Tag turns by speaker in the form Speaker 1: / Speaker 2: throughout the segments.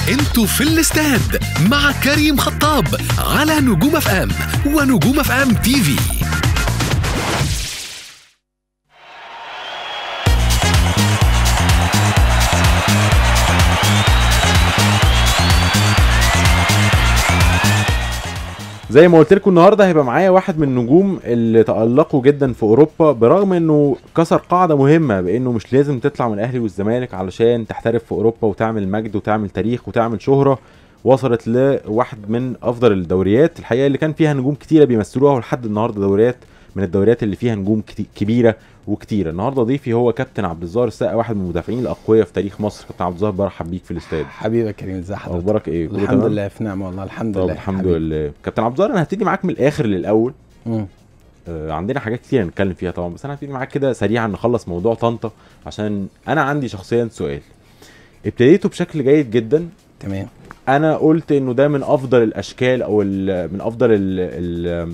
Speaker 1: انتوا في الاستاد مع كريم خطاب على نجوم اف ام ونجوم اف ام تي في
Speaker 2: زي ما قلت لكم النهارده هيبقى معايا واحد من النجوم اللي تألقوا جدا في اوروبا برغم انه كسر قاعده مهمه بانه مش لازم تطلع من الاهلي والزمالك علشان تحترف في اوروبا وتعمل مجد وتعمل تاريخ وتعمل شهره وصلت لواحد من افضل الدوريات الحقيقه اللي كان فيها نجوم كتيره بيمثلوها ولحد النهارده دوريات من الدوريات اللي فيها نجوم كتي- كبيره وكتيره النهارده ضيفي هو كابتن عبد الظاهر السقا واحد من المدافعين الاقوياء في تاريخ مصر كابتن عبد الظاهر برحب بيك في الاستاد
Speaker 3: حبيبي يا كريم ازي حضرتك
Speaker 2: اخبارك ايه كله
Speaker 3: الحمد
Speaker 2: تمام؟
Speaker 3: لله في نعمه والله الحمد
Speaker 2: طب
Speaker 3: لله
Speaker 2: الحمد
Speaker 3: حبيبي.
Speaker 2: لله كابتن عبد الظاهر انا هبتدي معاك من الاخر للاول
Speaker 3: مم.
Speaker 2: آه، عندنا حاجات كتير نتكلم فيها طبعا بس انا هبتدي معاك كده سريعا نخلص موضوع طنطا عشان انا عندي شخصيا سؤال ابتديته بشكل جيد جدا
Speaker 3: تمام
Speaker 2: انا قلت انه ده من افضل الاشكال او ال- من افضل ال ال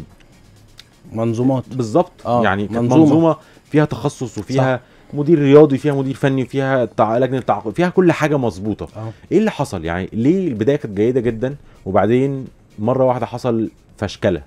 Speaker 3: منظومات
Speaker 2: بالظبط
Speaker 3: آه،
Speaker 2: يعني كانت
Speaker 3: منظومة.
Speaker 2: منظومه فيها تخصص وفيها مدير رياضي فيها مدير فني وفيها تع... لجنه تعاقد فيها كل حاجه مظبوطه
Speaker 3: اه
Speaker 2: ايه اللي حصل يعني ليه البدايه كانت جيده جدا وبعدين مره واحده حصل فشكله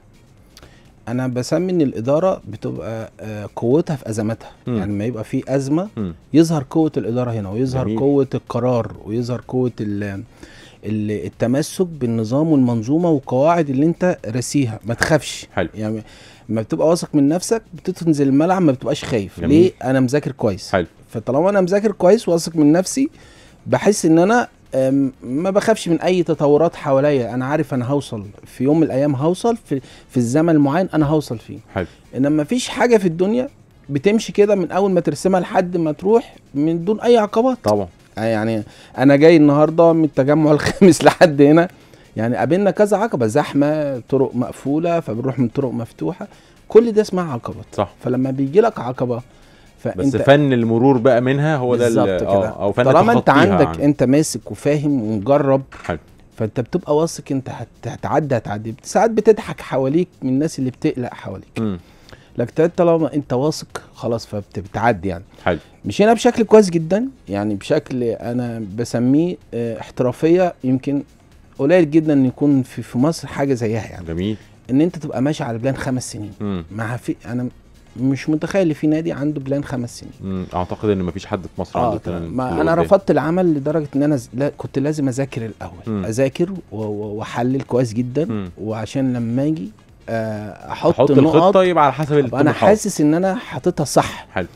Speaker 3: انا بسمي ان الاداره بتبقى آه، قوتها في ازماتها
Speaker 2: مم.
Speaker 3: يعني لما يبقى في ازمه
Speaker 2: مم.
Speaker 3: يظهر قوه الاداره هنا ويظهر
Speaker 2: جميل.
Speaker 3: قوه القرار ويظهر قوه ال ال- التمسك بالنظام والمنظومه والقواعد اللي انت راسيها ما تخافش
Speaker 2: حلو.
Speaker 3: يعني لما بتبقى واثق من نفسك بتنزل الملعب ما بتبقاش خايف
Speaker 2: جميل.
Speaker 3: ليه انا مذاكر كويس
Speaker 2: حلو
Speaker 3: فطالما انا مذاكر كويس واثق من نفسي بحس ان انا أم، ما بخافش من اي تطورات حواليا انا عارف انا هوصل في يوم من الايام هوصل في في الزمن المعين انا هوصل فيه
Speaker 2: حلو
Speaker 3: انما مفيش حاجه في الدنيا بتمشي كده من اول ما ترسمها لحد ما تروح من دون اي عقبات
Speaker 2: طبعا
Speaker 3: يعني انا جاي النهارده من التجمع الخامس لحد هنا يعني قابلنا كذا عقبه زحمه طرق مقفوله فبنروح من طرق مفتوحه كل ده اسمها عقبات
Speaker 2: صح
Speaker 3: فلما بيجي لك عقبه
Speaker 2: بس فن المرور بقى منها هو ده ال-
Speaker 3: بالظبط كده.
Speaker 2: اه او فن
Speaker 3: طالما انت
Speaker 2: تخطيها
Speaker 3: عندك
Speaker 2: يعني.
Speaker 3: انت ماسك وفاهم ومجرب
Speaker 2: حلو.
Speaker 3: فانت بتبقى واثق انت هت- هتعدي هتعدي ساعات بتضحك حواليك من الناس اللي بتقلق حواليك
Speaker 2: مم.
Speaker 3: لكن طالما انت واثق خلاص فبتعدي يعني
Speaker 2: حلو
Speaker 3: مشينا بشكل كويس جدا يعني بشكل انا بسميه اه، احترافيه يمكن قليل جدا ان يكون في في مصر حاجه زيها يعني
Speaker 2: جميل
Speaker 3: ان انت تبقى ماشي على بلان خمس سنين
Speaker 2: مم.
Speaker 3: مع في انا مش متخيل في نادي عنده بلان خمس سنين
Speaker 2: مم. اعتقد ان مفيش حد في مصر
Speaker 3: اه
Speaker 2: عنده
Speaker 3: تمام.
Speaker 2: الكلام
Speaker 3: ما
Speaker 2: اللي
Speaker 3: انا
Speaker 2: قدام.
Speaker 3: رفضت العمل لدرجه ان انا ز... لا كنت لازم اذاكر الاول
Speaker 2: مم.
Speaker 3: اذاكر و- و- واحلل كويس جدا
Speaker 2: مم.
Speaker 3: وعشان لما اجي آه، احط,
Speaker 2: احط
Speaker 3: النقط
Speaker 2: الخطه يبقى على حسب
Speaker 3: أبقى انا
Speaker 2: الطموحات.
Speaker 3: حاسس ان انا حاططها صح
Speaker 2: حلو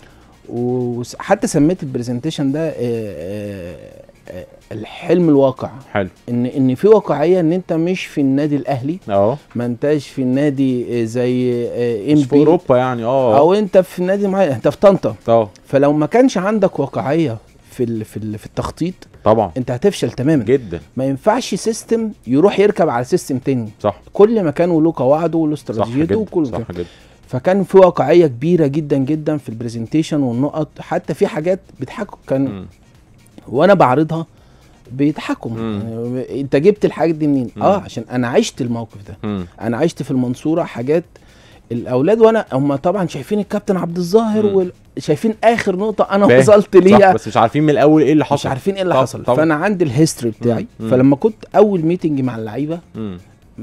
Speaker 3: وحتى سميت البرزنتيشن ده آه، آه، آه، الحلم الواقع
Speaker 2: حلو
Speaker 3: ان ان في واقعيه ان انت مش في النادي الاهلي
Speaker 2: اه
Speaker 3: ما انتش في النادي آه، زي ام
Speaker 2: مش في
Speaker 3: بي
Speaker 2: اوروبا يعني اه
Speaker 3: او انت في نادي معين انت في طنطا
Speaker 2: اه
Speaker 3: فلو ما كانش عندك واقعيه في ال- في ال- في التخطيط
Speaker 2: طبعا
Speaker 3: انت هتفشل تماما
Speaker 2: جدا
Speaker 3: ما ينفعش سيستم يروح يركب على سيستم تاني
Speaker 2: صح
Speaker 3: كل مكان وله قواعده وله
Speaker 2: صح
Speaker 3: استراتيجيته
Speaker 2: جدا
Speaker 3: وكل
Speaker 2: صح جدا
Speaker 3: فكان في واقعيه كبيره جدا جدا في البرزنتيشن والنقط حتى في حاجات بيضحكوا كان
Speaker 2: مم.
Speaker 3: وانا بعرضها بيضحكوا
Speaker 2: مم.
Speaker 3: يعني انت جبت الحاجات دي منين
Speaker 2: مم.
Speaker 3: اه عشان انا عشت الموقف ده
Speaker 2: مم.
Speaker 3: انا عشت في المنصوره حاجات الاولاد وانا هم طبعا شايفين الكابتن عبد الظاهر
Speaker 2: مم.
Speaker 3: وشايفين اخر نقطه انا
Speaker 2: فاهم.
Speaker 3: وصلت
Speaker 2: صح
Speaker 3: ليها
Speaker 2: بس مش عارفين من الاول ايه اللي حصل
Speaker 3: مش عارفين ايه اللي
Speaker 2: طب-
Speaker 3: حصل
Speaker 2: طبعا.
Speaker 3: فانا عندي الهيستوري بتاعي
Speaker 2: مم.
Speaker 3: فلما كنت اول ميتنج مع اللعيبه
Speaker 2: مم.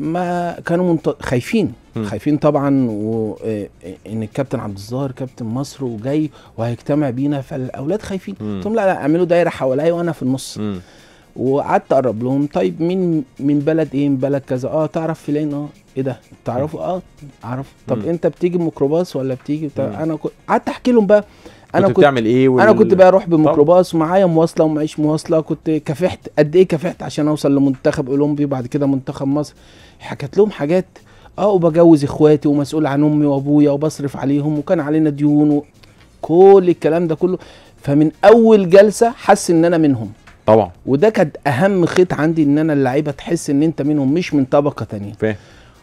Speaker 3: ما كانوا منت... خايفين
Speaker 2: مم.
Speaker 3: خايفين طبعا و... آه، ان الكابتن عبد الظاهر كابتن مصر وجاي وهيجتمع بينا فالاولاد خايفين
Speaker 2: مم.
Speaker 3: قلت لهم لا لا اعملوا دايره حواليا وانا في النص
Speaker 2: مم.
Speaker 3: وقعدت اقرب لهم طيب مين من بلد ايه من بلد كذا اه تعرف فلان اه ايه ده تعرفوا اه اعرف طب
Speaker 2: مم.
Speaker 3: انت بتيجي بميكروباص ولا بتيجي بتاع
Speaker 2: مم.
Speaker 3: انا كنت قعدت احكي لهم بقى انا
Speaker 2: كنت
Speaker 3: كنت
Speaker 2: بتعمل ايه وال...
Speaker 3: انا كنت بقى اروح بميكروباص ومعايا مواصله ومعيش مواصله كنت كافحت قد ايه كافحت عشان اوصل لمنتخب اولمبي وبعد كده منتخب مصر حكت لهم حاجات اه وبجوز اخواتي ومسؤول عن امي وابويا وبصرف عليهم وكان علينا ديون و... كل الكلام ده كله فمن اول جلسه حس ان انا منهم
Speaker 2: طبعا
Speaker 3: وده كان اهم خيط عندي ان انا اللعيبه تحس ان انت منهم مش من طبقه تانية
Speaker 2: فاهم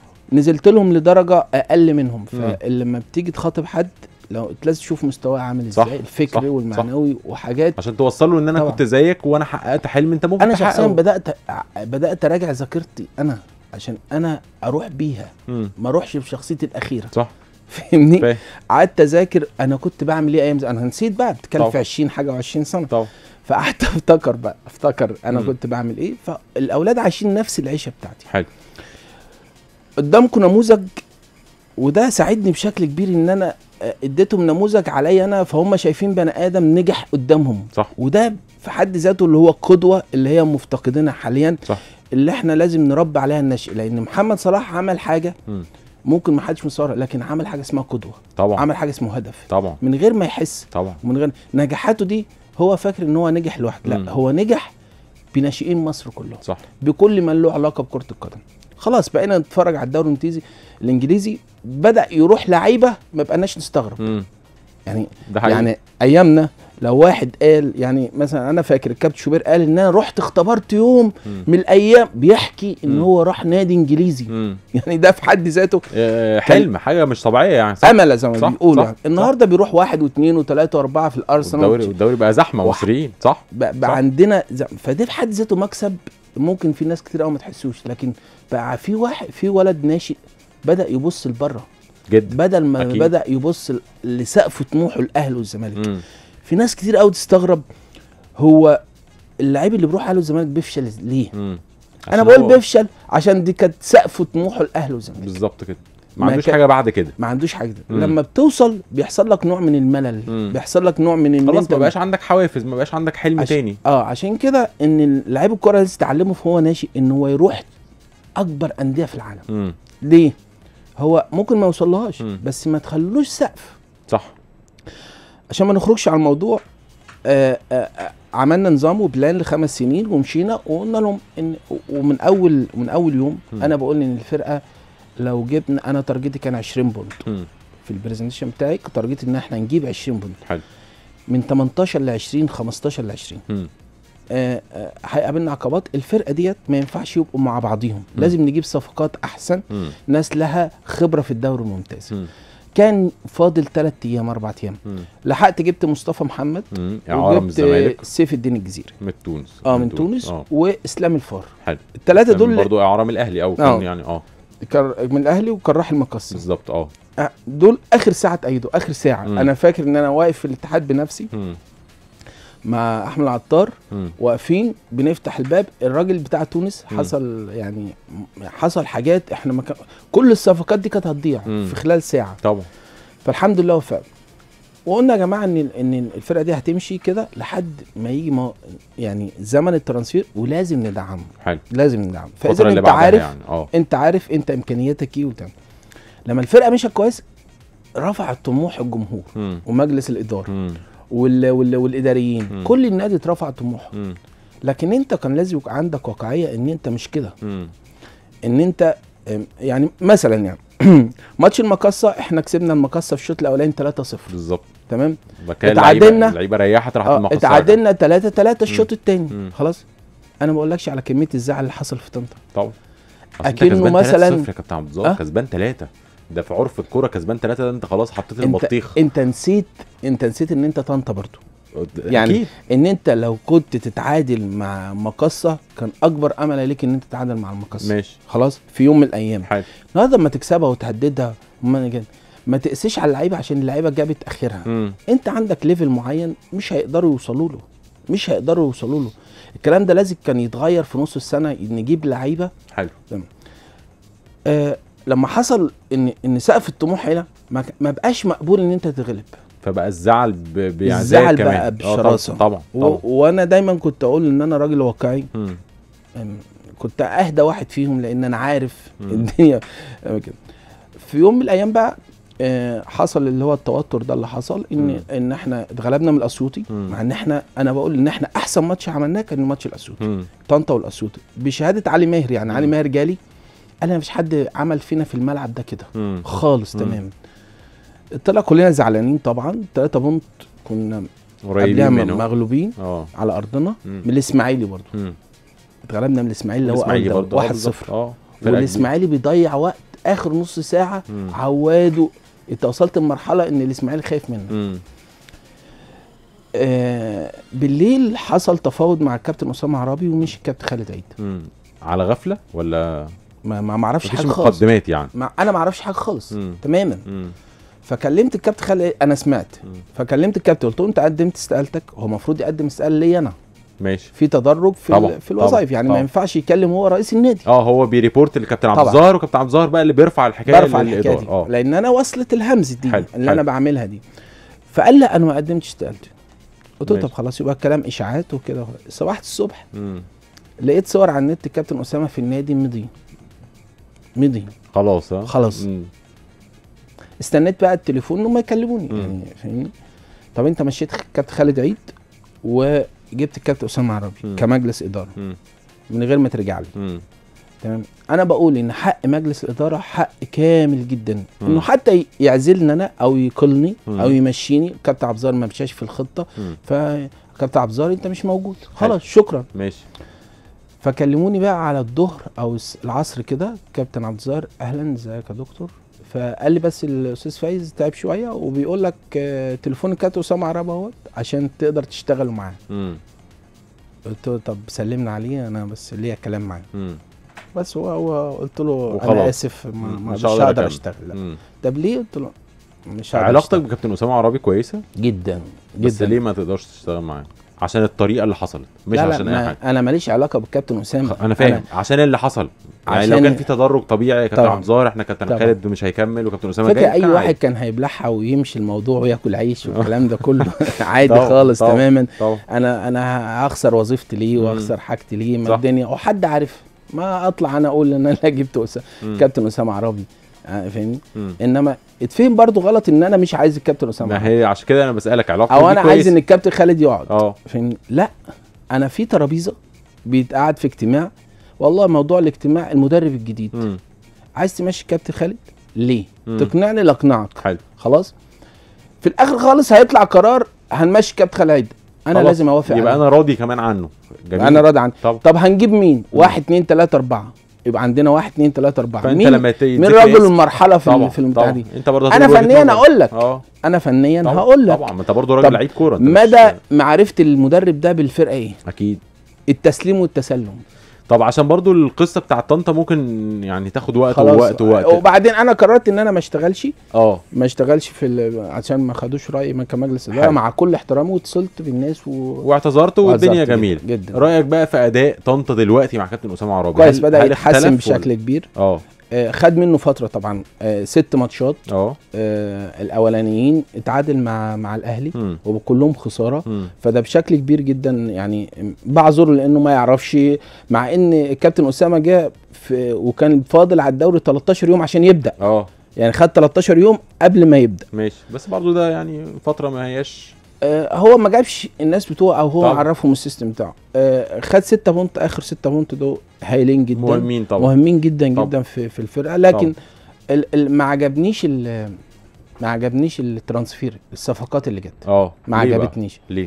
Speaker 3: نزلت لهم لدرجه اقل منهم
Speaker 2: مم.
Speaker 3: فلما بتيجي تخاطب حد لو لازم تشوف مستواه عامل
Speaker 2: صح،
Speaker 3: ازاي الفكري
Speaker 2: صح،
Speaker 3: والمعنوي وحاجات
Speaker 2: عشان توصلوا ان انا
Speaker 3: طبعا.
Speaker 2: كنت زيك وانا حققت حلم انت ممكن
Speaker 3: انا شخصيا
Speaker 2: تحققه.
Speaker 3: بدات بدات اراجع ذاكرتي انا عشان انا اروح بيها
Speaker 2: مم.
Speaker 3: ما اروحش بشخصيتي الاخيره
Speaker 2: صح
Speaker 3: فاهمني
Speaker 2: فاهم
Speaker 3: قعدت اذاكر انا كنت بعمل ايه ايام زي- انا نسيت بقى بتتكلم
Speaker 2: طبعا.
Speaker 3: في 20 حاجه و20 سنه
Speaker 2: طبعا
Speaker 3: فقعدت افتكر بقى افتكر انا
Speaker 2: مم.
Speaker 3: كنت بعمل ايه فالاولاد عايشين نفس العيشه بتاعتي
Speaker 2: حلو
Speaker 3: قدامكم نموذج وده ساعدني بشكل كبير ان انا آه، اديتهم نموذج عليا انا فهم شايفين بني ادم نجح قدامهم
Speaker 2: صح
Speaker 3: وده في حد ذاته اللي هو القدوه اللي هي مفتقدينها حاليا
Speaker 2: صح
Speaker 3: اللي احنا لازم نربي عليها النشء لان محمد صلاح عمل حاجه
Speaker 2: مم.
Speaker 3: ممكن ما حدش مصورها لكن عمل حاجه اسمها قدوه
Speaker 2: طبعا
Speaker 3: عمل حاجه اسمه هدف
Speaker 2: طبعا
Speaker 3: من غير ما يحس
Speaker 2: طبعا
Speaker 3: ومن غير نجاحاته دي هو فاكر ان هو نجح لوحده
Speaker 2: مم.
Speaker 3: لا هو نجح بناشئين مصر كلهم
Speaker 2: صح
Speaker 3: بكل ما له علاقه بكره القدم خلاص بقينا نتفرج على الدوري الانجليزي الانجليزي بدا يروح لعيبه ما بقناش نستغرب
Speaker 2: مم.
Speaker 3: يعني
Speaker 2: ده حقيقي
Speaker 3: يعني ايامنا لو واحد قال يعني مثلا انا فاكر الكابتن شوبير قال ان انا رحت اختبرت يوم
Speaker 2: مم.
Speaker 3: من الايام بيحكي ان
Speaker 2: مم.
Speaker 3: هو راح نادي انجليزي
Speaker 2: مم.
Speaker 3: يعني ده في حد ذاته
Speaker 2: آه، حلم حاجه مش طبيعيه يعني صح
Speaker 3: امل زي ما
Speaker 2: صح،
Speaker 3: بيقولوا
Speaker 2: صح،
Speaker 3: يعني النهارده بيروح واحد واثنين وثلاثه واربعه في الارسنال
Speaker 2: والدوري والدوري بقى زحمه
Speaker 3: واحد.
Speaker 2: مصريين صح
Speaker 3: بقى,
Speaker 2: صح.
Speaker 3: بقى عندنا ز... فده في حد ذاته مكسب ممكن في ناس كتير قوي ما تحسوش لكن بقى في واحد في ولد ناشئ بدا يبص لبره
Speaker 2: جدا
Speaker 3: بدل ما
Speaker 2: أكيد.
Speaker 3: بدا يبص ل- لسقف طموحه الاهلي والزمالك
Speaker 2: مم.
Speaker 3: في ناس كتير قوي تستغرب هو اللعيب اللي بيروح اهلي والزمالك بيفشل ليه
Speaker 2: مم.
Speaker 3: انا
Speaker 2: عشان
Speaker 3: بقول
Speaker 2: هو-
Speaker 3: بيفشل عشان دي كانت سقف طموحه الاهلي والزمالك
Speaker 2: بالظبط كده ما
Speaker 3: ما
Speaker 2: عندوش
Speaker 3: كان-
Speaker 2: حاجه بعد كده
Speaker 3: ما عندوش حاجه
Speaker 2: مم.
Speaker 3: لما بتوصل بيحصل لك نوع من الملل
Speaker 2: مم.
Speaker 3: بيحصل لك نوع من ان
Speaker 2: خلاص
Speaker 3: انت
Speaker 2: ما بقاش عندك حوافز ما بقاش عندك حلم
Speaker 3: عش-
Speaker 2: تاني
Speaker 3: اه عشان كده ان لعيب الكوره لازم تتعلمه وهو ناشئ ان هو يروح اكبر انديه في العالم
Speaker 2: مم.
Speaker 3: ليه هو ممكن ما يوصلهاش
Speaker 2: مم.
Speaker 3: بس ما تخلوش سقف
Speaker 2: صح
Speaker 3: عشان ما نخرجش على الموضوع آه آه آه عملنا نظام وبلان لخمس سنين ومشينا وقلنا لهم ان ومن اول من اول يوم
Speaker 2: مم.
Speaker 3: انا بقول ان الفرقه لو جبنا انا تارجتي كان 20 بونت
Speaker 2: مم.
Speaker 3: في البرزنتيشن بتاعي كنت تارجتي ان احنا نجيب 20 بونت
Speaker 2: حلو
Speaker 3: من 18 ل 20 15 ل 20
Speaker 2: مم.
Speaker 3: آه، آه، هيقابلنا عقبات الفرقه ديت ما ينفعش يبقوا مع بعضيهم
Speaker 2: مم.
Speaker 3: لازم نجيب صفقات احسن
Speaker 2: مم.
Speaker 3: ناس لها خبره في الدوري الممتاز
Speaker 2: مم.
Speaker 3: كان فاضل 3 ايام 4 ايام
Speaker 2: مم.
Speaker 3: لحقت جبت مصطفى محمد
Speaker 2: مم. اعاره من
Speaker 3: وجبت
Speaker 2: الزمالك
Speaker 3: سيف الدين الجزيري
Speaker 2: من تونس
Speaker 3: اه من تونس
Speaker 2: اه
Speaker 3: واسلام الفار
Speaker 2: حلو
Speaker 3: الثلاثه
Speaker 2: كان
Speaker 3: دول
Speaker 2: برضو اعاره من الاهلي او
Speaker 3: آه.
Speaker 2: كان يعني اه
Speaker 3: كر- من الاهلي وكراح المقصي
Speaker 2: بالظبط اه
Speaker 3: آه، دول اخر ساعه تأيدوا اخر ساعه
Speaker 2: مم.
Speaker 3: انا فاكر ان انا واقف في الاتحاد بنفسي
Speaker 2: مم.
Speaker 3: مع احمد العطار
Speaker 2: مم.
Speaker 3: واقفين بنفتح الباب الراجل بتاع تونس
Speaker 2: مم.
Speaker 3: حصل يعني حصل حاجات احنا ما كان كل الصفقات دي كانت هتضيع
Speaker 2: مم.
Speaker 3: في خلال ساعه
Speaker 2: طبعا
Speaker 3: فالحمد لله وفقنا وقلنا يا جماعه ان ان الفرقه دي هتمشي كده لحد ما يجي مو يعني زمن الترانسفير ولازم ندعمه
Speaker 2: حلو
Speaker 3: لازم ندعمه
Speaker 2: الفتره
Speaker 3: فاذا
Speaker 2: اللي
Speaker 3: انت
Speaker 2: بعدها
Speaker 3: عارف
Speaker 2: يعني اه
Speaker 3: انت عارف انت امكانياتك ايه وتعمل لما الفرقه مشت كويس رفع طموح الجمهور
Speaker 2: مم.
Speaker 3: ومجلس الاداره
Speaker 2: مم.
Speaker 3: وال وال والاداريين
Speaker 2: مم.
Speaker 3: كل النادي اترفع طموحه
Speaker 2: مم.
Speaker 3: لكن انت كان لازم يبقى عندك واقعيه ان انت مش كده
Speaker 2: مم.
Speaker 3: ان انت ام، يعني مثلا يعني ماتش المقصه احنا كسبنا المقصه في الشوط الاولاني 3-0
Speaker 2: بالظبط
Speaker 3: تمام
Speaker 2: بعد كده
Speaker 3: اتعادلنا.
Speaker 2: اللعيبه اللعيبه ريحت راحت
Speaker 3: اه
Speaker 2: المقصة
Speaker 3: اتعادلنا 3 3 الشوط الثاني
Speaker 2: مم.
Speaker 3: خلاص انا ما بقولكش على كميه الزعل اللي حصل في طنطا
Speaker 2: طبعا أصل انت
Speaker 3: أكنه
Speaker 2: كسبان
Speaker 3: مثلاً-
Speaker 2: 3-0 يا كابتن عبد الظاهر
Speaker 3: أه؟
Speaker 2: كسبان 3 ده في عرف الكوره كسبان 3 ده انت خلاص حطيت
Speaker 3: انت
Speaker 2: البطيخ
Speaker 3: انت نسيت انت نسيت ان انت طنطا برضو يعني
Speaker 2: أكيد.
Speaker 3: ان انت لو كنت تتعادل مع مقصه كان اكبر امل ليك ان انت تتعادل مع المقصه
Speaker 2: ماشي
Speaker 3: خلاص في يوم من الايام
Speaker 2: حلو
Speaker 3: النهارده لما تكسبها وتهددها وما نجد- ما تقسيش على اللعيبه عشان اللعيبه جابت اخرها
Speaker 2: مم.
Speaker 3: انت عندك ليفل معين مش هيقدروا يوصلوا له مش هيقدروا يوصلوا له الكلام ده لازم كان يتغير في نص السنه نجيب لعيبه
Speaker 2: حلو
Speaker 3: آه لما حصل ان ان سقف الطموح هنا ما, ك- ما بقاش مقبول ان انت تغلب
Speaker 2: فبقى الزعل ب... بيعزاك
Speaker 3: الزعل
Speaker 2: كمان
Speaker 3: بقى
Speaker 2: آه،
Speaker 3: بشراسة.
Speaker 2: طبعا
Speaker 3: و...
Speaker 2: طبعا
Speaker 3: وانا دايما كنت اقول ان انا راجل واقعي
Speaker 2: مم.
Speaker 3: أم، كنت اهدى واحد فيهم لان انا عارف
Speaker 2: مم.
Speaker 3: الدنيا أم كده في يوم من الايام بقى آه، حصل اللي هو التوتر ده اللي حصل ان
Speaker 2: مم.
Speaker 3: ان احنا اتغلبنا من الاسيوطي
Speaker 2: مم.
Speaker 3: مع ان احنا انا بقول ان احنا احسن ماتش عملناه كان ماتش الاسيوطي
Speaker 2: مم.
Speaker 3: طنطا والاسيوطي بشهاده علي ماهر يعني علي
Speaker 2: مم.
Speaker 3: ماهر جالي قال لي مفيش حد عمل فينا في الملعب ده كده
Speaker 2: مم.
Speaker 3: خالص
Speaker 2: مم.
Speaker 3: تماما طلع كلنا زعلانين طبعا 3 بونت كنا قبلها
Speaker 2: قريبين
Speaker 3: م-
Speaker 2: منه
Speaker 3: مغلوبين
Speaker 2: اه
Speaker 3: على ارضنا
Speaker 2: مم.
Speaker 3: من الاسماعيلي برضه
Speaker 2: مم.
Speaker 3: اتغلبنا من الاسماعيلي اللي هو
Speaker 2: الاسماعيلي
Speaker 3: أول
Speaker 2: برضه
Speaker 3: دوري،
Speaker 2: آه،
Speaker 3: 1-0
Speaker 2: بالظبط. اه فرقة
Speaker 3: والاسماعيلي بيضيع وقت اخر نص ساعه
Speaker 2: مم.
Speaker 3: عواده انت وصلت لمرحله ان الاسماعيلي خايف منك
Speaker 2: كبيرة. مم.
Speaker 3: آه بالليل حصل تفاوض مع الكابتن اسامه عرابي ومشي الكابتن خالد عيد
Speaker 2: مم. على غفله ولا
Speaker 3: ما ما ما اعرفش
Speaker 2: مفيش
Speaker 3: حاجه خالص
Speaker 2: مقدمات يعني
Speaker 3: ما انا ما اعرفش حاجه خالص
Speaker 2: مم.
Speaker 3: تماما
Speaker 2: مم.
Speaker 3: فكلمت الكابتن خالد انا سمعت
Speaker 2: مم.
Speaker 3: فكلمت الكابتن قلت له انت قدمت استقالتك هو المفروض يقدم استقاله ليا انا
Speaker 2: ماشي
Speaker 3: في تدرج في
Speaker 2: طبعا،
Speaker 3: ال- في الوظائف يعني
Speaker 2: طبعا.
Speaker 3: ما ينفعش يتكلم هو رئيس النادي
Speaker 2: اه هو بيريبورت لكابتن عبد
Speaker 3: طبعا.
Speaker 2: الظاهر وكابتن عبد الظاهر بقى اللي بيرفع الحكايه
Speaker 3: برفع الحكايه دي
Speaker 2: اه
Speaker 3: لان انا وصلت الهمز دي
Speaker 2: حلو،
Speaker 3: اللي
Speaker 2: حلو.
Speaker 3: انا بعملها دي فقال لا انا ما قدمتش استقالتي قلت له
Speaker 2: ماشي.
Speaker 3: طب خلاص يبقى الكلام اشاعات وكده صبحت الصبح
Speaker 2: مم.
Speaker 3: لقيت صور على النت الكابتن اسامه في النادي مضي مضي
Speaker 2: خلاص ها
Speaker 3: خلاص.
Speaker 2: مم.
Speaker 3: استنيت بقى التليفون انهم يكلموني
Speaker 2: مم.
Speaker 3: يعني فاهمني طب انت مشيت كابتن خالد عيد وجبت الكابتن اسامه عربي
Speaker 2: مم.
Speaker 3: كمجلس اداره
Speaker 2: مم.
Speaker 3: من غير ما ترجع لي
Speaker 2: مم.
Speaker 3: تمام انا بقول ان حق مجلس الاداره حق كامل جدا
Speaker 2: مم.
Speaker 3: انه حتى ي- يعزلني انا او يقلني
Speaker 2: مم.
Speaker 3: او يمشيني كابتن عبد الظاهر ما مشاش في الخطه
Speaker 2: مم.
Speaker 3: فكابتن عبد الظاهر انت مش موجود خلاص شكرا
Speaker 2: ماشي
Speaker 3: فكلموني بقى على الظهر او الس- العصر كده كابتن عبد الظاهر اهلا ازيك يا دكتور فقال لي بس الاستاذ فايز تعب شويه وبيقول لك آه، تليفون الكابتن اسامه عربه اهوت عشان تقدر تشتغلوا معاه
Speaker 2: مم.
Speaker 3: قلت له طب سلمنا عليه انا بس ليا كلام معاه
Speaker 2: مم.
Speaker 3: بس هو هو قلت له
Speaker 2: وخلاص.
Speaker 3: انا اسف ما,
Speaker 2: مم.
Speaker 3: ما
Speaker 2: مش
Speaker 3: مش
Speaker 2: هقدر
Speaker 3: هقدر
Speaker 2: أكمل.
Speaker 3: اشتغل لا.
Speaker 2: مم.
Speaker 3: طب ليه قلت له مش هقدر
Speaker 2: علاقتك
Speaker 3: أشتغل.
Speaker 2: بكابتن اسامه عربي كويسه
Speaker 3: جدا
Speaker 2: بس
Speaker 3: جدا
Speaker 2: ليه ما تقدرش تشتغل معاه عشان الطريقه اللي حصلت مش
Speaker 3: لا لا
Speaker 2: عشان اي
Speaker 3: ما
Speaker 2: حاجه
Speaker 3: انا ماليش علاقه بالكابتن اسامه
Speaker 2: انا فاهم عشان اللي حصل يعني لو
Speaker 3: عشان-
Speaker 2: كان في تدرج طبيعي يا كابتن
Speaker 3: طبعا.
Speaker 2: عبد الظاهر احنا كابتن
Speaker 3: طبعا.
Speaker 2: خالد مش هيكمل وكابتن اسامه
Speaker 3: فاكر
Speaker 2: جاي
Speaker 3: اي
Speaker 2: كان
Speaker 3: واحد
Speaker 2: عادي.
Speaker 3: كان هيبلعها ويمشي الموضوع وياكل عيش والكلام ده كله عادي
Speaker 2: طبعا،
Speaker 3: خالص
Speaker 2: طبعا،
Speaker 3: تماما
Speaker 2: طبعا
Speaker 3: انا انا هخسر وظيفتي ليه
Speaker 2: مم.
Speaker 3: واخسر حاجتي ليه ما
Speaker 2: صح.
Speaker 3: الدنيا وحد عارف ما اطلع انا اقول ان انا جبت أسامة
Speaker 2: مم.
Speaker 3: كابتن اسامه عربي آه، فاهمني
Speaker 2: مم.
Speaker 3: انما اتفهم برضو غلط ان انا مش عايز الكابتن اسامه
Speaker 2: ما
Speaker 3: عربي
Speaker 2: هي عشان كده انا بسالك علاقتك
Speaker 3: او
Speaker 2: بيه
Speaker 3: انا عايز
Speaker 2: كويسة.
Speaker 3: ان الكابتن خالد يقعد
Speaker 2: اه
Speaker 3: فاهمني لا انا في ترابيزه بيتقعد في اجتماع والله موضوع الاجتماع المدرب الجديد
Speaker 2: مم.
Speaker 3: عايز تمشي كابتن خالد ليه
Speaker 2: مم.
Speaker 3: تقنعني لا اقنعك
Speaker 2: حلو
Speaker 3: خلاص في الاخر خالص هيطلع قرار هنمشي كابتن خالد عيد انا
Speaker 2: خلاص.
Speaker 3: لازم اوافق
Speaker 2: يبقى
Speaker 3: عليه.
Speaker 2: انا راضي كمان عنه جميل
Speaker 3: انا راضي عنه
Speaker 2: طب
Speaker 3: طب هنجيب مين واحد اتنين تلاته اربعه يبقى عندنا واحد اتنين تلاته اربعه
Speaker 2: فانت
Speaker 3: مين
Speaker 2: لما ت-
Speaker 3: مين
Speaker 2: يديك
Speaker 3: رجل
Speaker 2: اسم-
Speaker 3: المرحله في
Speaker 2: طبعا
Speaker 3: ال- في البتاع
Speaker 2: طبعا
Speaker 3: دي
Speaker 2: انت برضه
Speaker 3: انا
Speaker 2: هتقول وجهة
Speaker 3: فنيا
Speaker 2: نظرك.
Speaker 3: اقول لك
Speaker 2: اه
Speaker 3: انا فنيا
Speaker 2: طبعا.
Speaker 3: هقول لك
Speaker 2: طبعا ما انت برضه راجل
Speaker 3: طب
Speaker 2: لعيب كوره انت مش-
Speaker 3: مدى معرفه المدرب ده بالفرقه ايه
Speaker 2: اكيد
Speaker 3: التسليم والتسلم
Speaker 2: طب عشان برضو القصه بتاعت طنطا ممكن يعني تاخد وقت
Speaker 3: خلاص
Speaker 2: ووقت ووقت
Speaker 3: وبعدين انا قررت ان انا ما اشتغلش
Speaker 2: اه
Speaker 3: ما اشتغلش في ال- عشان ما خدوش رايي من كمجلس اداره
Speaker 2: حلو.
Speaker 3: مع كل احترامي واتصلت بالناس و...
Speaker 2: واعتذرت والدنيا
Speaker 3: وعذرت جداً-
Speaker 2: جميل
Speaker 3: جدا
Speaker 2: رايك بقى في اداء طنطا دلوقتي مع كابتن اسامه عرابي
Speaker 3: كويس
Speaker 2: هل-
Speaker 3: بدا
Speaker 2: هل
Speaker 3: يتحسن
Speaker 2: اختلف ولا-
Speaker 3: بشكل كبير
Speaker 2: اه
Speaker 3: آه، خد منه فتره طبعا آه، ست ماتشات
Speaker 2: اه
Speaker 3: آه، الاولانيين اتعادل مع مع الاهلي
Speaker 2: مم.
Speaker 3: وكلهم خساره
Speaker 2: مم.
Speaker 3: فده بشكل كبير جدا يعني بعذره لانه ما يعرفش مع ان الكابتن اسامه جه في وكان فاضل على الدوري 13 يوم عشان يبدا
Speaker 2: اه
Speaker 3: يعني خد 13 يوم قبل ما يبدا
Speaker 2: ماشي بس برضو ده يعني فتره ما هياش
Speaker 3: آه، هو ما جابش الناس بتوعه او هو
Speaker 2: طبعا.
Speaker 3: عرفهم السيستم بتاعه آه، خد 6 بونت اخر 6 بونت دول هايلين جدا
Speaker 2: مهمين طبعا
Speaker 3: مهمين جدا
Speaker 2: طبعا.
Speaker 3: جدا في في الفرقه لكن
Speaker 2: طبعا.
Speaker 3: ال ال ما عجبنيش ال ما عجبنيش الترانسفير الصفقات اللي جت
Speaker 2: اه
Speaker 3: ما
Speaker 2: ليه بقى؟
Speaker 3: عجبتنيش
Speaker 2: ليه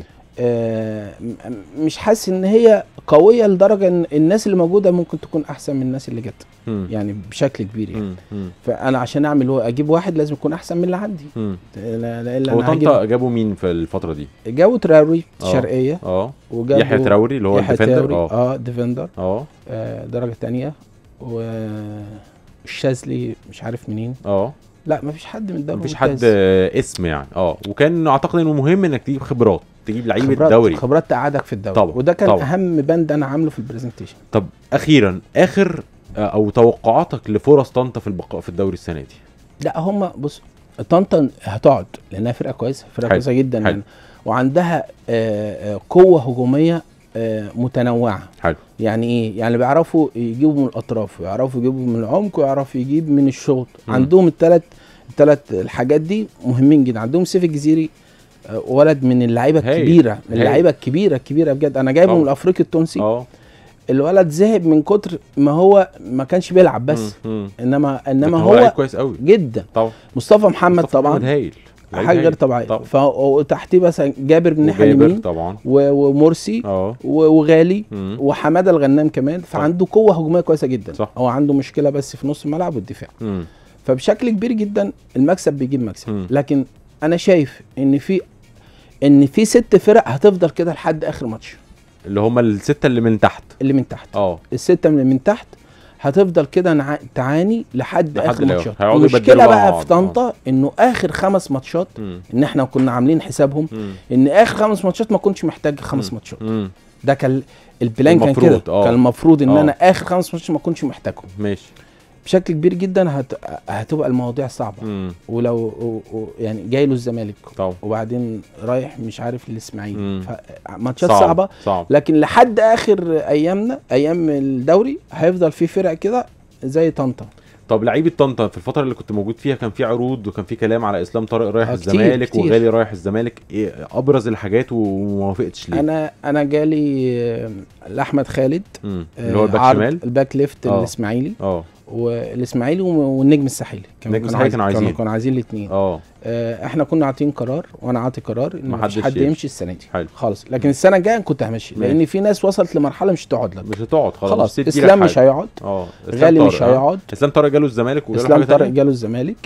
Speaker 3: آه م- مش حاسس ان هي قويه لدرجه ان الناس اللي موجوده ممكن تكون احسن من الناس اللي جت
Speaker 2: مم.
Speaker 3: يعني بشكل كبير يعني
Speaker 2: مم. مم.
Speaker 3: فانا عشان اعمل هو اجيب واحد لازم يكون احسن من اللي عندي
Speaker 2: مم.
Speaker 3: لا لا الا
Speaker 2: هو
Speaker 3: انا
Speaker 2: طنطا
Speaker 3: هجيب
Speaker 2: جابوا مين في الفتره دي
Speaker 3: جابوا تراوري
Speaker 2: آه.
Speaker 3: شرقيه
Speaker 2: اه
Speaker 3: وجابوا
Speaker 2: يحيى تراوري اللي هو
Speaker 3: يحيى
Speaker 2: الديفندر
Speaker 3: تراوري
Speaker 2: اه
Speaker 3: اه ديفندر
Speaker 2: اه
Speaker 3: آه درجه تانية والشاذلي مش عارف منين
Speaker 2: اه
Speaker 3: لا مفيش حد من الدوري
Speaker 2: مفيش حد
Speaker 3: الممتاز.
Speaker 2: آه، اسم يعني اه وكان اعتقد انه مهم انك تجيب خبرات تجيب لعيبه
Speaker 3: خبرات
Speaker 2: دوري
Speaker 3: خبرات تقعدك في الدوري
Speaker 2: طبعا،
Speaker 3: وده كان
Speaker 2: طبعا.
Speaker 3: اهم بند انا عامله في البرزنتيشن
Speaker 2: طب اخيرا اخر آه، او توقعاتك لفرص طنطا في البقاء في الدوري السنه دي
Speaker 3: لا هم بص طنطا هتقعد لانها فرقه كويسه فرقه
Speaker 2: حلو،
Speaker 3: كويسه جدا
Speaker 2: حلو.
Speaker 3: يعني وعندها آه، آه، قوه هجوميه آه، متنوعه
Speaker 2: حلو
Speaker 3: يعني ايه يعني بيعرفوا يجيبوا من الاطراف ويعرفوا يجيبوا من العمق ويعرفوا يجيب من الشوط
Speaker 2: مم.
Speaker 3: عندهم الثلاث الثلاث الحاجات دي مهمين جدا عندهم سيف الجزيري آه، ولد من اللعيبه
Speaker 2: هايل،
Speaker 3: الكبيره من
Speaker 2: هايل.
Speaker 3: اللعيبه الكبيره الكبيره بجد انا جايبه
Speaker 2: طبعا.
Speaker 3: من الافريقي التونسي
Speaker 2: اه
Speaker 3: الولد زهق من كتر ما هو ما كانش بيلعب بس
Speaker 2: مم، مم.
Speaker 3: انما انما
Speaker 2: لكن لعيب
Speaker 3: هو
Speaker 2: كويس قوي
Speaker 3: جدا
Speaker 2: طبعا
Speaker 3: مصطفى محمد
Speaker 2: مصطفى محمد
Speaker 3: طبعا
Speaker 2: هايل لعيب
Speaker 3: حاجه غير
Speaker 2: هايل.
Speaker 3: طبيعيه
Speaker 2: طبعا.
Speaker 3: ف- وتحتيه مثلا جابر من الناحيه
Speaker 2: وجابر
Speaker 3: اليمين
Speaker 2: طبعا
Speaker 3: و- ومرسي
Speaker 2: اه
Speaker 3: و- وغالي
Speaker 2: مم.
Speaker 3: وحماده الغنام كمان فعنده قوه هجوميه كويسه جدا
Speaker 2: صح.
Speaker 3: هو عنده مشكله بس في نص الملعب والدفاع
Speaker 2: مم.
Speaker 3: فبشكل كبير جدا المكسب بيجيب مكسب
Speaker 2: مم.
Speaker 3: لكن انا شايف ان في ان في ست فرق هتفضل كده لحد اخر ماتش
Speaker 2: اللي هم السته اللي من تحت
Speaker 3: اللي من تحت
Speaker 2: اه
Speaker 3: السته من من تحت هتفضل كده نع- تعاني لحد,
Speaker 2: لحد
Speaker 3: اخر
Speaker 2: الآخر.
Speaker 3: ماتشات
Speaker 2: هيقعدوا
Speaker 3: المشكله
Speaker 2: يبدلوا
Speaker 3: بقى
Speaker 2: بعض.
Speaker 3: في طنطا انه اخر خمس ماتشات
Speaker 2: مم.
Speaker 3: ان احنا كنا عاملين حسابهم
Speaker 2: مم.
Speaker 3: ان اخر خمس ماتشات ما كنتش محتاج خمس
Speaker 2: مم.
Speaker 3: ماتشات
Speaker 2: مم.
Speaker 3: ده كان البلان كان
Speaker 2: المفروض،
Speaker 3: كده
Speaker 2: آه.
Speaker 3: كان المفروض ان
Speaker 2: آه.
Speaker 3: انا اخر خمس ماتشات ما كنتش محتاجهم
Speaker 2: ماشي
Speaker 3: بشكل كبير جدا هت... هتبقى المواضيع صعبه
Speaker 2: مم.
Speaker 3: ولو و... و... يعني جاي له الزمالك
Speaker 2: طبعا
Speaker 3: وبعدين رايح مش عارف الاسماعيلي
Speaker 2: مم.
Speaker 3: ف- ماتشات صعبه
Speaker 2: صعب
Speaker 3: لكن لحد اخر ايامنا ايام الدوري هيفضل في فرق كده زي طنطا
Speaker 2: طب لعيبه طنطا في الفتره اللي كنت موجود فيها كان في عروض وكان في كلام على اسلام طارق رايح
Speaker 3: آه، كتير،
Speaker 2: الزمالك
Speaker 3: كتير.
Speaker 2: وغالي رايح الزمالك ايه ابرز الحاجات وما وافقتش ليه
Speaker 3: انا انا جالي آه، لاحمد خالد
Speaker 2: مم.
Speaker 3: آه،
Speaker 2: اللي هو الباك
Speaker 3: عرض
Speaker 2: شمال
Speaker 3: الباك ليفت
Speaker 2: آه.
Speaker 3: الاسماعيلي
Speaker 2: اه
Speaker 3: والاسماعيلي والنجم الساحلي
Speaker 2: النجم الساحلي كانوا عايزين.
Speaker 3: كانوا عايزين الاثنين
Speaker 2: اه
Speaker 3: آه احنا كنا عاطين قرار وانا عاطي قرار ان
Speaker 2: ما
Speaker 3: مفيش
Speaker 2: حدش
Speaker 3: حد
Speaker 2: يمشي.
Speaker 3: يمشي السنه دي
Speaker 2: حلو
Speaker 3: خالص لكن السنه الجايه كنت همشي
Speaker 2: ماشي.
Speaker 3: لان في ناس وصلت لمرحله مش تقعد لك
Speaker 2: مش هتقعد خلاص
Speaker 3: خلاص
Speaker 2: تدي لك
Speaker 3: اسلام مش
Speaker 2: حاجة.
Speaker 3: هيقعد
Speaker 2: اه إسلام
Speaker 3: غالي
Speaker 2: طارق،
Speaker 3: مش
Speaker 2: آه.
Speaker 3: هيقعد
Speaker 2: اسلام طارق جاله الزمالك وجاله
Speaker 3: اسلام
Speaker 2: حاجة
Speaker 3: طارق
Speaker 2: تانية؟
Speaker 3: جاله الزمالك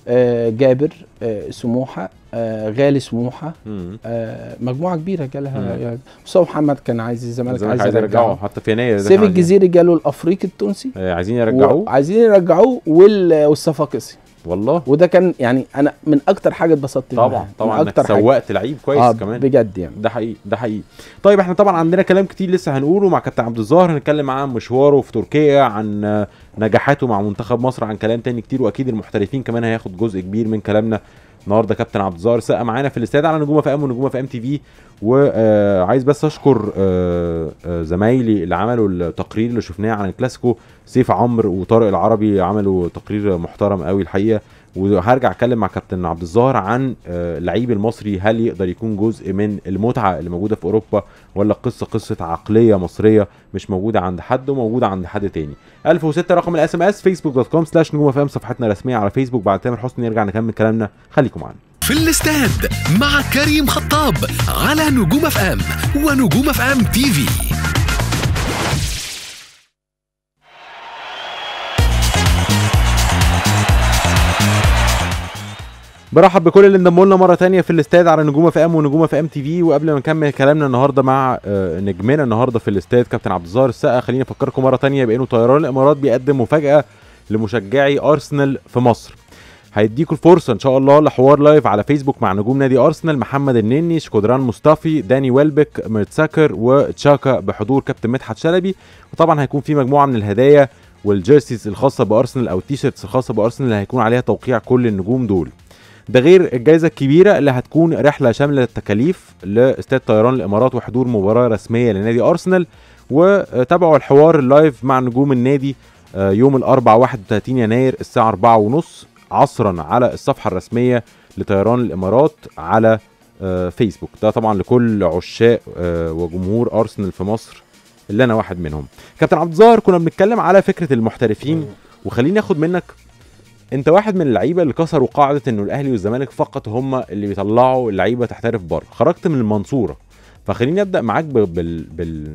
Speaker 3: آه جابر آه سموحه آه غالي سموحه
Speaker 2: مم.
Speaker 3: آه مجموعه كبيره جالها
Speaker 2: مم.
Speaker 3: يعني مصطفى محمد كان عايز الزمالك
Speaker 2: الزمالك
Speaker 3: عايز
Speaker 2: عايز يرجعه
Speaker 3: يرجعه
Speaker 2: حتى في يناير ده
Speaker 3: سيف
Speaker 2: كان عايزين-
Speaker 3: الجزيري جاله الافريقي التونسي
Speaker 2: آه، عايزين يرجعوه
Speaker 3: عايزين يرجعوه وال- والصفاقسي
Speaker 2: والله
Speaker 3: وده كان يعني انا من اكتر حاجه اتبسطت
Speaker 2: طبعا
Speaker 3: منها.
Speaker 2: طبعا
Speaker 3: من
Speaker 2: انك
Speaker 3: اكتر حاجه
Speaker 2: سوقت لعيب كويس
Speaker 3: اه
Speaker 2: كمان
Speaker 3: بجد يعني
Speaker 2: ده حقيقي ده حقيقي طيب احنا طبعا عندنا كلام كتير لسه هنقوله مع كابتن عبد الظاهر هنتكلم معاه عن مشواره في تركيا عن آه، نجاحاته مع منتخب مصر عن كلام تاني كتير واكيد المحترفين كمان هياخد جزء كبير من كلامنا النهارده كابتن عبد الظاهر سقى معانا في الاستاد على نجومه في ام ونجومه في ام تي في وعايز بس اشكر آه، آه، زمايلي اللي عملوا التقرير اللي شفناه عن الكلاسيكو سيف عمرو وطارق العربي عملوا تقرير محترم قوي الحقيقه وهرجع اتكلم مع كابتن عبد الظاهر عن آه، اللعيب المصري هل يقدر يكون جزء من المتعه اللي موجوده في اوروبا ولا القصه قصه عقليه مصريه مش موجوده عند حد وموجوده عند حد تاني 1006 رقم الاس ام اس فيسبوك دوت كوم سلاش نجوم فام صفحتنا الرسميه على فيسبوك بعد تامر حسني نرجع نكمل كلامنا خليكم معانا
Speaker 1: في الاستاد مع كريم خطاب على نجوم اف ام ونجوم اف ام تي في
Speaker 2: برحب بكل اللي انضموا لنا مره تانية في الاستاد على نجومه في ام ونجومه في ام تي في وقبل ما نكمل كلامنا النهارده مع آه، نجمنا النهارده في الاستاد كابتن عبد الظاهر السقا خليني افكركم مره تانية بانه طيران الامارات بيقدم مفاجاه لمشجعي ارسنال في مصر هيديكوا الفرصه ان شاء الله لحوار لايف على فيسبوك مع نجوم نادي ارسنال محمد النني شكودران مصطفي داني ويلبك ميرتساكر وتشاكا بحضور كابتن مدحت شلبي وطبعا هيكون في مجموعه من الهدايا والجيرسيز الخاصه بارسنال او التيشيرتس الخاصه بارسنال اللي هيكون عليها توقيع كل النجوم دول ده غير الجائزه الكبيره اللي هتكون رحله شامله التكاليف لاستاد طيران الامارات وحضور مباراه رسميه لنادي ارسنال وتابعوا الحوار اللايف مع نجوم النادي آه، يوم الاربعاء 31 يناير الساعه 4 ونص عصرا على الصفحه الرسميه لطيران الامارات على آه، فيسبوك ده طبعا لكل عشاق آه، وجمهور ارسنال في مصر اللي انا واحد منهم كابتن عبد الظاهر كنا بنتكلم على فكره المحترفين وخليني اخد منك انت واحد من اللعيبه اللي كسروا قاعده انه الاهلي والزمالك فقط هم اللي بيطلعوا اللعيبه تحترف بره خرجت من المنصوره فخليني ابدا معاك ب- بال بال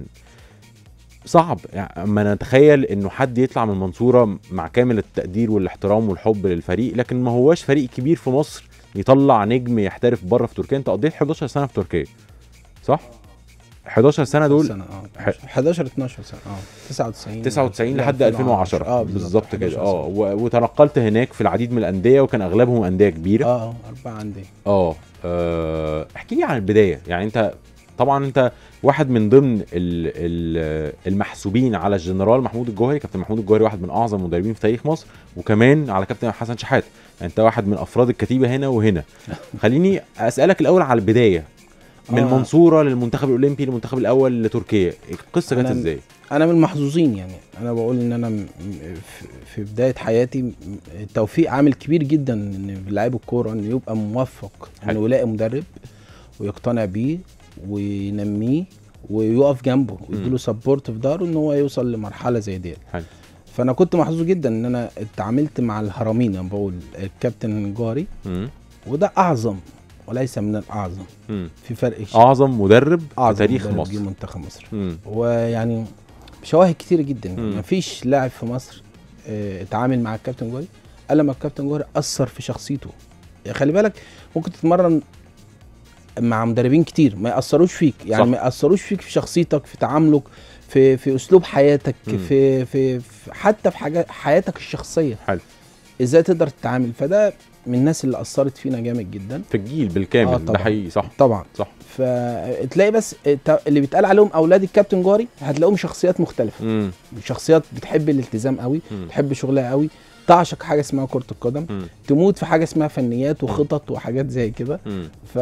Speaker 2: صعب يعني اما نتخيل انه حد يطلع من المنصوره مع كامل التقدير والاحترام والحب للفريق لكن ما هواش فريق كبير في مصر يطلع نجم يحترف بره في تركيا انت قضيت 11 سنه في تركيا صح 11 سنه دول
Speaker 3: سنة اه 11 12 سنه اه 99
Speaker 2: 99
Speaker 3: لا،
Speaker 2: لحد 2010
Speaker 3: اه
Speaker 2: بالظبط كده
Speaker 3: 11
Speaker 2: اه و- وتنقلت هناك في العديد من الانديه وكان اغلبهم انديه كبيره
Speaker 3: اه اه اربعه عندي
Speaker 2: اه آه، احكي لي عن البدايه يعني انت طبعا انت واحد من ضمن ال ال المحسوبين على الجنرال محمود الجوهري كابتن محمود الجوهري واحد من اعظم المدربين في تاريخ مصر وكمان على كابتن حسن شحاته يعني انت واحد من افراد الكتيبه هنا وهنا خليني اسالك الاول على البدايه من
Speaker 3: آه.
Speaker 2: المنصوره للمنتخب الاولمبي للمنتخب الاول لتركيا القصه جت
Speaker 3: أنا-
Speaker 2: ازاي
Speaker 3: انا من المحظوظين يعني انا بقول ان انا م- م- في- في بدايه حياتي م- التوفيق عامل كبير جدا ان لاعب الكوره انه يبقى موفق
Speaker 2: حلو.
Speaker 3: انه يلاقي مدرب ويقتنع بيه وينميه ويقف جنبه ويديله سبورت في ظهره ان هو يوصل لمرحله زي ديت
Speaker 2: حلو
Speaker 3: فانا كنت محظوظ جدا ان انا اتعاملت مع الهرمين انا بقول الكابتن الجوهري
Speaker 2: مم.
Speaker 3: وده اعظم وليس من الاعظم
Speaker 2: مم.
Speaker 3: في فرق شيء
Speaker 2: اعظم مدرب في
Speaker 3: اعظم
Speaker 2: تاريخ
Speaker 3: مدرب
Speaker 2: مصر
Speaker 3: جه منتخب مصر
Speaker 2: مم.
Speaker 3: ويعني شواهد كتير جدا
Speaker 2: مم.
Speaker 3: مفيش لاعب في مصر آه، اتعامل مع الكابتن جوهري الا ما الكابتن جوهري اثر في شخصيته يعني خلي بالك ممكن تتمرن مع مدربين كتير ما ياثروش فيك يعني
Speaker 2: صح.
Speaker 3: ما ياثروش فيك في شخصيتك في تعاملك في في اسلوب حياتك
Speaker 2: مم.
Speaker 3: في, في في حتى في حاجات حياتك الشخصيه
Speaker 2: حلو.
Speaker 3: ازاي تقدر تتعامل فده من الناس اللي اثرت فينا جامد جدا
Speaker 2: في الجيل بالكامل
Speaker 3: آه،
Speaker 2: ده
Speaker 3: طبعاً.
Speaker 2: حقيقي صح
Speaker 3: طبعا
Speaker 2: صح
Speaker 3: فتلاقي بس الت- اللي بيتقال عليهم اولاد الكابتن جاري هتلاقيهم شخصيات مختلفه
Speaker 2: امم
Speaker 3: شخصيات بتحب الالتزام قوي
Speaker 2: مم.
Speaker 3: بتحب شغلها قوي تعشق حاجه اسمها كره القدم
Speaker 2: مم.
Speaker 3: تموت في حاجه اسمها فنيات وخطط وحاجات زي كده
Speaker 2: مم.
Speaker 3: ف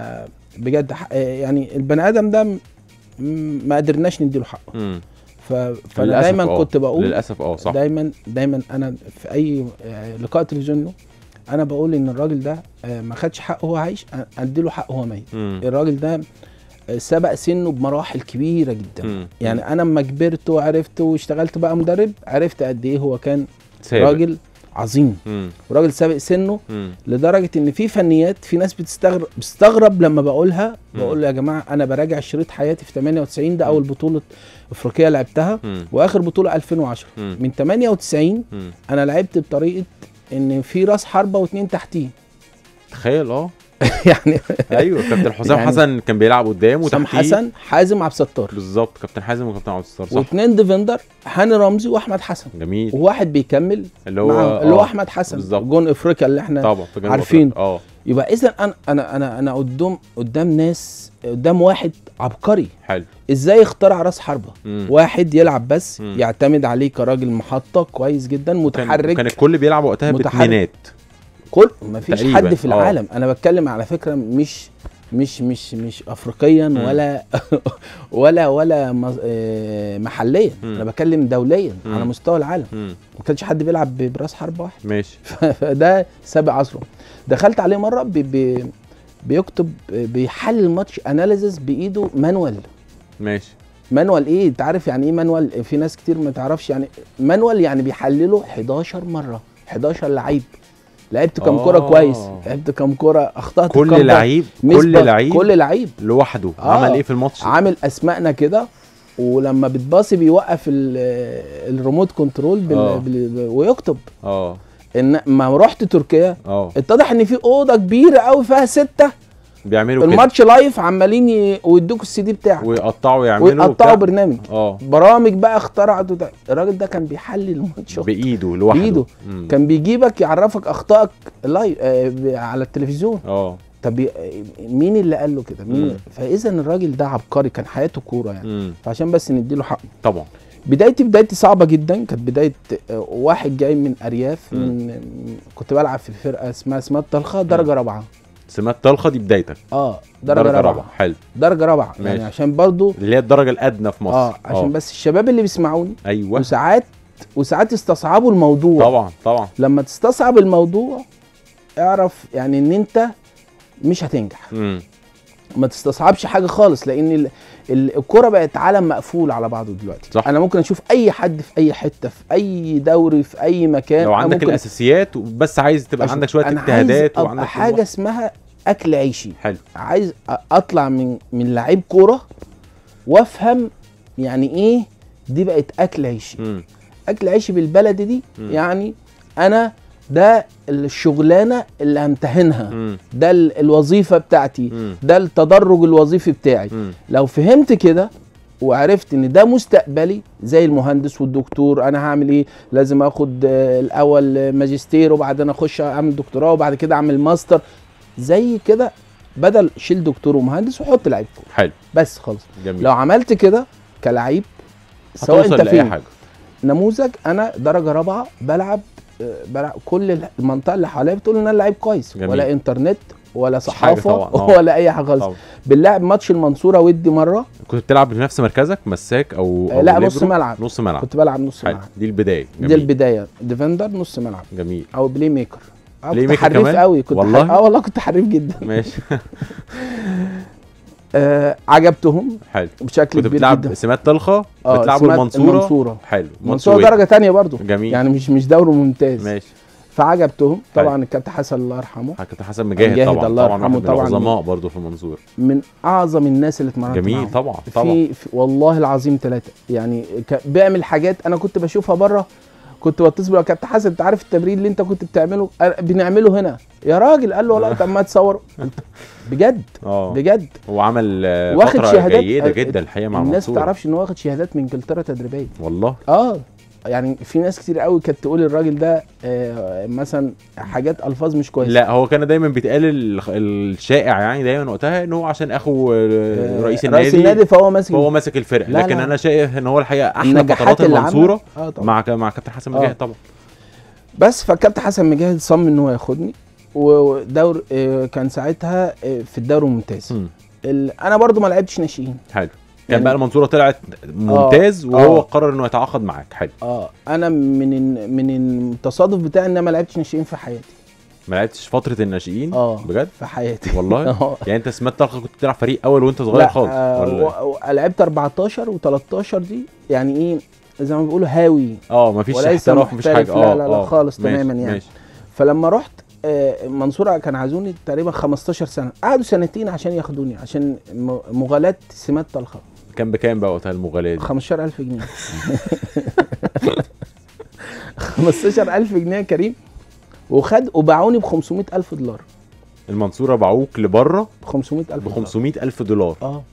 Speaker 3: بجد ح- يعني البني ادم ده م- ما قدرناش نديله حقه
Speaker 2: مم.
Speaker 3: ف... فانا
Speaker 2: للأسف
Speaker 3: دايما
Speaker 2: آه.
Speaker 3: كنت بقول
Speaker 2: للاسف اه صح
Speaker 3: دايما دايما انا في اي آه، لقاء تلفزيوني له، انا بقول ان الراجل ده آه، ما خدش حقه وهو عايش أ- اديله حقه وهو ميت
Speaker 2: مم.
Speaker 3: الراجل ده آه، سبق سنه بمراحل كبيره جدا
Speaker 2: مم.
Speaker 3: يعني انا لما كبرت وعرفت واشتغلت بقى مدرب عرفت قد ايه هو كان
Speaker 2: سابق.
Speaker 3: راجل عظيم
Speaker 2: مم.
Speaker 3: وراجل سابق سنه
Speaker 2: مم.
Speaker 3: لدرجه ان في فنيات في ناس بتستغرب بتستغرب لما بقولها
Speaker 2: مم.
Speaker 3: بقول يا جماعه انا براجع شريط حياتي في 98 ده اول بطوله افريقيه لعبتها
Speaker 2: مم.
Speaker 3: واخر بطوله 2010
Speaker 2: مم.
Speaker 3: من 98
Speaker 2: مم.
Speaker 3: انا لعبت بطريقه ان في راس حربه واثنين تحتيه
Speaker 2: تخيل اه
Speaker 3: يعني
Speaker 2: ايوه كابتن حسام
Speaker 3: يعني
Speaker 2: حسن كان بيلعب قدام
Speaker 3: حسام
Speaker 2: وتحتيه
Speaker 3: حسن حازم عبد الستار
Speaker 2: بالظبط كابتن حازم وكابتن عبد الستار صح
Speaker 3: واثنين ديفندر هاني رمزي واحمد حسن
Speaker 2: جميل
Speaker 3: وواحد بيكمل
Speaker 2: اللي هو
Speaker 3: معاهم اللي هو
Speaker 2: آه،
Speaker 3: احمد حسن
Speaker 2: بالظبط.
Speaker 3: جون افريقيا اللي احنا
Speaker 2: طبعا في جنوب
Speaker 3: عارفين.
Speaker 2: أفريقيا. اه
Speaker 3: يبقى اذا انا انا انا انا قدام قدام ناس قدام واحد عبقري
Speaker 2: حلو
Speaker 3: ازاي اخترع راس حربه
Speaker 2: مم.
Speaker 3: واحد يلعب بس
Speaker 2: مم.
Speaker 3: يعتمد عليه كراجل محطه كويس جدا
Speaker 2: كان
Speaker 3: متحرك
Speaker 2: كان الكل بيلعب وقتها
Speaker 3: متحرك.
Speaker 2: باتنينات
Speaker 3: كل ما فيش
Speaker 2: تقريباً،
Speaker 3: حد في
Speaker 2: آه.
Speaker 3: العالم انا بتكلم على فكره مش مش مش مش افريقيا
Speaker 2: مم.
Speaker 3: ولا ولا ولا مز- آه، محليا
Speaker 2: مم.
Speaker 3: انا بتكلم دوليا
Speaker 2: مم.
Speaker 3: على مستوى العالم
Speaker 2: مم.
Speaker 3: ما كانش حد بيلعب ب- براس حرب واحد
Speaker 2: ماشي
Speaker 3: فده سابق عصره دخلت عليه مره بي بي بيكتب بيحلل الماتش اناليزز بايده مانوال
Speaker 2: ماشي
Speaker 3: مانوال ايه انت عارف يعني ايه مانوال في ناس كتير ما تعرفش يعني مانوال يعني بيحلله 11 مره 11 لعيب لعبت كام
Speaker 2: آه.
Speaker 3: كوره كويس لعبت كام كوره اخطات كام
Speaker 2: كل
Speaker 3: ضربة.
Speaker 2: لعيب
Speaker 3: مس
Speaker 2: كل
Speaker 3: باص.
Speaker 2: لعيب
Speaker 3: كل لعيب
Speaker 2: لوحده
Speaker 3: آه.
Speaker 2: عمل ايه في الماتش
Speaker 3: عامل اسمائنا كده ولما بتباصي بيوقف ال- الريموت كنترول بال...
Speaker 2: آه.
Speaker 3: بال... ويكتب
Speaker 2: اه
Speaker 3: ان ما رحت تركيا
Speaker 2: اه
Speaker 3: اتضح ان في اوضه كبيره قوي فيها سته
Speaker 2: بيعملوا كده
Speaker 3: الماتش لايف عمالين ي- ويدوك السي دي بتاعك
Speaker 2: ويقطعوا يعملوا
Speaker 3: ويقطعوا
Speaker 2: وبتاع.
Speaker 3: برنامج
Speaker 2: اه
Speaker 3: برامج بقى اخترعت وده. الراجل ده كان بيحلل الماتش
Speaker 2: بايده لوحده
Speaker 3: بإيده.
Speaker 2: مم.
Speaker 3: كان بيجيبك يعرفك اخطائك لايف آه ب- على التلفزيون
Speaker 2: اه
Speaker 3: طب ي- مين اللي قال له كده مين
Speaker 2: مم.
Speaker 3: فاذا الراجل ده عبقري كان حياته كوره يعني
Speaker 2: مم.
Speaker 3: فعشان بس نديله حقه
Speaker 2: طبعا
Speaker 3: بدايتي بدايتي صعبه جدا كانت بدايه آه، واحد جاي من ارياف
Speaker 2: مم.
Speaker 3: من كنت بلعب في فرقه اسمها اسمها الطلخه درجه رابعه
Speaker 2: سمات طلخه دي بدايتك
Speaker 3: اه درجه, رابعه
Speaker 2: حلو
Speaker 3: درجه رابعه يعني
Speaker 2: ماشي.
Speaker 3: عشان برضو
Speaker 2: اللي هي الدرجه الادنى في مصر
Speaker 3: اه عشان بس الشباب اللي بيسمعوني
Speaker 2: ايوه
Speaker 3: وساعات وساعات يستصعبوا الموضوع
Speaker 2: طبعا طبعا
Speaker 3: لما تستصعب الموضوع اعرف يعني ان انت مش هتنجح
Speaker 2: مم.
Speaker 3: ما تستصعبش حاجه خالص لان ال- ال- الكرة بقت عالم مقفول على بعضه دلوقتي
Speaker 2: صح.
Speaker 3: انا ممكن اشوف اي حد في اي حته في اي دوري في اي مكان
Speaker 2: لو
Speaker 3: أنا
Speaker 2: عندك
Speaker 3: ممكن
Speaker 2: الاساسيات بس عايز تبقى
Speaker 3: أشوف-
Speaker 2: عندك شويه
Speaker 3: أنا
Speaker 2: اجتهادات
Speaker 3: عايز أبقى
Speaker 2: وعندك
Speaker 3: حاجه
Speaker 2: طموح.
Speaker 3: اسمها اكل عيشي
Speaker 2: حلو
Speaker 3: عايز أ- اطلع من من لعيب كوره وافهم يعني ايه دي بقت اكل عيشي
Speaker 2: مم.
Speaker 3: اكل عيشي بالبلدي دي
Speaker 2: مم.
Speaker 3: يعني انا ده الشغلانه اللي همتهنها
Speaker 2: مم.
Speaker 3: ده ال- الوظيفه بتاعتي
Speaker 2: مم.
Speaker 3: ده التدرج الوظيفي بتاعي
Speaker 2: مم.
Speaker 3: لو فهمت كده وعرفت ان ده مستقبلي زي المهندس والدكتور انا هعمل ايه لازم اخد آه، الاول آه، ماجستير وبعدين اخش اعمل دكتوراه وبعد كده اعمل ماستر زي كده بدل شيل دكتور ومهندس وحط لعيب كورة.
Speaker 2: حلو
Speaker 3: بس خالص
Speaker 2: جميل
Speaker 3: لو عملت كده كلعيب سواء
Speaker 2: هتوصل
Speaker 3: انت
Speaker 2: لاي
Speaker 3: فين
Speaker 2: حاجه
Speaker 3: نموذج انا درجه رابعه بلعب آه، بلعب كل المنطقه اللي حواليا بتقول ان انا لعيب كويس
Speaker 2: جميل.
Speaker 3: ولا انترنت ولا
Speaker 2: مش حاجة
Speaker 3: صحافه
Speaker 2: طبعاً، آه.
Speaker 3: ولا اي حاجه خالص
Speaker 2: طبعا
Speaker 3: بنلعب ماتش المنصوره ودي مره
Speaker 2: كنت بتلعب بنفس مركزك مساك او,
Speaker 3: آه،
Speaker 2: أو
Speaker 3: لا نص
Speaker 2: ليبرو؟
Speaker 3: ملعب
Speaker 2: نص ملعب
Speaker 3: كنت بلعب نص
Speaker 2: حلو
Speaker 3: ملعب
Speaker 2: دي البدايه
Speaker 3: دي
Speaker 2: جميل
Speaker 3: البدايه ديفندر نص ملعب
Speaker 2: جميل
Speaker 3: او بلاي ميكر آه
Speaker 2: بلاي
Speaker 3: كنت
Speaker 2: ميكر
Speaker 3: حريف
Speaker 2: كمان؟
Speaker 3: قوي كنت
Speaker 2: والله؟
Speaker 3: اه والله كنت حريف جدا
Speaker 2: ماشي
Speaker 3: آه عجبتهم
Speaker 2: حلو
Speaker 3: بشكل
Speaker 2: كنت
Speaker 3: كبير
Speaker 2: بتلعب
Speaker 3: جدا
Speaker 2: سمات طلخه
Speaker 3: آه،
Speaker 2: بتلعبوا
Speaker 3: سمات
Speaker 2: المنصوره
Speaker 3: المنصورة.
Speaker 2: حلو
Speaker 3: منصوره
Speaker 2: منصورة
Speaker 3: درجه تانية برضو
Speaker 2: جميل
Speaker 3: يعني مش مش دوري ممتاز
Speaker 2: ماشي
Speaker 3: فعجبتهم طبعا الكابتن حسن الله يرحمه
Speaker 2: كابتن حسن مجاهد,
Speaker 3: مجاهد
Speaker 2: طبعا
Speaker 3: الله
Speaker 2: طبعا
Speaker 3: يرحمه
Speaker 2: واحد من
Speaker 3: طبعاً.
Speaker 2: العظماء برضه في المنصوره
Speaker 3: من اعظم الناس اللي اتمرنت
Speaker 2: جميل
Speaker 3: معاهم.
Speaker 2: طبعا طبعا
Speaker 3: في, في والله العظيم ثلاثة يعني ك- بيعمل حاجات انا كنت بشوفها بره كنت بتصل بيه كابتن حسن انت عارف التمرين اللي انت كنت بتعمله أنا- بنعمله هنا يا راجل قال له والله طب ما تصور قلت بجد
Speaker 2: اه
Speaker 3: بجد
Speaker 2: هو عمل آه،
Speaker 3: واخد
Speaker 2: فتره
Speaker 3: شهادات
Speaker 2: جيده
Speaker 3: آه،
Speaker 2: جدا الحقيقه مع
Speaker 3: الناس
Speaker 2: منصور
Speaker 3: تعرفش ان هو واخد شهادات من انجلترا تدريبيه
Speaker 2: والله
Speaker 3: اه يعني في ناس كتير قوي كانت تقول الراجل ده آه مثلا حاجات الفاظ مش كويسه
Speaker 2: لا هو كان دايما بيتقال ال- الشائع يعني دايما وقتها ان هو عشان اخو آه، رئيس النادي
Speaker 3: رئيس النادي فهو ماسك
Speaker 2: فهو ماسك الفرقه
Speaker 3: لا،
Speaker 2: لكن
Speaker 3: لا.
Speaker 2: انا شايف ان هو الحقيقه احلى
Speaker 3: النجاحات
Speaker 2: فترات
Speaker 3: اللي
Speaker 2: المنصوره
Speaker 3: عملها اه طبعا
Speaker 2: مع مع كابتن حسن
Speaker 3: آه.
Speaker 2: مجاهد طبعا
Speaker 3: بس فالكابتن حسن مجاهد صمم ان هو ياخدني ودور آه، كان ساعتها آه، في الدوري الممتاز
Speaker 2: مم.
Speaker 3: ال- انا برضو ما لعبتش ناشئين
Speaker 2: حلو كان
Speaker 3: يعني-
Speaker 2: بقى المنصوره طلعت ممتاز وهو
Speaker 3: آه.
Speaker 2: قرر انه يتعاقد معاك حلو
Speaker 3: اه انا من ال- من التصادف بتاعي ان انا ما لعبتش ناشئين في حياتي
Speaker 2: ما لعبتش فتره الناشئين
Speaker 3: اه
Speaker 2: بجد
Speaker 3: في حياتي
Speaker 2: والله
Speaker 3: اه
Speaker 2: يعني انت سمات طلقه كنت بتلعب فريق اول وانت صغير
Speaker 3: لا
Speaker 2: خالص
Speaker 3: آه
Speaker 2: ولا
Speaker 3: و- و- لعبت 14 و13 دي يعني ايه زي ما بيقولوا هاوي
Speaker 2: اه مفيش
Speaker 3: وليس
Speaker 2: احتراف مفيش
Speaker 3: محترف،
Speaker 2: حاجه
Speaker 3: لا
Speaker 2: اه
Speaker 3: لا لا
Speaker 2: آه.
Speaker 3: خالص
Speaker 2: ماشي،
Speaker 3: تماما يعني.
Speaker 2: ماشي
Speaker 3: فلما رحت آه، منصورة كان عايزوني تقريبا 15 سنة قعدوا سنتين عشان ياخدوني عشان م- مغالاة سمات طلخة
Speaker 2: كان بكام بقى وقتها المغالاه دي
Speaker 3: 15000 جنيه 15000 جنيه يا كريم وخد وباعوني ب 500000 دولار
Speaker 2: المنصوره باعوك لبره
Speaker 3: ب 500000
Speaker 2: ب
Speaker 3: دولار
Speaker 2: 500 الف دولار
Speaker 3: اه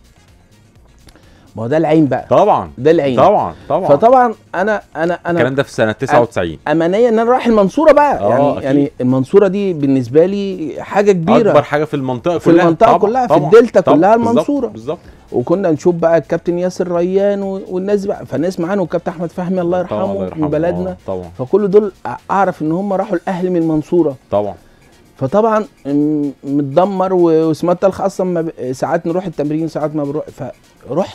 Speaker 3: ما هو ده العين بقى
Speaker 2: طبعا
Speaker 3: ده العين
Speaker 2: طبعا طبعا
Speaker 3: فطبعا انا انا
Speaker 2: الكلام
Speaker 3: انا
Speaker 2: ده في سنه 99
Speaker 3: امانيه ان انا رايح المنصوره بقى
Speaker 2: آه،
Speaker 3: يعني
Speaker 2: أكيد.
Speaker 3: يعني المنصوره دي بالنسبه لي حاجه كبيره
Speaker 2: اكبر حاجه في المنطقه
Speaker 3: في
Speaker 2: كلها
Speaker 3: المنطقة
Speaker 2: طبعا
Speaker 3: كلها، في
Speaker 2: طبعا
Speaker 3: الدلتا
Speaker 2: طبعا
Speaker 3: كلها
Speaker 2: بالظبط،
Speaker 3: المنصورة.
Speaker 2: بالظبط
Speaker 3: وكنا نشوف بقى الكابتن ياسر ريان و- والناس بقى فالناس معانا والكابتن احمد فهمي الله
Speaker 2: طبعا، الله
Speaker 3: يرحمه من بلدنا
Speaker 2: آه، طبعا
Speaker 3: فكل دول أ- اعرف ان هم راحوا الاهلي من المنصوره
Speaker 2: طبعا
Speaker 3: فطبعا م- متدمر و- وسمات الخ اصلا ما ب- ساعات نروح التمرين ساعات ما بروح فرحت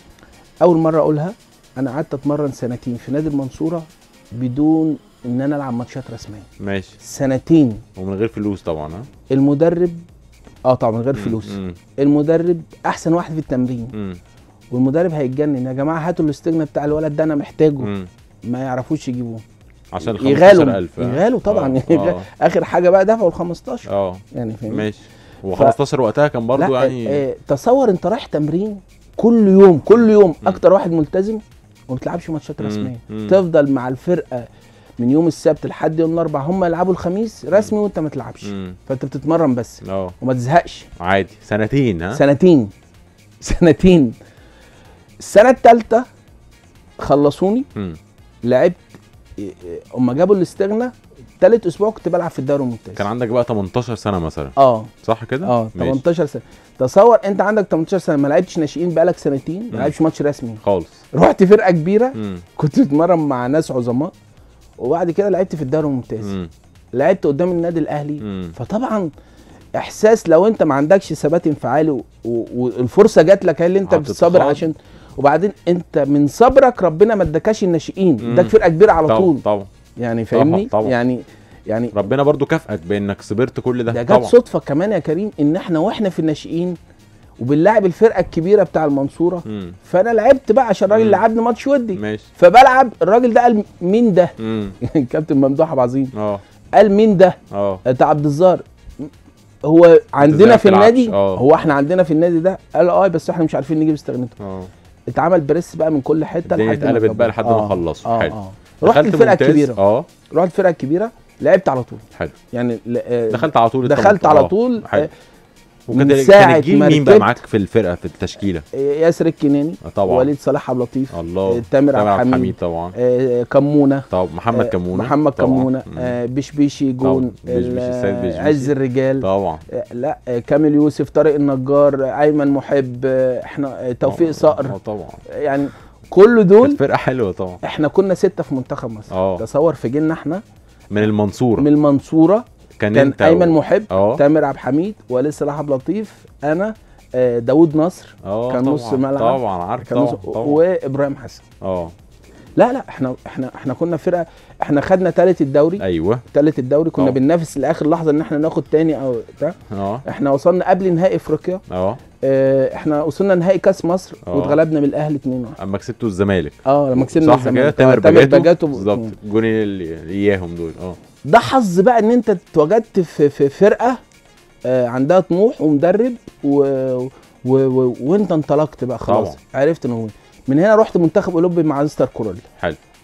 Speaker 3: اول مره اقولها انا قعدت اتمرن سنتين في نادي المنصوره بدون ان انا العب ماتشات رسميه
Speaker 2: ماشي
Speaker 3: سنتين
Speaker 2: ومن غير فلوس طبعا ها
Speaker 3: المدرب اه طبعا من غير
Speaker 2: مم،
Speaker 3: فلوس
Speaker 2: مم،
Speaker 3: المدرب احسن واحد في التمرين
Speaker 2: مم،
Speaker 3: والمدرب هيتجنن يا جماعه هاتوا الاستجنة بتاع الولد ده انا محتاجه
Speaker 2: مم.
Speaker 3: ما يعرفوش يجيبوه
Speaker 2: عشان
Speaker 3: يغالوا
Speaker 2: 15000 ها؟
Speaker 3: يغالوا طبعا
Speaker 2: آه،
Speaker 3: يغ-
Speaker 2: آه.
Speaker 3: اخر حاجه بقى دفعوا ال 15
Speaker 2: اه
Speaker 3: يعني فاهم
Speaker 2: ماشي و15 وقتها كان برضو
Speaker 3: لا
Speaker 2: يعني
Speaker 3: آه تصور انت رايح تمرين كل يوم كل يوم اكتر واحد ملتزم وما بتلعبش ماتشات
Speaker 2: مم،
Speaker 3: رسميه
Speaker 2: مم.
Speaker 3: تفضل مع الفرقه من يوم السبت لحد يوم الاربعاء هم يلعبوا الخميس رسمي وانت ما تلعبش
Speaker 2: مم.
Speaker 3: فانت بتتمرن بس
Speaker 2: اه
Speaker 3: وما تزهقش
Speaker 2: عادي سنتين ها
Speaker 3: سنتين سنتين السنه الثالثه خلصوني
Speaker 2: مم.
Speaker 3: لعبت إيه، إيه، اما جابوا الاستغنى تالت اسبوع كنت بلعب في الدوري الممتاز
Speaker 2: كان عندك بقى 18 سنه مثلا
Speaker 3: اه
Speaker 2: صح كده
Speaker 3: اه
Speaker 2: ماشي.
Speaker 3: 18 سنه تصور انت عندك 18 سنه ما لعبتش ناشئين بقالك سنتين
Speaker 2: مم.
Speaker 3: ما لعبش ماتش رسمي
Speaker 2: خالص
Speaker 3: رحت فرقه كبيره
Speaker 2: مم.
Speaker 3: كنت بتمرن مع ناس عظماء وبعد كده لعبت في الدوري الممتاز
Speaker 2: مم.
Speaker 3: لعبت قدام النادي الاهلي
Speaker 2: مم.
Speaker 3: فطبعا احساس لو انت ما عندكش ثبات انفعالي و- و- والفرصه جات لك هي اللي انت
Speaker 2: هتتخاض.
Speaker 3: بتصبر عشان وبعدين انت من صبرك ربنا ما اداكاش الناشئين
Speaker 2: مم.
Speaker 3: اداك فرقه كبيره على
Speaker 2: طبعا
Speaker 3: طول
Speaker 2: طبعا
Speaker 3: يعني فاهمني
Speaker 2: طبعا.
Speaker 3: يعني يعني
Speaker 2: ربنا برضو كافئك بانك صبرت كل ده
Speaker 3: ده جت
Speaker 2: طبعا
Speaker 3: صدفه كمان يا كريم ان احنا واحنا في الناشئين وبنلاعب الفرقه الكبيره بتاع المنصوره
Speaker 2: مم.
Speaker 3: فانا لعبت بقى عشان الراجل
Speaker 2: مم.
Speaker 3: لعبني ماتش ودي
Speaker 2: ماشي
Speaker 3: فبلعب الراجل ده قال مين ده
Speaker 2: مم.
Speaker 3: كابتن ممدوح عبد العظيم
Speaker 2: اه
Speaker 3: قال مين ده
Speaker 2: اه
Speaker 3: بتاع عبد الزار هو
Speaker 2: إزاي
Speaker 3: عندنا
Speaker 2: ما
Speaker 3: في
Speaker 2: بتلعبش؟
Speaker 3: النادي
Speaker 2: آه.
Speaker 3: هو احنا عندنا في النادي ده قال اه بس احنا مش عارفين نجيب استغنته
Speaker 2: اه
Speaker 3: اتعمل بريس بقى من كل حته
Speaker 2: الدنيا
Speaker 3: لحد ما
Speaker 2: اتقلبت
Speaker 3: جابوه.
Speaker 2: بقى لحد ما
Speaker 3: آه.
Speaker 2: خلصوا.
Speaker 3: اه
Speaker 2: حلو.
Speaker 3: اه رحت
Speaker 2: دخلت
Speaker 3: الفرقه
Speaker 2: ممتاز؟
Speaker 3: الكبيره
Speaker 2: اه
Speaker 3: رحت الفرقه الكبيره لعبت على طول
Speaker 2: حلو
Speaker 3: يعني ل- آه،
Speaker 2: دخلت على طول
Speaker 3: دخلت
Speaker 2: التمن-
Speaker 3: على
Speaker 2: آه،
Speaker 3: طول
Speaker 2: حلو
Speaker 3: آه،
Speaker 2: وكان
Speaker 3: من
Speaker 2: كان
Speaker 3: ساعة
Speaker 2: الجيل
Speaker 3: ما
Speaker 2: مين بقى
Speaker 3: ركبت-
Speaker 2: معاك في الفرقه في التشكيله
Speaker 3: ياسر الكناني
Speaker 2: آه، طبعا
Speaker 3: وليد صلاح عبد اللطيف
Speaker 2: الله
Speaker 3: آه، تامر عبد
Speaker 2: عبد
Speaker 3: الحميد
Speaker 2: طبعا
Speaker 3: آه، كمونه
Speaker 2: طب محمد
Speaker 3: آه،
Speaker 2: كمونه
Speaker 3: محمد
Speaker 2: طبعاً.
Speaker 3: كمونه
Speaker 2: مم.
Speaker 3: آه، بشبيشي جون
Speaker 2: طبعاً. بشبيشي،
Speaker 3: ال-
Speaker 2: السيد بشبيشي.
Speaker 3: عز الرجال
Speaker 2: طبعا
Speaker 3: آه، لا آه، كامل يوسف طارق النجار آه، ايمن محب آه، احنا آه، توفيق
Speaker 2: آه،
Speaker 3: صقر
Speaker 2: آه، طبعا
Speaker 3: آه، يعني كل دول
Speaker 2: كانت فرقه حلوه طبعا
Speaker 3: احنا كنا ستة في منتخب مصر
Speaker 2: اه.
Speaker 3: تصور في جيلنا احنا
Speaker 2: من المنصوره
Speaker 3: من المنصورة
Speaker 2: كان,
Speaker 3: كان
Speaker 2: انت
Speaker 3: ايمن محب
Speaker 2: اه
Speaker 3: تامر عبد الحميد وليد صلاح عبد اللطيف انا آه، داوود نصر
Speaker 2: اه
Speaker 3: كان
Speaker 2: طبعا
Speaker 3: نص ملعب.
Speaker 2: طبعا عارف
Speaker 3: كان نص
Speaker 2: طبعا طبعا
Speaker 3: وابراهيم حسن
Speaker 2: اه
Speaker 3: لا لا احنا احنا احنا كنا فرقه احنا خدنا ثالث الدوري
Speaker 2: ايوه
Speaker 3: ثالث الدوري كنا
Speaker 2: اه.
Speaker 3: بننافس لاخر لحظه ان احنا ناخد تاني او ده
Speaker 2: اه
Speaker 3: احنا وصلنا قبل نهائي افريقيا
Speaker 2: اه
Speaker 3: اه احنا وصلنا نهائي كاس مصر
Speaker 2: اه.
Speaker 3: واتغلبنا من الاهلي 2 1
Speaker 2: اما كسبتوا الزمالك
Speaker 3: اه لما كسبنا
Speaker 2: صح كده
Speaker 3: الزمالك.
Speaker 2: تامر
Speaker 3: اه، تامر
Speaker 2: باجاتو
Speaker 3: باجاتو
Speaker 2: بالظبط الجونين اللي اللي اياهم دول اه
Speaker 3: ده حظ بقى ان انت اتواجدت في في فرقه آه عندها طموح ومدرب و... و... و... وانت انطلقت بقى خلاص
Speaker 2: طبعا.
Speaker 3: عرفت انه من هنا رحت منتخب اولمبي مع مستر كورول
Speaker 2: حلو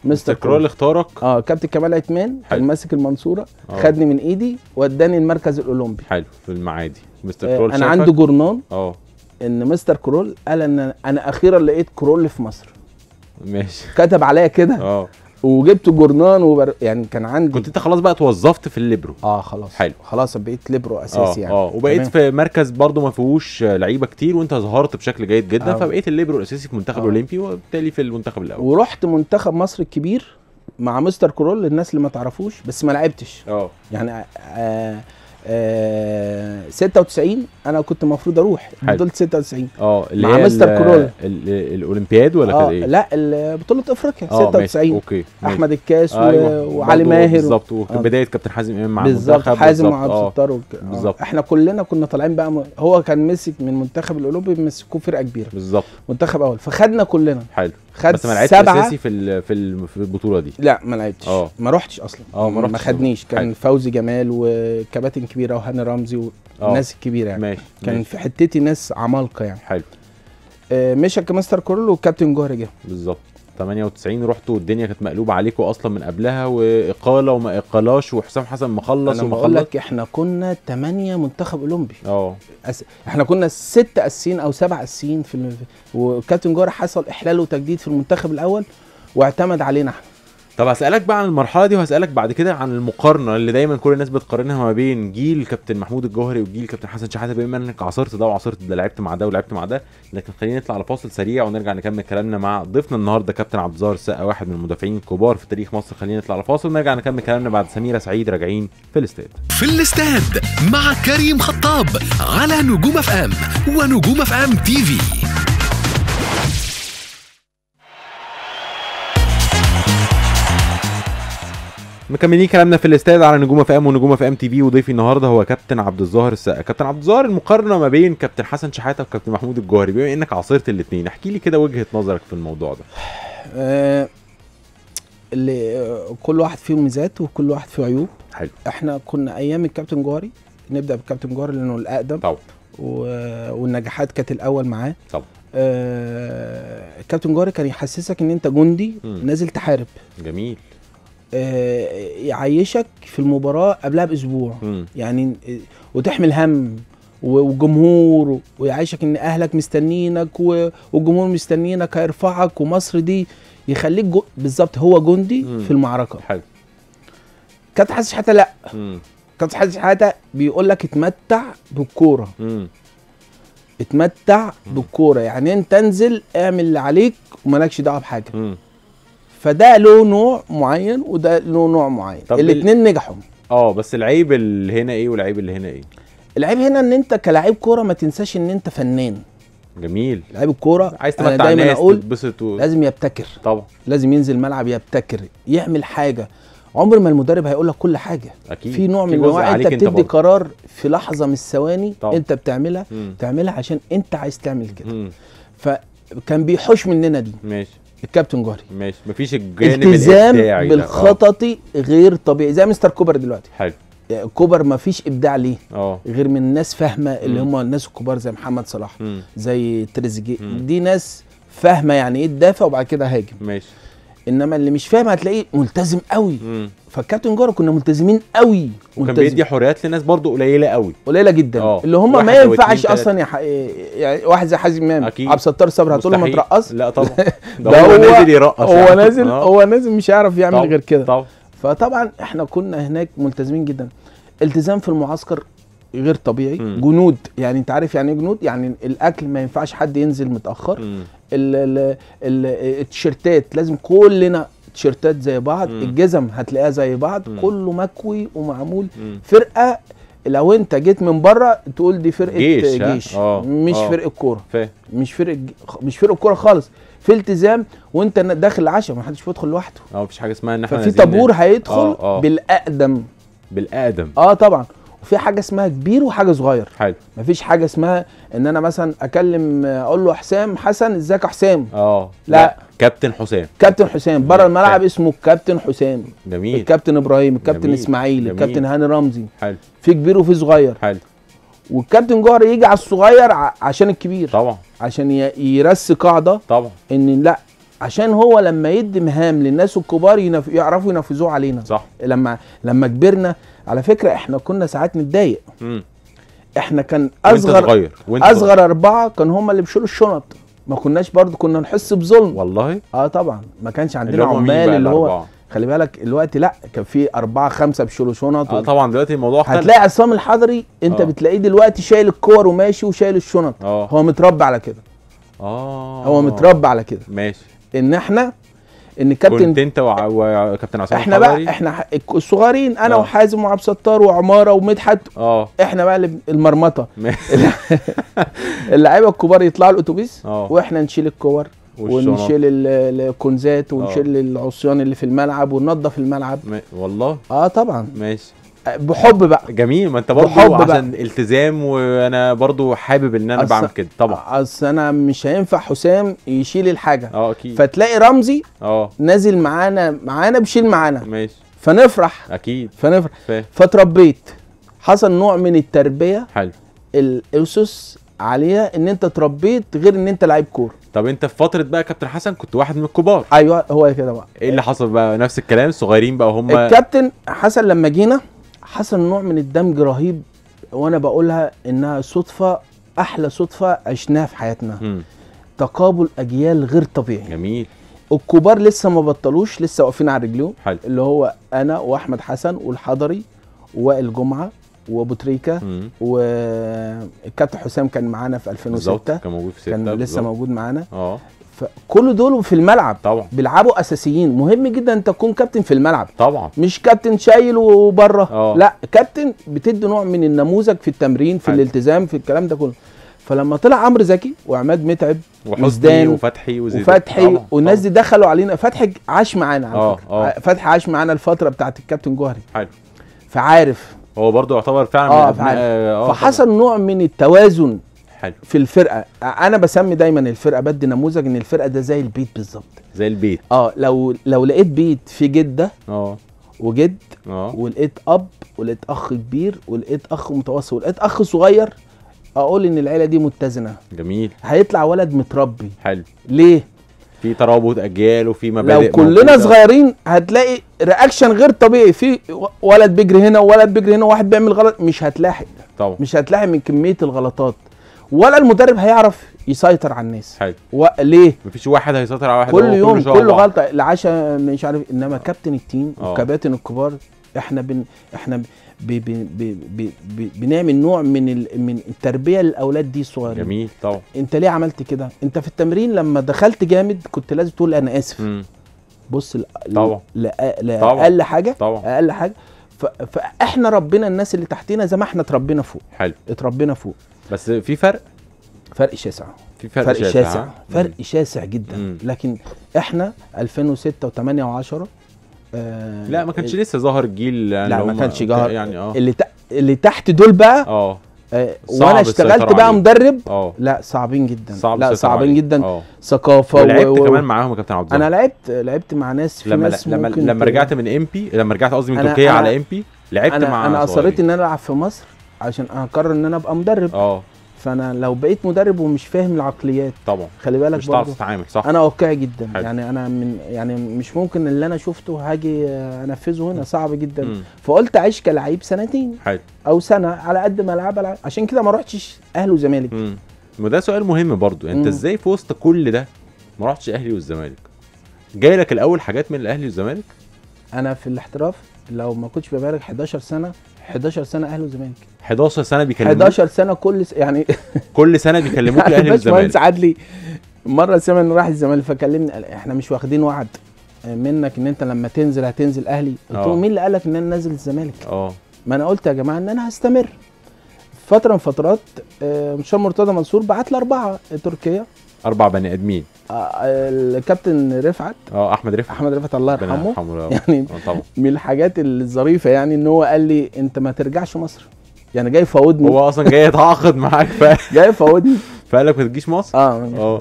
Speaker 2: مستر كرول اختارك
Speaker 3: اه كابتن كمال عثمان
Speaker 2: حلو.
Speaker 3: كان ماسك المنصوره
Speaker 2: آه.
Speaker 3: خدني من ايدي وداني المركز الاولمبي
Speaker 2: حلو في المعادي مستر
Speaker 3: آه
Speaker 2: كرول
Speaker 3: انا
Speaker 2: شافك؟
Speaker 3: عندي جورنال
Speaker 2: اه
Speaker 3: ان مستر كرول قال ان انا اخيرا لقيت كرول في مصر
Speaker 2: ماشي
Speaker 3: كتب عليا كده
Speaker 2: اه
Speaker 3: وجبت جورنال وبر... يعني كان عندي
Speaker 2: كنت انت خلاص بقى اتوظفت في الليبرو
Speaker 3: اه خلاص
Speaker 2: حلو.
Speaker 3: خلاص بقيت ليبرو
Speaker 2: اه
Speaker 3: اساسي يعني
Speaker 2: اه وبقيت
Speaker 3: تمام.
Speaker 2: في مركز برضه ما فيهوش لعيبه كتير وانت ظهرت بشكل جيد جدا
Speaker 3: آه.
Speaker 2: فبقيت الليبرو الاساسي في المنتخب
Speaker 3: آه.
Speaker 2: الاولمبي وبالتالي في المنتخب الاول
Speaker 3: ورحت منتخب مصر الكبير مع مستر كرول للناس اللي ما تعرفوش بس ما لعبتش
Speaker 2: اه
Speaker 3: يعني آه آه 96 انا كنت المفروض اروح
Speaker 2: حلو.
Speaker 3: بطوله 96
Speaker 2: اه اللي
Speaker 3: مع
Speaker 2: هي
Speaker 3: مستر
Speaker 2: ال-
Speaker 3: كرول.
Speaker 2: ال- ال- الاولمبياد ولا
Speaker 3: اه
Speaker 2: كانت ايه؟
Speaker 3: لا ال- بطوله افريقيا
Speaker 2: اه ماشي
Speaker 3: 96
Speaker 2: اوكي ماشي.
Speaker 3: احمد الكاس
Speaker 2: أيوة.
Speaker 3: و... وعلي
Speaker 2: برضه
Speaker 3: ماهر
Speaker 2: بالظبط
Speaker 3: آه.
Speaker 2: وبدايه كابتن حازم امام مع
Speaker 3: بالظبط
Speaker 2: المنتخب
Speaker 3: حازم
Speaker 2: بالظبط.
Speaker 3: وعبد
Speaker 2: اه
Speaker 3: الستار وك... آه.
Speaker 2: بالظبط.
Speaker 3: احنا كلنا كنا طالعين بقى م... هو كان مسك من المنتخب الاولمبي مسكوه فرقه كبيره
Speaker 2: بالظبط
Speaker 3: منتخب اول فخدنا كلنا
Speaker 2: حلو
Speaker 3: خد
Speaker 2: بس ما لعبتش
Speaker 3: سبعه
Speaker 2: اساسي في ال- في ال- في البطوله دي
Speaker 3: لا ما لعبتش
Speaker 2: اه.
Speaker 3: ما رحتش اصلا
Speaker 2: اه، ما
Speaker 3: ما
Speaker 2: رحتش.
Speaker 3: خدنيش كان
Speaker 2: حلو.
Speaker 3: فوزي جمال وكباتن كبيره وهاني رمزي
Speaker 2: اه.
Speaker 3: والناس الكبيره يعني
Speaker 2: ماشي
Speaker 3: كان
Speaker 2: ماشي.
Speaker 3: في حتتي ناس عمالقه يعني
Speaker 2: حلو
Speaker 3: آه، مشى كمستر كورل والكابتن جوهري جه
Speaker 2: بالظبط 98 رحتوا والدنيا كانت مقلوبه عليكم اصلا من قبلها واقاله وما اقالاش وحسام حسن مخلص
Speaker 3: انا
Speaker 2: وما
Speaker 3: بقول
Speaker 2: خلص
Speaker 3: لك احنا كنا 8 منتخب اولمبي
Speaker 2: اه
Speaker 3: أس... احنا كنا ست اسين او سبع اسين في ال... وكابتن جوهري حصل احلال وتجديد في المنتخب الاول واعتمد علينا احنا
Speaker 2: طب هسألك بقى عن المرحلة دي وهسألك بعد كده عن المقارنة اللي دايما كل الناس بتقارنها ما بين جيل كابتن محمود الجوهري وجيل كابتن حسن شحاتة بما انك عاصرت ده وعاصرت ده لعبت مع ده ولعبت مع ده لكن خلينا نطلع على فاصل سريع ونرجع نكمل كلامنا مع ضيفنا النهارده كابتن عبد الظاهر السقا واحد من المدافعين الكبار في تاريخ مصر خلينا نطلع على فاصل ونرجع نكمل كلامنا بعد سميرة سعيد راجعين في الاستاد
Speaker 1: في الاستاد مع كريم خطاب على نجوم اف ام ونجوم اف ام تي في
Speaker 2: مكملين كلامنا في الاستاد على نجوم اف ام ونجوم اف ام تي في وضيفي النهارده هو كابتن عبد الظاهر السقا كابتن عبد الظاهر المقارنه ما بين كابتن حسن شحاته وكابتن محمود الجوهري بما انك عاصرت الاثنين احكي لي كده وجهه نظرك في الموضوع ده
Speaker 3: آه، اللي آه، كل واحد فيهم ميزات وكل واحد فيه عيوب
Speaker 2: حلو
Speaker 3: احنا كنا ايام الكابتن جوهري نبدا بالكابتن جوهري لانه الاقدم
Speaker 2: طبعا
Speaker 3: و... والنجاحات كانت الاول معاه
Speaker 2: طبعا
Speaker 3: آه... الكابتن جوهري كان يحسسك ان انت جندي
Speaker 2: مم.
Speaker 3: نازل تحارب
Speaker 2: جميل
Speaker 3: آه... يعيشك في المباراه قبلها باسبوع
Speaker 2: مم.
Speaker 3: يعني آه، وتحمل هم و- وجمهور ويعيشك ان اهلك مستنينك و- والجمهور مستنينك هيرفعك ومصر دي يخليك جو... بالظبط هو جندي
Speaker 2: مم.
Speaker 3: في المعركه
Speaker 2: حلو
Speaker 3: كابتن حسن شحاته لا
Speaker 2: مم.
Speaker 3: كابتن حسن شحاته بيقول لك اتمتع بالكوره
Speaker 2: مم.
Speaker 3: اتمتع بالكوره يعني انت انزل اعمل اللي عليك ومالكش دعوه بحاجه
Speaker 2: مم.
Speaker 3: فده له نوع معين وده له نوع معين
Speaker 2: طب
Speaker 3: الاثنين نجحوا
Speaker 2: اه بس العيب اللي هنا ايه والعيب اللي هنا ايه
Speaker 3: العيب هنا ان انت كلاعب كوره ما تنساش ان انت فنان
Speaker 2: جميل
Speaker 3: لعيب الكوره
Speaker 2: عايز
Speaker 3: انا
Speaker 2: تمتع
Speaker 3: دايما
Speaker 2: الناس
Speaker 3: اقول
Speaker 2: تتبسط و...
Speaker 3: لازم يبتكر
Speaker 2: طبعا
Speaker 3: لازم ينزل ملعب يبتكر يعمل حاجه عمر ما المدرب هيقول لك كل حاجه
Speaker 2: اكيد
Speaker 3: في نوع من
Speaker 2: جزء
Speaker 3: انواع انت
Speaker 2: عليك
Speaker 3: بتدي
Speaker 2: برضه.
Speaker 3: قرار في لحظه من الثواني
Speaker 2: طبعا.
Speaker 3: انت بتعملها
Speaker 2: مم.
Speaker 3: تعملها عشان انت عايز تعمل كده
Speaker 2: مم.
Speaker 3: فكان بيحوش مننا دي
Speaker 2: ماشي
Speaker 3: الكابتن جوهري
Speaker 2: ماشي مفيش الجانب
Speaker 3: التزام
Speaker 2: الابداعي ده. آه.
Speaker 3: بالخطط غير طبيعي زي مستر كوبر دلوقتي
Speaker 2: حلو
Speaker 3: يعني كوبر ما فيش ابداع ليه
Speaker 2: اه
Speaker 3: غير من ناس فاهمه اللي
Speaker 2: مم.
Speaker 3: هم الناس الكبار زي محمد صلاح
Speaker 2: مم.
Speaker 3: زي تريزيجيه
Speaker 2: مم.
Speaker 3: دي ناس فاهمه يعني ايه تدافع وبعد كده هاجم
Speaker 2: ماشي
Speaker 3: انما اللي مش فاهم هتلاقيه ملتزم قوي
Speaker 2: مم.
Speaker 3: فالكابتن جوهر كنا ملتزمين قوي
Speaker 2: وكان
Speaker 3: ملتزم.
Speaker 2: بيدي حريات لناس برضه قليله قوي
Speaker 3: قليله جدا
Speaker 2: اه.
Speaker 3: اللي هم
Speaker 2: واحد
Speaker 3: ما
Speaker 2: أو
Speaker 3: ينفعش
Speaker 2: اتنين
Speaker 3: اصلا يح... يعني واحد زي حازم امام
Speaker 2: أكيد.
Speaker 3: عبد الستار صبري هتقول له ما
Speaker 2: مستحيل.
Speaker 3: ترقص
Speaker 2: لا طبعا ده,
Speaker 3: ده
Speaker 2: هو,
Speaker 3: هو-
Speaker 2: نازل يرقص
Speaker 3: هو
Speaker 2: يعني.
Speaker 3: نازل
Speaker 2: اه.
Speaker 3: هو نازل مش هيعرف يعمل
Speaker 2: طبعا.
Speaker 3: غير كده
Speaker 2: طبعا
Speaker 3: فطبعا احنا كنا هناك ملتزمين جدا التزام في المعسكر غير طبيعي
Speaker 2: مم.
Speaker 3: جنود يعني انت عارف يعني ايه جنود يعني الاكل ما ينفعش حد ينزل متاخر
Speaker 2: مم.
Speaker 3: ال- ال- ال- التيشيرتات لازم كلنا تيشيرتات زي بعض
Speaker 2: مم.
Speaker 3: الجزم هتلاقيها زي بعض
Speaker 2: مم.
Speaker 3: كله مكوي ومعمول
Speaker 2: مم.
Speaker 3: فرقه لو انت جيت من بره تقول دي فرقه
Speaker 2: جيش،
Speaker 3: جيش,
Speaker 2: ها؟
Speaker 3: جيش.
Speaker 2: اه،
Speaker 3: مش
Speaker 2: اه.
Speaker 3: فرقه كوره
Speaker 2: فاهم
Speaker 3: مش فرقه مش فرقه كوره خالص في التزام وانت داخل العشاء ما حدش بيدخل لوحده
Speaker 2: اه مفيش حاجه اسمها ان احنا
Speaker 3: ففي
Speaker 2: نازلين
Speaker 3: طابور هيدخل
Speaker 2: اه، اه.
Speaker 3: بالاقدم
Speaker 2: بالاقدم
Speaker 3: اه طبعا وفي حاجه اسمها كبير وحاجه صغير
Speaker 2: حلو
Speaker 3: مفيش حاجه اسمها ان انا مثلا اكلم آه، اقول له حسام حسن ازيك يا حسام
Speaker 2: اه
Speaker 3: لا.
Speaker 2: كابتن حسام
Speaker 3: كابتن حسام بره
Speaker 2: فاهم.
Speaker 3: الملعب اسمه كابتن حسام
Speaker 2: جميل
Speaker 3: الكابتن ابراهيم الكابتن
Speaker 2: جميل.
Speaker 3: اسماعيل
Speaker 2: جميل.
Speaker 3: الكابتن هاني رمزي
Speaker 2: حلو
Speaker 3: في كبير وفي صغير
Speaker 2: حلو
Speaker 3: والكابتن جوهر يجي على الصغير ع- عشان الكبير
Speaker 2: طبعا
Speaker 3: عشان ي- يرسي قاعده
Speaker 2: طبعا
Speaker 3: ان لا عشان هو لما يدي مهام للناس الكبار ينف... يعرفوا ينفذوه علينا
Speaker 2: صح
Speaker 3: لما لما كبرنا على فكره احنا كنا ساعات نتضايق
Speaker 2: امم
Speaker 3: احنا كان
Speaker 2: وانت
Speaker 3: اصغر
Speaker 2: صغير وانت صغير.
Speaker 3: اصغر اربعه كان هم اللي بيشيلوا الشنط ما كناش برضو كنا نحس بظلم
Speaker 2: والله
Speaker 3: اه طبعا ما كانش
Speaker 2: اللي
Speaker 3: عندنا
Speaker 2: هم مين
Speaker 3: عمال
Speaker 2: بقى
Speaker 3: اللي هو
Speaker 2: الأربعة؟
Speaker 3: خلي بالك الوقت لا كان في اربعه خمسه بيشيلوا شنط
Speaker 2: اه
Speaker 3: و...
Speaker 2: طبعا دلوقتي الموضوع اختلف
Speaker 3: هتلاقي عصام الحضري انت
Speaker 2: آه.
Speaker 3: بتلاقيه دلوقتي شايل الكور وماشي وشايل الشنط
Speaker 2: اه
Speaker 3: هو متربى على كده
Speaker 2: اه
Speaker 3: هو متربى على كده
Speaker 2: ماشي
Speaker 3: ان احنا ان
Speaker 2: كنت
Speaker 3: كابتن
Speaker 2: انت وع- وكابتن عصام
Speaker 3: احنا
Speaker 2: الحضري؟
Speaker 3: بقى احنا ح- الصغيرين انا
Speaker 2: آه.
Speaker 3: وحازم وعبد الستار وعماره ومدحت
Speaker 2: اه
Speaker 3: احنا بقى اللي- المرمطه
Speaker 2: ماشي.
Speaker 3: اللعيبه الكبار يطلعوا الاتوبيس
Speaker 2: اه
Speaker 3: واحنا نشيل الكور
Speaker 2: والشنط.
Speaker 3: ونشيل ال- الكنزات ونشيل
Speaker 2: آه.
Speaker 3: العصيان اللي في الملعب وننظف الملعب
Speaker 2: ما- والله
Speaker 3: اه طبعا
Speaker 2: ماشي
Speaker 3: بحب بقى
Speaker 2: جميل ما انت برضو
Speaker 3: بحب بقى.
Speaker 2: عشان التزام وانا برضو حابب ان انا
Speaker 3: أصل-
Speaker 2: بعمل كده طبعا
Speaker 3: اصل انا مش هينفع حسام يشيل الحاجه
Speaker 2: اه اكيد
Speaker 3: فتلاقي رمزي
Speaker 2: اه
Speaker 3: نازل معانا معانا بيشيل معانا
Speaker 2: ماشي
Speaker 3: فنفرح
Speaker 2: اكيد
Speaker 3: فنفرح
Speaker 2: فاهم
Speaker 3: فتربيت حصل نوع من التربيه
Speaker 2: حلو
Speaker 3: الاسس عليها ان انت تربيت غير ان انت لعيب كوره
Speaker 2: طب انت في فتره بقى كابتن حسن كنت واحد من الكبار
Speaker 3: ايوه هو كده بقى
Speaker 2: ايه اللي حصل بقى نفس الكلام الصغيرين بقى هم
Speaker 3: الكابتن حسن لما جينا حصل نوع من الدمج رهيب وانا بقولها انها صدفه احلى صدفه عشناها في حياتنا
Speaker 2: مم.
Speaker 3: تقابل اجيال غير طبيعي
Speaker 2: جميل
Speaker 3: الكبار لسه ما بطلوش لسه واقفين على رجليهم
Speaker 2: حلو
Speaker 3: اللي هو انا واحمد حسن والحضري ووائل جمعه وابو تريكه
Speaker 2: مم.
Speaker 3: والكابتن حسام كان معانا في
Speaker 2: بالظبط
Speaker 3: 2006
Speaker 2: كان موجود في ستة
Speaker 3: كان لسه
Speaker 2: بالظبط.
Speaker 3: موجود معانا
Speaker 2: اه
Speaker 3: فكل دول في الملعب
Speaker 2: طبعا
Speaker 3: بيلعبوا اساسيين مهم جدا انت تكون كابتن في الملعب
Speaker 2: طبعا
Speaker 3: مش كابتن شايل وبره
Speaker 2: اه.
Speaker 3: لا كابتن بتدي نوع من النموذج في التمرين في
Speaker 2: حلو.
Speaker 3: الالتزام في الكلام ده كله فلما طلع عمرو زكي وعماد متعب
Speaker 2: وحسني
Speaker 3: وزدان
Speaker 2: وفتحي وزيد
Speaker 3: وفتحي
Speaker 2: طبعاً،
Speaker 3: والناس
Speaker 2: طبعاً.
Speaker 3: دي دخلوا علينا فتحي عاش معانا على
Speaker 2: اه،
Speaker 3: فكره
Speaker 2: اه.
Speaker 3: ع- فتحي عاش معانا الفتره بتاعت الكابتن جوهري
Speaker 2: حلو
Speaker 3: فعارف
Speaker 2: هو برضو يعتبر فعلا
Speaker 3: اه،
Speaker 2: من
Speaker 3: فعلا.
Speaker 2: اه طبعاً.
Speaker 3: فحصل نوع من التوازن
Speaker 2: حلو
Speaker 3: في الفرقه انا بسمي دايما الفرقه بدي نموذج ان الفرقه ده زي البيت بالظبط
Speaker 2: زي البيت
Speaker 3: اه لو لو لقيت بيت فيه جده
Speaker 2: اه
Speaker 3: وجد
Speaker 2: اه
Speaker 3: ولقيت اب ولقيت اخ كبير ولقيت اخ متوسط ولقيت اخ صغير اقول ان العيله دي متزنه
Speaker 2: جميل
Speaker 3: هيطلع ولد متربي
Speaker 2: حلو
Speaker 3: ليه
Speaker 2: في ترابط اجيال وفي مبادئ
Speaker 3: لو كلنا
Speaker 2: موجودة.
Speaker 3: صغيرين هتلاقي رياكشن غير طبيعي في و- ولد بيجري هنا وولد بيجري هنا وواحد بيعمل غلط مش هتلاحق
Speaker 2: طبعا
Speaker 3: مش هتلاحق من كميه الغلطات ولا المدرب هيعرف يسيطر على الناس
Speaker 2: حلو
Speaker 3: وليه
Speaker 2: مفيش واحد هيسيطر على واحد
Speaker 3: كل
Speaker 2: هو
Speaker 3: يوم
Speaker 2: شبه
Speaker 3: كل
Speaker 2: بعض.
Speaker 3: غلطه العشاء مش عارف انما كابتن التيم
Speaker 2: اه.
Speaker 3: والكباتن الكبار احنا بن احنا ب ب ب ب ب ب بنعمل نوع من ال من التربيه للاولاد دي الصغيرين
Speaker 2: جميل طبعا
Speaker 3: انت ليه عملت كده انت في التمرين لما دخلت جامد كنت لازم تقول انا اسف
Speaker 2: مم.
Speaker 3: بص ل- ل-
Speaker 2: طبعا.
Speaker 3: لأ-
Speaker 2: طبعا.
Speaker 3: لاقل حاجه
Speaker 2: طبعا
Speaker 3: اقل حاجه ف... فاحنا ربنا الناس اللي تحتنا زي ما احنا اتربينا فوق
Speaker 2: حلو
Speaker 3: اتربينا فوق
Speaker 2: بس في فرق
Speaker 3: فرق شاسع
Speaker 2: في فرق,
Speaker 3: فرق
Speaker 2: شاسع
Speaker 3: شاسع
Speaker 2: ها؟
Speaker 3: فرق
Speaker 2: مم.
Speaker 3: شاسع جدا
Speaker 2: مم.
Speaker 3: لكن احنا 2006 و8 و10 آه
Speaker 2: لا ما كانش لسه ظهر الجيل يعني
Speaker 3: لا،
Speaker 2: اللي
Speaker 3: ما
Speaker 2: هم-
Speaker 3: كانش ظهر.
Speaker 2: يعني اه
Speaker 3: اللي ت... اللي تحت دول بقى
Speaker 2: اه
Speaker 3: آه
Speaker 2: صعب
Speaker 3: وانا
Speaker 2: السيطرة
Speaker 3: اشتغلت بقى
Speaker 2: عليه.
Speaker 3: مدرب
Speaker 2: اه
Speaker 3: لا صعبين جدا
Speaker 2: صعب
Speaker 3: لا
Speaker 2: السيطرة
Speaker 3: صعبين
Speaker 2: عليه.
Speaker 3: جدا
Speaker 2: اه
Speaker 3: ثقافه
Speaker 2: ولعبت كمان معاهم يا كابتن عبد
Speaker 3: انا
Speaker 2: الله
Speaker 3: لعبت لعبت مع ناس في
Speaker 2: لما
Speaker 3: ناس
Speaker 2: لما
Speaker 3: ممكن
Speaker 2: لما
Speaker 3: ت-
Speaker 2: رجعت من ام بي لما رجعت قصدي من
Speaker 3: أنا-
Speaker 2: تركيا
Speaker 3: أنا-
Speaker 2: على ام بي لعبت
Speaker 3: انا
Speaker 2: مع
Speaker 3: انا
Speaker 2: صغيرين.
Speaker 3: اصريت ان انا العب في مصر عشان اقرر ان انا ابقى مدرب
Speaker 2: اه
Speaker 3: فانا لو بقيت مدرب ومش فاهم العقليات
Speaker 2: طبعا
Speaker 3: خلي بالك
Speaker 2: مش هتعرف
Speaker 3: برضه
Speaker 2: تتعامل صح
Speaker 3: انا واقعي جدا
Speaker 2: حلو.
Speaker 3: يعني انا من يعني مش ممكن اللي انا شفته هاجي انفذه هنا صعب جدا
Speaker 2: مم.
Speaker 3: فقلت اعيش كلعيب سنتين
Speaker 2: حلو
Speaker 3: او سنه على قد ما العب العب عشان كده ما رحتش اهلي وزمالك
Speaker 2: امم وده سؤال مهم برضو انت
Speaker 3: مم.
Speaker 2: ازاي في وسط كل ده ما رحتش اهلي والزمالك جاي لك الاول حاجات من الاهلي والزمالك
Speaker 3: انا في الاحتراف لو ما كنتش ببالغ 11 سنه 11 سنه اهلي وزمالك
Speaker 2: 11 سنه بيكلموك
Speaker 3: 11 سنه كل س... يعني
Speaker 2: كل سنه بيكلموك
Speaker 3: يعني
Speaker 2: الاهلي
Speaker 3: باشمهندس
Speaker 2: والزمالك
Speaker 3: عدلي مره سمع انه راح الزمالك فكلمني قال احنا مش واخدين وعد منك ان انت لما تنزل هتنزل اهلي قلت
Speaker 2: اه.
Speaker 3: له مين اللي قال لك ان انا نازل الزمالك
Speaker 2: اه
Speaker 3: ما انا قلت يا جماعه ان انا هستمر فتره من فترات آه، مستشار مرتضى منصور بعت لي اربعه تركيا
Speaker 2: اربع بني ادمين
Speaker 3: آه، الكابتن رفعت
Speaker 2: اه احمد رفعت
Speaker 3: احمد رفعت الله
Speaker 2: ربنا
Speaker 3: يرحمه
Speaker 2: يرحمه
Speaker 3: يعني
Speaker 2: اه طبعا
Speaker 3: من الحاجات الظريفه يعني ان هو قال لي انت ما ترجعش مصر يعني جاي يفاوضني
Speaker 2: هو اصلا جاي يتعاقد معاك ف...
Speaker 3: جاي يفاوضني
Speaker 2: فقال لك ما تجيش مصر
Speaker 3: اه
Speaker 2: اه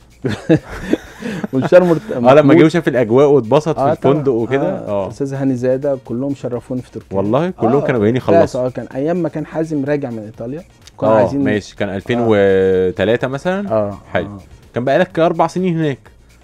Speaker 3: مستشار مرتضى
Speaker 2: اه لما جه وشاف الاجواء واتبسط في
Speaker 3: آه طبعاً.
Speaker 2: الفندق وكده اه
Speaker 3: استاذ هاني زاده كلهم شرفوني في تركيا
Speaker 2: والله كلهم كانوا جايين
Speaker 3: لا،
Speaker 2: يخلصوا
Speaker 3: اه كان ايام ما كان حازم راجع من ايطاليا كنا
Speaker 2: اه ماشي كان 2003 مثلا
Speaker 3: اه
Speaker 2: حلو.
Speaker 3: آه.
Speaker 2: كان بقالك اربع سنين هناك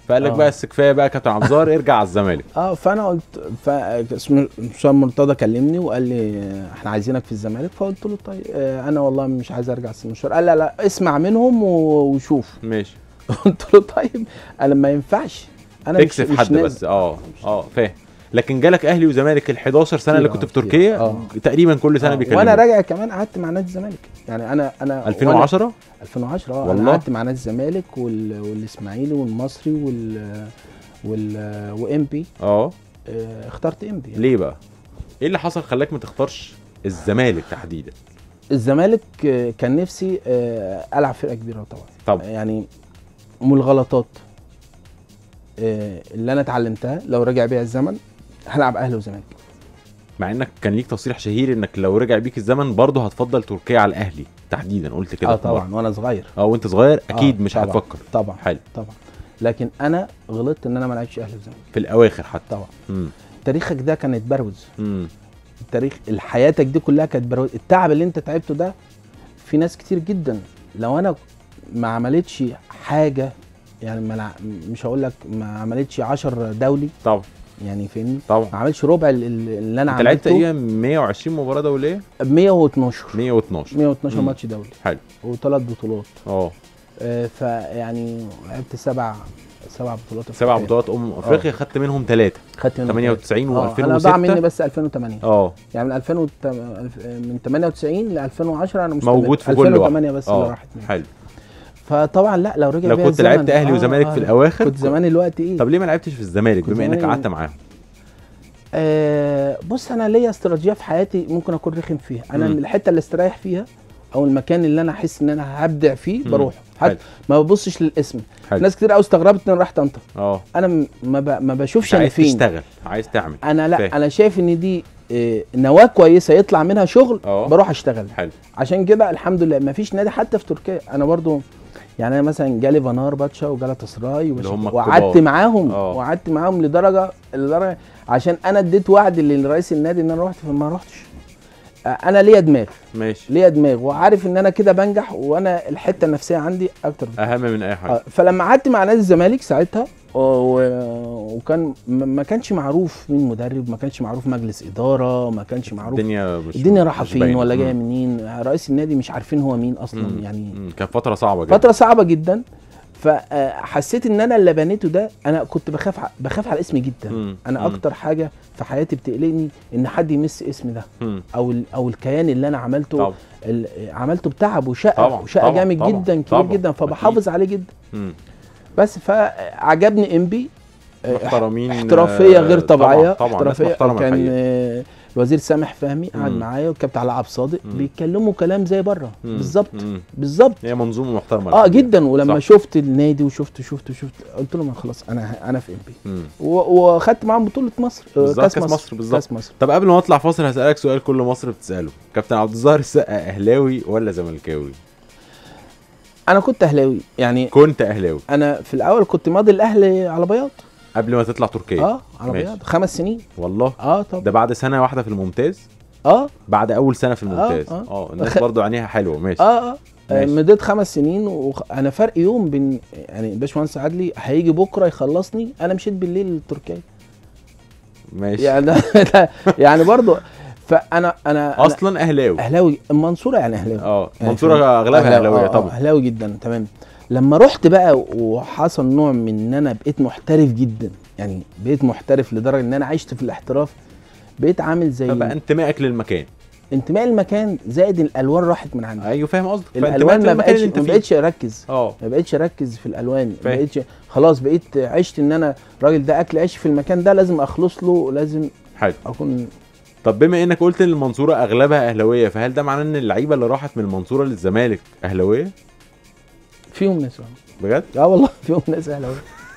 Speaker 2: فقال لك
Speaker 3: آه.
Speaker 2: بقى بس كفايه بقى كابتن عبد الظاهر ارجع على الزمالك
Speaker 3: اه فانا قلت ف اسمه حسام مرتضى كلمني وقال لي آه، احنا عايزينك في الزمالك فقلت له طيب آه، انا والله مش عايز ارجع المشوار قال لا لا اسمع منهم و- وشوف
Speaker 2: ماشي
Speaker 3: قلت له طيب انا ما ينفعش انا مش-
Speaker 2: تكسف
Speaker 3: مش
Speaker 2: حد
Speaker 3: نازل.
Speaker 2: بس اه اه فاهم لكن جالك اهلي وزمالك ال 11 سنه اللي
Speaker 3: كتير،
Speaker 2: كنت في
Speaker 3: آه، كتير.
Speaker 2: تركيا
Speaker 3: آه.
Speaker 2: تقريبا كل سنه
Speaker 3: آه،
Speaker 2: بيكلموك
Speaker 3: وانا راجع كمان قعدت مع نادي الزمالك يعني انا انا
Speaker 2: 2010
Speaker 3: وأنا- 2010 اه
Speaker 2: والله؟
Speaker 3: انا قعدت مع نادي الزمالك وال... والاسماعيلي والمصري وال وال وام بي
Speaker 2: اه
Speaker 3: آه، اخترت ام بي
Speaker 2: ليه بقى ايه اللي حصل خلاك ما تختارش الزمالك تحديدا
Speaker 3: الزمالك آه، كان نفسي آه، العب فرقه كبيره طبعا
Speaker 2: طب
Speaker 3: يعني من الغلطات آه، اللي انا اتعلمتها لو رجع بيها الزمن هلعب اهلي وزمالك
Speaker 2: مع انك كان ليك تصريح شهير انك لو رجع بيك الزمن برضه هتفضل تركيا على الاهلي تحديدا قلت كده
Speaker 3: اه
Speaker 2: في مرة.
Speaker 3: طبعا وانا صغير
Speaker 2: اه وانت صغير اكيد
Speaker 3: آه،
Speaker 2: مش
Speaker 3: طبعاً.
Speaker 2: هتفكر
Speaker 3: طبعا
Speaker 2: حلو
Speaker 3: طبعا لكن انا غلطت ان انا ما لعبتش اهلي وزمالك
Speaker 2: في الاواخر حتى
Speaker 3: طبعا
Speaker 2: امم
Speaker 3: تاريخك ده كان اتبروز
Speaker 2: امم
Speaker 3: التاريخ حياتك دي كلها كانت بروز التعب اللي انت تعبته ده في ناس كتير جدا لو انا ما عملتش حاجه يعني ما لع- مش هقول لك ما عملتش 10 دولي
Speaker 2: طبعا
Speaker 3: يعني فاهمني
Speaker 2: طبعا
Speaker 3: ما عملش ربع ال- ال- اللي انا
Speaker 2: انت لعبت
Speaker 3: عملته
Speaker 2: تقريبا 120 مباراه دوليه
Speaker 3: ب 112
Speaker 2: 112
Speaker 3: 112
Speaker 2: مم.
Speaker 3: ماتش دولي
Speaker 2: حلو
Speaker 3: وثلاث بطولات
Speaker 2: اه
Speaker 3: آه، فيعني لعبت سبع سبع بطولات
Speaker 2: سبع
Speaker 3: أفريقية.
Speaker 2: بطولات امم افريقيا خدت منهم ثلاثه
Speaker 3: خدت منهم
Speaker 2: 98
Speaker 3: ثلاثة. آه، انا ضاع مني
Speaker 2: و2006
Speaker 3: بس 2008
Speaker 2: اه
Speaker 3: يعني من 2000 وت- الف- من 98 ل 2010 انا مستمر
Speaker 2: موجود في كل واحد
Speaker 3: 2008 بس اللي
Speaker 2: اه
Speaker 3: راحت مني
Speaker 2: حلو
Speaker 3: فطبعا لا لو رجع
Speaker 2: لو
Speaker 3: بيها
Speaker 2: كنت
Speaker 3: الزمن-
Speaker 2: لعبت اهلي
Speaker 3: آه،
Speaker 2: وزمالك
Speaker 3: آه،
Speaker 2: في
Speaker 3: لا.
Speaker 2: الاواخر
Speaker 3: كنت زمان الوقت ايه
Speaker 2: طب ليه ما لعبتش في الزمالك
Speaker 3: كنت
Speaker 2: بما انك
Speaker 3: زماني-
Speaker 2: قعدت معاهم
Speaker 3: آه بص انا ليا استراتيجيه في حياتي ممكن اكون رخم فيها انا
Speaker 2: مم.
Speaker 3: الحته اللي استريح فيها او المكان اللي انا احس ان انا هبدع فيه
Speaker 2: مم.
Speaker 3: بروح
Speaker 2: حلو.
Speaker 3: حتى ما ببصش للاسم
Speaker 2: حلو
Speaker 3: ناس كتير قوي استغربت ان انا رحت طنطا
Speaker 2: اه
Speaker 3: انا م- ما, ب... ما بشوفش
Speaker 2: مش
Speaker 3: انا
Speaker 2: عايز
Speaker 3: فين
Speaker 2: تشتغل عايز تعمل
Speaker 3: انا لا
Speaker 2: فاهم.
Speaker 3: انا شايف ان دي آه، نواه كويسه يطلع منها شغل
Speaker 2: اه.
Speaker 3: بروح اشتغل
Speaker 2: حلو
Speaker 3: عشان كده الحمد لله ما فيش نادي حتى في تركيا انا برضو يعني انا مثلا جالي فانار باتشا وجالاتا سراي
Speaker 2: اللي هم
Speaker 3: وبش- وقعدت
Speaker 2: الكبار.
Speaker 3: معاهم
Speaker 2: اه.
Speaker 3: وقعدت معاهم لدرجه لدرجه عشان انا اديت وعد لرئيس النادي ان انا رحت فما رحتش آه، انا ليا دماغ
Speaker 2: ماشي
Speaker 3: ليا دماغ وعارف ان انا كده بنجح وانا الحته النفسيه عندي اكتر
Speaker 2: اهم من اي حاجه
Speaker 3: آه، فلما قعدت مع نادي الزمالك ساعتها و- و- وكان ما ما كانش معروف مين مدرب ما كانش معروف مجلس اداره ما كانش معروف
Speaker 2: الدنيا مش
Speaker 3: الدنيا رايحه
Speaker 2: مش
Speaker 3: فين
Speaker 2: باينة.
Speaker 3: ولا جايه
Speaker 2: مم.
Speaker 3: منين رئيس النادي مش عارفين هو مين اصلا
Speaker 2: مم.
Speaker 3: يعني
Speaker 2: مم. كانت فتره صعبه جدا
Speaker 3: فتره صعبه جدا فحسيت ان انا اللي بنيته ده انا كنت بخاف ع- بخاف على اسمي جدا
Speaker 2: مم.
Speaker 3: انا
Speaker 2: مم.
Speaker 3: اكتر حاجه في حياتي بتقلقني ان حد يمس اسمي ده
Speaker 2: مم.
Speaker 3: او ال- او الكيان اللي انا عملته
Speaker 2: طبعا
Speaker 3: ال- عملته بتعب وشقه
Speaker 2: طبعا،
Speaker 3: وشقه
Speaker 2: طبعا،
Speaker 3: جامد
Speaker 2: طبعا،
Speaker 3: جدا كبير
Speaker 2: طبعا،
Speaker 3: جدا فبحافظ عليه جدا
Speaker 2: مم.
Speaker 3: بس فعجبني انبي
Speaker 2: محترمين
Speaker 3: احترافيه غير
Speaker 2: آه،
Speaker 3: طبيعيه
Speaker 2: طبعا طبعا ناس
Speaker 3: احترافيه
Speaker 2: محترمه
Speaker 3: كان
Speaker 2: الحقيقة.
Speaker 3: آه، الوزير سامح فهمي قعد
Speaker 2: مم.
Speaker 3: معايا والكابتن علاء عبد الصادق
Speaker 2: مم.
Speaker 3: بيتكلموا كلام زي بره
Speaker 2: مم.
Speaker 3: بالظبط
Speaker 2: مم.
Speaker 3: بالظبط
Speaker 2: هي منظومه محترمه
Speaker 3: اه
Speaker 2: الحقيقة.
Speaker 3: جدا ولما
Speaker 2: صح.
Speaker 3: شفت النادي وشفت شفت شفت قلت لهم خلاص انا انا في ام بي
Speaker 2: مم.
Speaker 3: واخدت معاهم بطوله مصر آه،
Speaker 2: بالظبط، كأس مصر، بالظبط.
Speaker 3: كاس مصر
Speaker 2: طب قبل ما اطلع فاصل هسألك سؤال كل مصر بتسأله كابتن عبد الظاهر السقا اهلاوي ولا زملكاوي
Speaker 3: انا كنت اهلاوي يعني
Speaker 2: كنت اهلاوي
Speaker 3: انا في الاول كنت ماضي الاهلي على بياض
Speaker 2: قبل ما تطلع تركيا
Speaker 3: اه على
Speaker 2: ماشي.
Speaker 3: بياض خمس سنين
Speaker 2: والله
Speaker 3: اه طب
Speaker 2: ده بعد سنه واحده في الممتاز
Speaker 3: اه
Speaker 2: بعد اول سنه في الممتاز
Speaker 3: آه.
Speaker 2: اه الناس برضو عينيها حلوه ماشي
Speaker 3: اه اه
Speaker 2: ماشي.
Speaker 3: مديت خمس سنين وانا فرق يوم بين يعني الباشمهندس عدلي هيجي بكره يخلصني انا مشيت بالليل لتركيا
Speaker 2: ماشي
Speaker 3: يعني ده ده يعني برضو فانا انا أنا
Speaker 2: اصلا اهلاوي
Speaker 3: اهلاوي المنصوره يعني اهلاوي
Speaker 2: اه
Speaker 3: يعني
Speaker 2: منصوره
Speaker 3: فاهم؟
Speaker 2: اغلبها اهلاويه
Speaker 3: آه، آه،
Speaker 2: طبعا
Speaker 3: اهلاوي جدا تمام لما رحت بقى وحصل نوع من ان انا بقيت محترف جدا يعني بقيت محترف لدرجه ان انا عشت في الاحتراف بقيت عامل زي
Speaker 2: فبقى انتمائك للمكان
Speaker 3: انتماء المكان زائد الالوان راحت من عندي
Speaker 2: ايوه فاهم قصدك
Speaker 3: الالوان ما
Speaker 2: فانتمائك
Speaker 3: بقتش
Speaker 2: للمكان اللي
Speaker 3: ما
Speaker 2: انت فيه
Speaker 3: بقتش اركز
Speaker 2: اه
Speaker 3: ما بقتش اركز في الالوان ما
Speaker 2: فاهم.
Speaker 3: بقتش خلاص بقيت عشت ان انا الراجل ده اكل عيش في المكان ده لازم اخلص له لازم
Speaker 2: حلو
Speaker 3: اكون
Speaker 2: طب بما انك قلت ان المنصوره اغلبها اهلاويه فهل ده معناه ان اللعيبه اللي راحت من المنصوره للزمالك اهلاويه
Speaker 3: فيهم ناس
Speaker 2: بجد
Speaker 3: اه والله فيهم ناس اهلاويه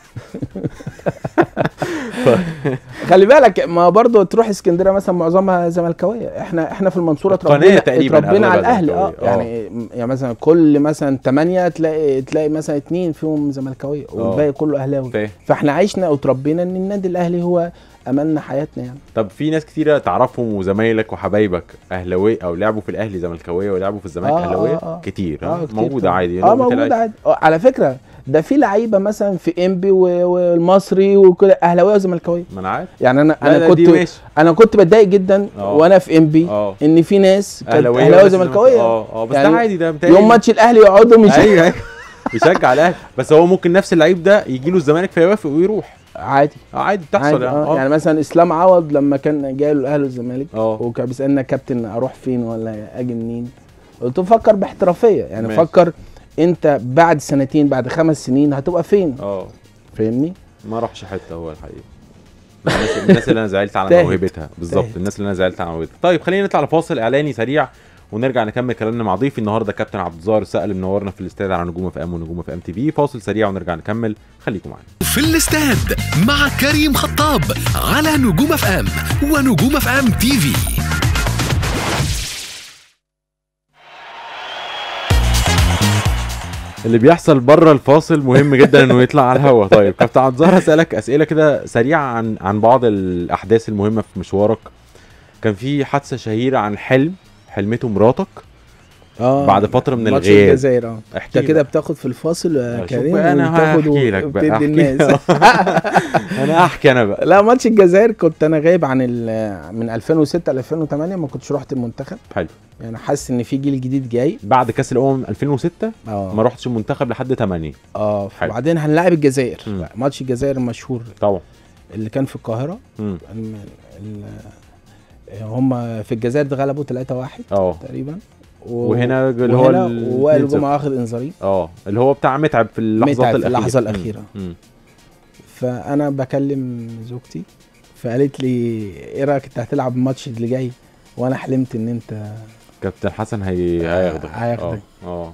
Speaker 3: خلي بالك ما برضو تروح اسكندريه مثلا معظمها زملكاويه احنا احنا في المنصوره
Speaker 2: القناة
Speaker 3: اتربينا
Speaker 2: تقريباً
Speaker 3: اتربينا على
Speaker 2: أغلبها
Speaker 3: الاهلي اه
Speaker 2: زملكاوية. آه.
Speaker 3: يعني يعني مثلا كل مثلا ثمانيه تلاقي تلاقي مثلا اثنين فيهم زملكاويه والباقي كله اهلاوي
Speaker 2: فاهم
Speaker 3: فاحنا عشنا وتربينا ان النادي الاهلي هو املنا حياتنا يعني
Speaker 2: طب في ناس كتيره تعرفهم وزمايلك وحبايبك اهلاويه او لعبوا في الاهلي زملكاويه ولعبوا في الزمالك
Speaker 3: آه،
Speaker 2: اهلاويه
Speaker 3: آه، آه.
Speaker 2: كتير,
Speaker 3: آه،
Speaker 2: آه
Speaker 3: كتير
Speaker 2: موجوده
Speaker 3: طبعاً.
Speaker 2: عادي
Speaker 3: اه
Speaker 2: لو
Speaker 3: موجود
Speaker 2: بتلعب-
Speaker 3: عادي آه، على فكره ده في لعيبه مثلا في انبي و- والمصري وكده اهلاويه وزملكاويه
Speaker 2: ما انا عارف
Speaker 3: يعني انا
Speaker 2: لا،
Speaker 3: انا
Speaker 2: لا،
Speaker 3: كنت
Speaker 2: دي ماشي
Speaker 3: انا كنت بتضايق جدا
Speaker 2: آه.
Speaker 3: وانا في انبي
Speaker 2: اه
Speaker 3: ان في ناس كانت
Speaker 2: اهلاويه
Speaker 3: اهلاويه
Speaker 2: بس
Speaker 3: وزملكاويه
Speaker 2: اه اه بس
Speaker 3: يعني
Speaker 2: ده عادي ده متهيألي
Speaker 3: يوم ماتش الاهلي يقعدوا مش
Speaker 2: ايوه ايوه بيشجع الاهلي بس هو ممكن نفس اللعيب ده يجي له الزمالك فيوافق ويروح
Speaker 3: عادي
Speaker 2: اه عادي بتحصل
Speaker 3: عادي
Speaker 2: يعني
Speaker 3: آه.
Speaker 2: اه
Speaker 3: يعني مثلا اسلام عوض لما كان جاي له الاهلي والزمالك
Speaker 2: اه
Speaker 3: وكان بيسالنا كابتن اروح فين ولا اجي منين قلت له فكر باحترافيه يعني
Speaker 2: ماشي.
Speaker 3: فكر انت بعد سنتين بعد خمس سنين هتبقى فين
Speaker 2: اه
Speaker 3: فاهمني
Speaker 2: ما راحش حته هو الحقيقه الناس, الناس اللي انا زعلت على
Speaker 3: تاهت.
Speaker 2: موهبتها بالظبط
Speaker 3: تاهت.
Speaker 2: الناس اللي انا زعلت على موهبتها طيب خلينا نطلع لفاصل اعلاني سريع ونرجع نكمل كلامنا مع ضيفي النهارده كابتن عبد الظاهر السقل منورنا في الاستاد على نجوم اف ام ونجوم اف ام تي في فاصل سريع ونرجع نكمل خليكم معانا
Speaker 1: في الاستاد مع كريم خطاب على نجوم اف ام ونجوم اف ام تي في
Speaker 2: اللي بيحصل بره الفاصل مهم جدا انه يطلع على الهوا طيب كابتن عبد الظاهر هسالك اسئله كده سريعه عن عن بعض الاحداث المهمه في مشوارك كان في حادثه شهيره عن حلم حلمته مراتك
Speaker 3: اه
Speaker 2: بعد فتره من
Speaker 3: ماتش
Speaker 2: الغياب
Speaker 3: الجزائر اه
Speaker 2: احكي
Speaker 3: انت كده
Speaker 2: لي.
Speaker 3: بتاخد في الفاصل يا
Speaker 2: شوف
Speaker 3: كريم
Speaker 2: بقى، أنا
Speaker 3: وبتاخد
Speaker 2: هحكي لك بقى،
Speaker 3: وبتدي
Speaker 2: هحكي.
Speaker 3: الناس
Speaker 2: انا احكي انا بقى
Speaker 3: لا ماتش الجزائر كنت انا غايب عن ال- من 2006 ل 2008 ما كنتش رحت المنتخب
Speaker 2: حلو
Speaker 3: يعني حاسس ان في جيل جديد جاي
Speaker 2: بعد كاس الامم 2006 ما
Speaker 3: اه
Speaker 2: رحتش المنتخب لحد 8
Speaker 3: اه
Speaker 2: حلو.
Speaker 3: وبعدين هنلاعب الجزائر
Speaker 2: مم.
Speaker 3: ماتش الجزائر المشهور
Speaker 2: طبعا
Speaker 3: اللي كان في القاهره
Speaker 2: مم.
Speaker 3: الم- ال- هم في الجزائر ده غلبوا 3-1
Speaker 2: اه
Speaker 3: تقريبا و-
Speaker 2: وهنا اللي هو
Speaker 3: وهنا
Speaker 2: ال-
Speaker 3: وائل
Speaker 2: 2-0.
Speaker 3: جمعه واخد انذارين
Speaker 2: اه اللي هو بتاع متعب في اللحظات
Speaker 3: متعب في
Speaker 2: الاخيره
Speaker 3: اللحظة
Speaker 2: مم.
Speaker 3: الأخيرة.
Speaker 2: مم.
Speaker 3: فانا بكلم زوجتي فقالت لي ايه رايك انت هتلعب الماتش اللي جاي وانا حلمت ان انت
Speaker 2: كابتن حسن هي هياخدك
Speaker 3: هياخدك.
Speaker 2: اه اه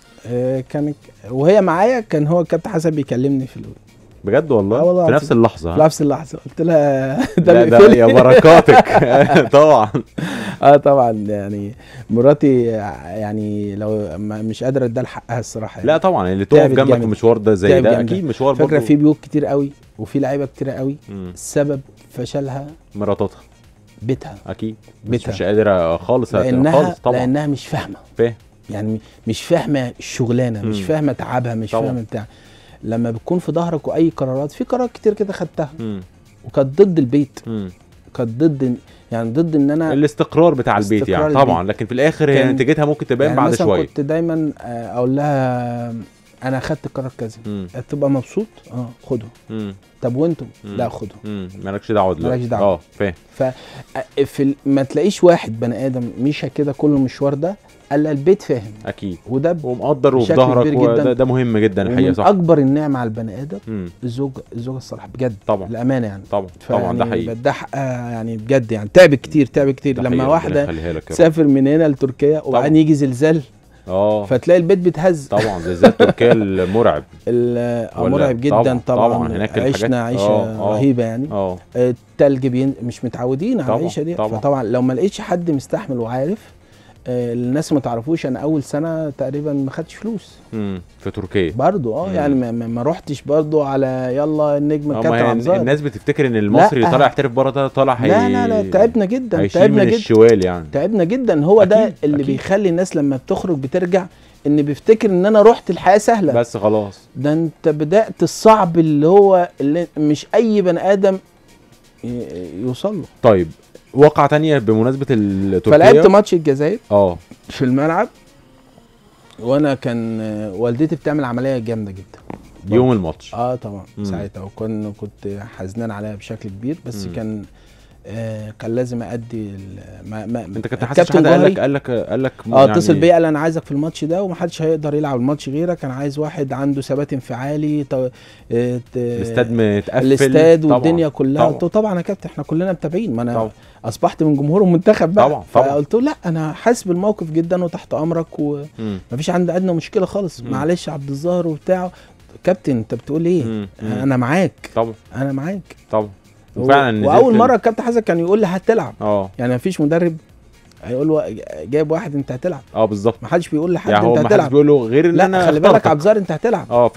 Speaker 3: آه، كان وهي معايا كان هو الكابتن حسن بيكلمني في الأول.
Speaker 2: بجد والله,
Speaker 3: آه والله
Speaker 2: في
Speaker 3: العظيم.
Speaker 2: نفس اللحظه
Speaker 3: في نفس اللحظه قلت لها
Speaker 2: ده,
Speaker 3: ده
Speaker 2: ده
Speaker 3: بيقفل
Speaker 2: يا بركاتك طبعا
Speaker 3: اه طبعا يعني مراتي يعني لو ما مش قادره اديها حقها الصراحه يعني.
Speaker 2: لا طبعا اللي تقف
Speaker 3: تعبت
Speaker 2: جنبك
Speaker 3: جامد.
Speaker 2: في مشوار ده زي
Speaker 3: تعبت
Speaker 2: ده
Speaker 3: جامد.
Speaker 2: اكيد مشوار
Speaker 3: فكره
Speaker 2: برضه
Speaker 3: في بيوت كتير قوي وفي لعيبه كتير قوي
Speaker 2: مم.
Speaker 3: السبب فشلها
Speaker 2: مراتاتها
Speaker 3: بيتها
Speaker 2: اكيد مش,
Speaker 3: بيتها.
Speaker 2: مش قادره خالص
Speaker 3: لانها
Speaker 2: خالص طبعا
Speaker 3: لانها مش فاهمه
Speaker 2: فاهم
Speaker 3: يعني مش فاهمه الشغلانه مش
Speaker 2: مم.
Speaker 3: فاهمه تعبها مش
Speaker 2: طبعا.
Speaker 3: فاهمه بتاع لما بتكون في ظهرك واي قرارات في قرارات كتير كده خدتها
Speaker 2: مم.
Speaker 3: وكانت ضد البيت
Speaker 2: مم.
Speaker 3: كانت ضد يعني ضد ان انا
Speaker 2: الاستقرار بتاع البيت
Speaker 3: استقرار
Speaker 2: يعني طبعا لكن في الاخر هي
Speaker 3: كان-
Speaker 2: نتيجتها ممكن تبان
Speaker 3: يعني
Speaker 2: بعد
Speaker 3: مثلا
Speaker 2: شويه
Speaker 3: كنت دايما آه، اقول لها انا خدت القرار كذا
Speaker 2: مم.
Speaker 3: تبقى مبسوط اه خده
Speaker 2: مم.
Speaker 3: طب وانتم
Speaker 2: مم.
Speaker 3: لا خده
Speaker 2: مم. مالكش دعوه دلوقتي
Speaker 3: مالكش دعوة.
Speaker 2: اه فاهم
Speaker 3: ف آه، في ال... ما تلاقيش واحد بني ادم مشى كده كل المشوار ده الا البيت فاهم
Speaker 2: اكيد
Speaker 3: وده
Speaker 2: ومقدر
Speaker 3: بشكل
Speaker 2: وبظهرك
Speaker 3: كبير
Speaker 2: وده
Speaker 3: جدا.
Speaker 2: ده مهم جدا الحقيقه
Speaker 3: ومن
Speaker 2: صح
Speaker 3: اكبر النعمه على البني ادم
Speaker 2: مم.
Speaker 3: الزوج الزوجه الصالحه بجد
Speaker 2: طبعا
Speaker 3: الامانه يعني
Speaker 2: طبعا طبعا ده حقيقي
Speaker 3: ده حقها يعني بجد يعني تعبت كتير تعبت كتير
Speaker 2: ده
Speaker 3: لما
Speaker 2: حقيقي، ربنا
Speaker 3: واحده
Speaker 2: يخليها لك يا رب.
Speaker 3: تسافر من هنا لتركيا وبعدين يجي زلزال
Speaker 2: اه
Speaker 3: فتلاقي البيت بيتهز
Speaker 2: طبعا زلزال تركيا المرعب
Speaker 3: ال- آه،
Speaker 2: ولا-
Speaker 3: مرعب جدا
Speaker 2: طبعا-
Speaker 3: طبعا,
Speaker 2: طبعا، هناك الحاجات-
Speaker 3: عشنا عيشه
Speaker 2: آه، آه.
Speaker 3: رهيبه يعني
Speaker 2: اه
Speaker 3: التلج بين مش متعودين على
Speaker 2: طبعا،
Speaker 3: العيشه دي
Speaker 2: طبعا.
Speaker 3: فطبعا لو ما لقيتش حد مستحمل وعارف آه، الناس ما تعرفوش انا اول سنه تقريبا ما خدتش فلوس
Speaker 2: مم. في تركيا
Speaker 3: برضو اه
Speaker 2: مم.
Speaker 3: يعني ما, ما ما رحتش برضو على يلا النجم
Speaker 2: آه،
Speaker 3: الكابتن
Speaker 2: ما هي
Speaker 3: عبد الظاهر.
Speaker 2: الناس بتفتكر ان المصري
Speaker 3: لا.
Speaker 2: طالع يحترف بره ده طالع هي
Speaker 3: لا لا لا تعبنا جدا
Speaker 2: هيشيل
Speaker 3: تعبنا
Speaker 2: من
Speaker 3: جدا
Speaker 2: الشوال يعني
Speaker 3: تعبنا جدا هو ده
Speaker 2: أكيد،
Speaker 3: اللي
Speaker 2: أكيد.
Speaker 3: بيخلي الناس لما بتخرج بترجع ان بيفتكر ان انا رحت الحياه سهله
Speaker 2: بس خلاص
Speaker 3: ده انت بدات الصعب اللي هو اللي مش اي بني ادم ي- يوصل له
Speaker 2: طيب واقعة تانية بمناسبة ال-
Speaker 3: فلعبت
Speaker 2: تركيا
Speaker 3: ماتش الجزائر
Speaker 2: اه
Speaker 3: في الملعب وانا كان آه، والدتي بتعمل عمليه جامده جدا
Speaker 2: يوم الماتش
Speaker 3: اه طبعا
Speaker 2: مم.
Speaker 3: ساعتها وكن كنت حزنان عليها بشكل كبير بس
Speaker 2: مم.
Speaker 3: كان آه كان لازم ادي ال- ما ما
Speaker 2: انت كنت حاسس
Speaker 3: الكابتن
Speaker 2: حد قال
Speaker 3: جوهري-
Speaker 2: لك قال لك قال لك
Speaker 3: اه اتصل بيا قال انا عايزك في الماتش ده ومحدش هيقدر يلعب الماتش غيرك انا عايز واحد عنده ثبات انفعالي تو... آه، ت-
Speaker 2: الاستاد متقفل
Speaker 3: الاستاد
Speaker 2: طبعاً،
Speaker 3: والدنيا كلها
Speaker 2: طبعاً.
Speaker 3: قلت له طبعا يا كابتن احنا كلنا متابعين ما انا
Speaker 2: طبعا
Speaker 3: اصبحت من جمهور المنتخب بقى
Speaker 2: طبعاً، طبعاً.
Speaker 3: فقلت له لا انا حاسس بالموقف جدا وتحت امرك
Speaker 2: مم.
Speaker 3: ومفيش عندي ادنى مشكله خالص
Speaker 2: مم.
Speaker 3: معلش عبد الظاهر وبتاع كابتن انت بتقول ايه
Speaker 2: مم. مم.
Speaker 3: انا معاك
Speaker 2: طبعا
Speaker 3: انا معاك
Speaker 2: طبعا وفعلا نزلت
Speaker 3: واول
Speaker 2: ال-
Speaker 3: مره الكابتن حسن كان يقول لي هتلعب
Speaker 2: اه
Speaker 3: يعني مفيش مدرب هيقول له جايب واحد انت هتلعب
Speaker 2: اه بالظبط
Speaker 3: ما حدش بيقول لحد
Speaker 2: يعني هو
Speaker 3: انت
Speaker 2: ما حدش
Speaker 3: هتلعب
Speaker 2: بيقول له غير ان
Speaker 3: لا
Speaker 2: انا
Speaker 3: خلي بالك
Speaker 2: اخترتك.
Speaker 3: عبد الظاهر انت هتلعب
Speaker 2: اه فاهم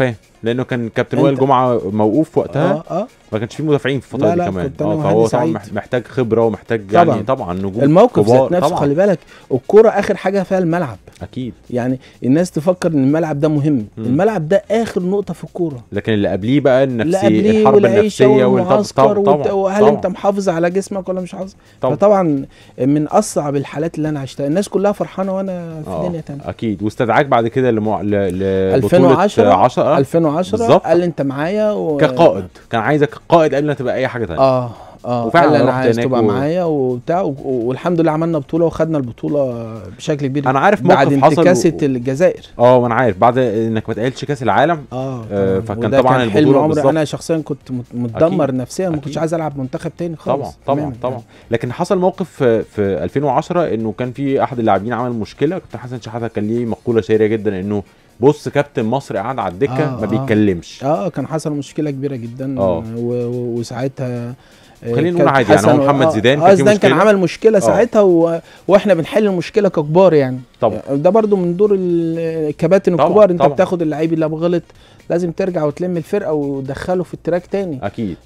Speaker 2: لانه كان كابتن
Speaker 3: أنت-
Speaker 2: وائل جمعه موقوف وقتها
Speaker 3: اه اه
Speaker 2: ما كانش فيه مدافعين في الفتره
Speaker 3: لا،
Speaker 2: دي
Speaker 3: لا،
Speaker 2: كمان
Speaker 3: كنت أنا
Speaker 2: اه
Speaker 3: وهاني
Speaker 2: فهو طبعا
Speaker 3: سعيد.
Speaker 2: مح- محتاج خبره ومحتاج يعني
Speaker 3: طبعاً.
Speaker 2: طبعا نجوم
Speaker 3: الموقف
Speaker 2: كبار
Speaker 3: ذات نفسه
Speaker 2: طبعا
Speaker 3: خلي بالك الكوره اخر حاجه فيها الملعب
Speaker 2: اكيد
Speaker 3: يعني الناس تفكر ان الملعب ده مهم
Speaker 2: مم.
Speaker 3: الملعب ده اخر نقطه في الكوره
Speaker 2: لكن اللي قبليه بقى
Speaker 3: لا
Speaker 2: النفسيه
Speaker 3: قبليه
Speaker 2: الحرب
Speaker 3: والعيشه
Speaker 2: النفسيه والطب-
Speaker 3: والمعسكر
Speaker 2: طبعا
Speaker 3: وت- وهل
Speaker 2: طبعا
Speaker 3: انت محافظ على جسمك ولا مش محافظ
Speaker 2: طبعا.
Speaker 3: فطبعا من اصعب الحالات اللي انا عشتها الناس كلها فرحانه وانا في
Speaker 2: آه،
Speaker 3: دنيا تانية
Speaker 2: اكيد واستدعاك بعد كده لمع... ل... لبطوله
Speaker 3: 2010
Speaker 2: 10
Speaker 3: 2010
Speaker 2: بالظبط.
Speaker 3: قال لي انت معايا و...
Speaker 2: كقائد كان عايزك قائد قبل ما تبقى اي حاجه ثانيه
Speaker 3: اه اه
Speaker 2: وفعلا
Speaker 3: قال لي انا
Speaker 2: رحت
Speaker 3: عايز
Speaker 2: هناك
Speaker 3: تبقى
Speaker 2: و-
Speaker 3: معايا وبتاع و... والحمد لله عملنا بطوله وخدنا البطوله بشكل كبير
Speaker 2: انا عارف
Speaker 3: بعد
Speaker 2: موقف حصل
Speaker 3: انتكاسه
Speaker 2: و-
Speaker 3: الجزائر
Speaker 2: اه ما انا عارف بعد انك ما تقلتش كاس العالم
Speaker 3: اه
Speaker 2: آه،
Speaker 3: طبعاً.
Speaker 2: فكان
Speaker 3: وده
Speaker 2: طبعاً
Speaker 3: كان حلم
Speaker 2: البطولة
Speaker 3: عمري
Speaker 2: بالظبط.
Speaker 3: انا شخصيا كنت مت- متدمر
Speaker 2: أكيد.
Speaker 3: نفسيا ما
Speaker 2: أكيد.
Speaker 3: كنتش عايز العب منتخب تاني خالص
Speaker 2: طبعا طبعا
Speaker 3: تماماً.
Speaker 2: طبعا لكن حصل موقف في, في 2010 انه كان في احد اللاعبين عمل مشكله كابتن حسن شحاته كان ليه مقوله شهيره جدا انه بص كابتن مصر قاعد على الدكه
Speaker 3: آه،
Speaker 2: ما
Speaker 3: آه.
Speaker 2: بيتكلمش
Speaker 3: اه كان حصل مشكله كبيره جدا
Speaker 2: آه.
Speaker 3: و... و... وساعتها آه،
Speaker 2: خلينا نقول
Speaker 3: كابتن
Speaker 2: عادي، يعني هو
Speaker 3: حسن-
Speaker 2: محمد
Speaker 3: آه،
Speaker 2: زيدان
Speaker 3: اه
Speaker 2: كان في
Speaker 3: زيدان كان
Speaker 2: مشكلة.
Speaker 3: عمل مشكله ساعتها و... واحنا بنحل المشكله ككبار يعني
Speaker 2: طبعا
Speaker 3: ده برضو من دور ال- الكباتن
Speaker 2: طبعاً،
Speaker 3: الكبار انت
Speaker 2: طبعاً.
Speaker 3: بتاخد اللعيب اللي ابو غلط لازم ترجع وتلم الفرقه وتدخله في التراك تاني
Speaker 2: اكيد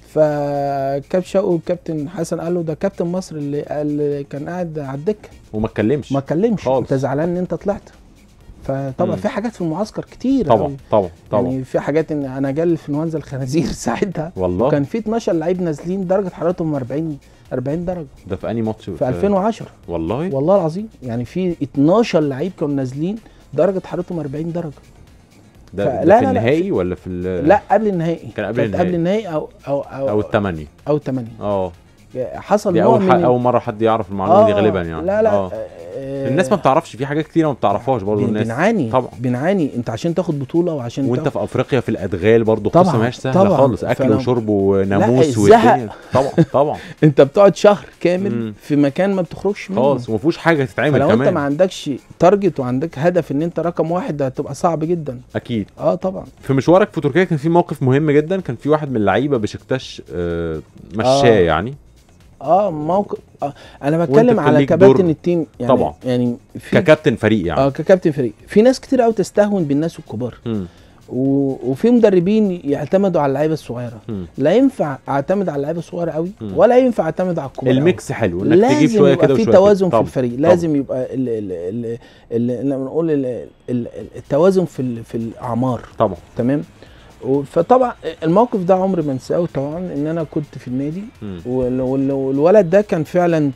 Speaker 3: فكاب شوقي والكابتن حسن قال له ده كابتن مصر اللي, اللي كان قاعد على الدكه
Speaker 2: وما اتكلمش
Speaker 3: ما اتكلمش
Speaker 2: خالص.
Speaker 3: انت زعلان ان انت طلعت فطبعا
Speaker 2: مم.
Speaker 3: في حاجات في المعسكر كتير
Speaker 2: طبعا
Speaker 3: أوي.
Speaker 2: طبعا طبعا
Speaker 3: يعني في حاجات ان انا جالي انفلونزا الخنازير ساعتها
Speaker 2: والله
Speaker 3: وكان في 12 لعيب نازلين درجه حرارتهم 40 40 درجه
Speaker 2: ده في انهي ماتش
Speaker 3: في 2010
Speaker 2: والله
Speaker 3: والله العظيم يعني في 12 لعيب كانوا نازلين درجه حرارتهم 40 درجه
Speaker 2: ده,
Speaker 3: فلا-
Speaker 2: ده في
Speaker 3: لا- لا.
Speaker 2: النهائي ولا في ال-
Speaker 3: لا قبل النهائي
Speaker 2: كان قبل
Speaker 3: كانت قبل
Speaker 2: النهائي.
Speaker 3: النهائي او او او
Speaker 2: او الثمانية
Speaker 3: او 8
Speaker 2: اه
Speaker 3: حصل
Speaker 2: دي
Speaker 3: نوع
Speaker 2: اول
Speaker 3: من
Speaker 2: ح... اول مره حد يعرف المعلومه دي
Speaker 3: آه،
Speaker 2: غالبا يعني
Speaker 3: لا لا
Speaker 2: آه.
Speaker 3: آه،
Speaker 2: الناس ما بتعرفش في حاجات كتيره ما بتعرفهاش برضه
Speaker 3: بن-
Speaker 2: الناس
Speaker 3: بنعاني
Speaker 2: طبعا.
Speaker 3: بنعاني انت عشان تاخد بطوله وعشان
Speaker 2: وانت
Speaker 3: تاخد
Speaker 2: في افريقيا في الادغال برضه
Speaker 3: طبعاً،
Speaker 2: قصه ماهيش سهله
Speaker 3: طبعاً.
Speaker 2: خالص اكل
Speaker 3: فأنا-
Speaker 2: وشرب وناموس
Speaker 3: الزهق.
Speaker 2: والدنيا طبعا طبعا
Speaker 3: انت بتقعد شهر كامل
Speaker 2: مم.
Speaker 3: في مكان ما بتخرجش منه
Speaker 2: خالص وما فيهوش حاجه تتعمل
Speaker 3: فلو انت ما
Speaker 2: كمان
Speaker 3: عندكش تارجت وعندك هدف ان انت رقم واحد ده هتبقى صعب جدا
Speaker 2: اكيد
Speaker 3: اه طبعا
Speaker 2: في مشوارك في تركيا كان في موقف مهم جدا كان في واحد من اللعيبه بشكتاش آه مشاه
Speaker 3: آه.
Speaker 2: يعني
Speaker 3: اه موقف آه انا
Speaker 2: وانت
Speaker 3: بتكلم
Speaker 2: كان
Speaker 3: على
Speaker 2: ليك
Speaker 3: كباتن
Speaker 2: دور.
Speaker 3: التيم يعني
Speaker 2: طبعا.
Speaker 3: يعني في
Speaker 2: ككابتن فريق يعني
Speaker 3: اه ككابتن فريق في ناس كتير قوي تستهون بالناس الكبار
Speaker 2: مم.
Speaker 3: و... وفي مدربين يعتمدوا على اللعيبه الصغيره
Speaker 2: مم.
Speaker 3: لا ينفع اعتمد على اللعيبه الصغيره قوي
Speaker 2: مم.
Speaker 3: ولا ينفع اعتمد على الكبار قوي.
Speaker 2: الميكس حلو انك تجيب
Speaker 3: لازم
Speaker 2: شويه
Speaker 3: يبقى
Speaker 2: كده
Speaker 3: في
Speaker 2: وشويه
Speaker 3: توازن
Speaker 2: كده.
Speaker 3: في
Speaker 2: طبعاً.
Speaker 3: الفريق
Speaker 2: طبعاً.
Speaker 3: لازم يبقى ال ال ال ال لما نقول ال ال التوازن في ال في الاعمار
Speaker 2: طبعا
Speaker 3: تمام و- فطبعا الموقف ده عمري ما انساه طبعا ان انا كنت في النادي
Speaker 2: مم.
Speaker 3: وال- وال- والولد ده كان فعلا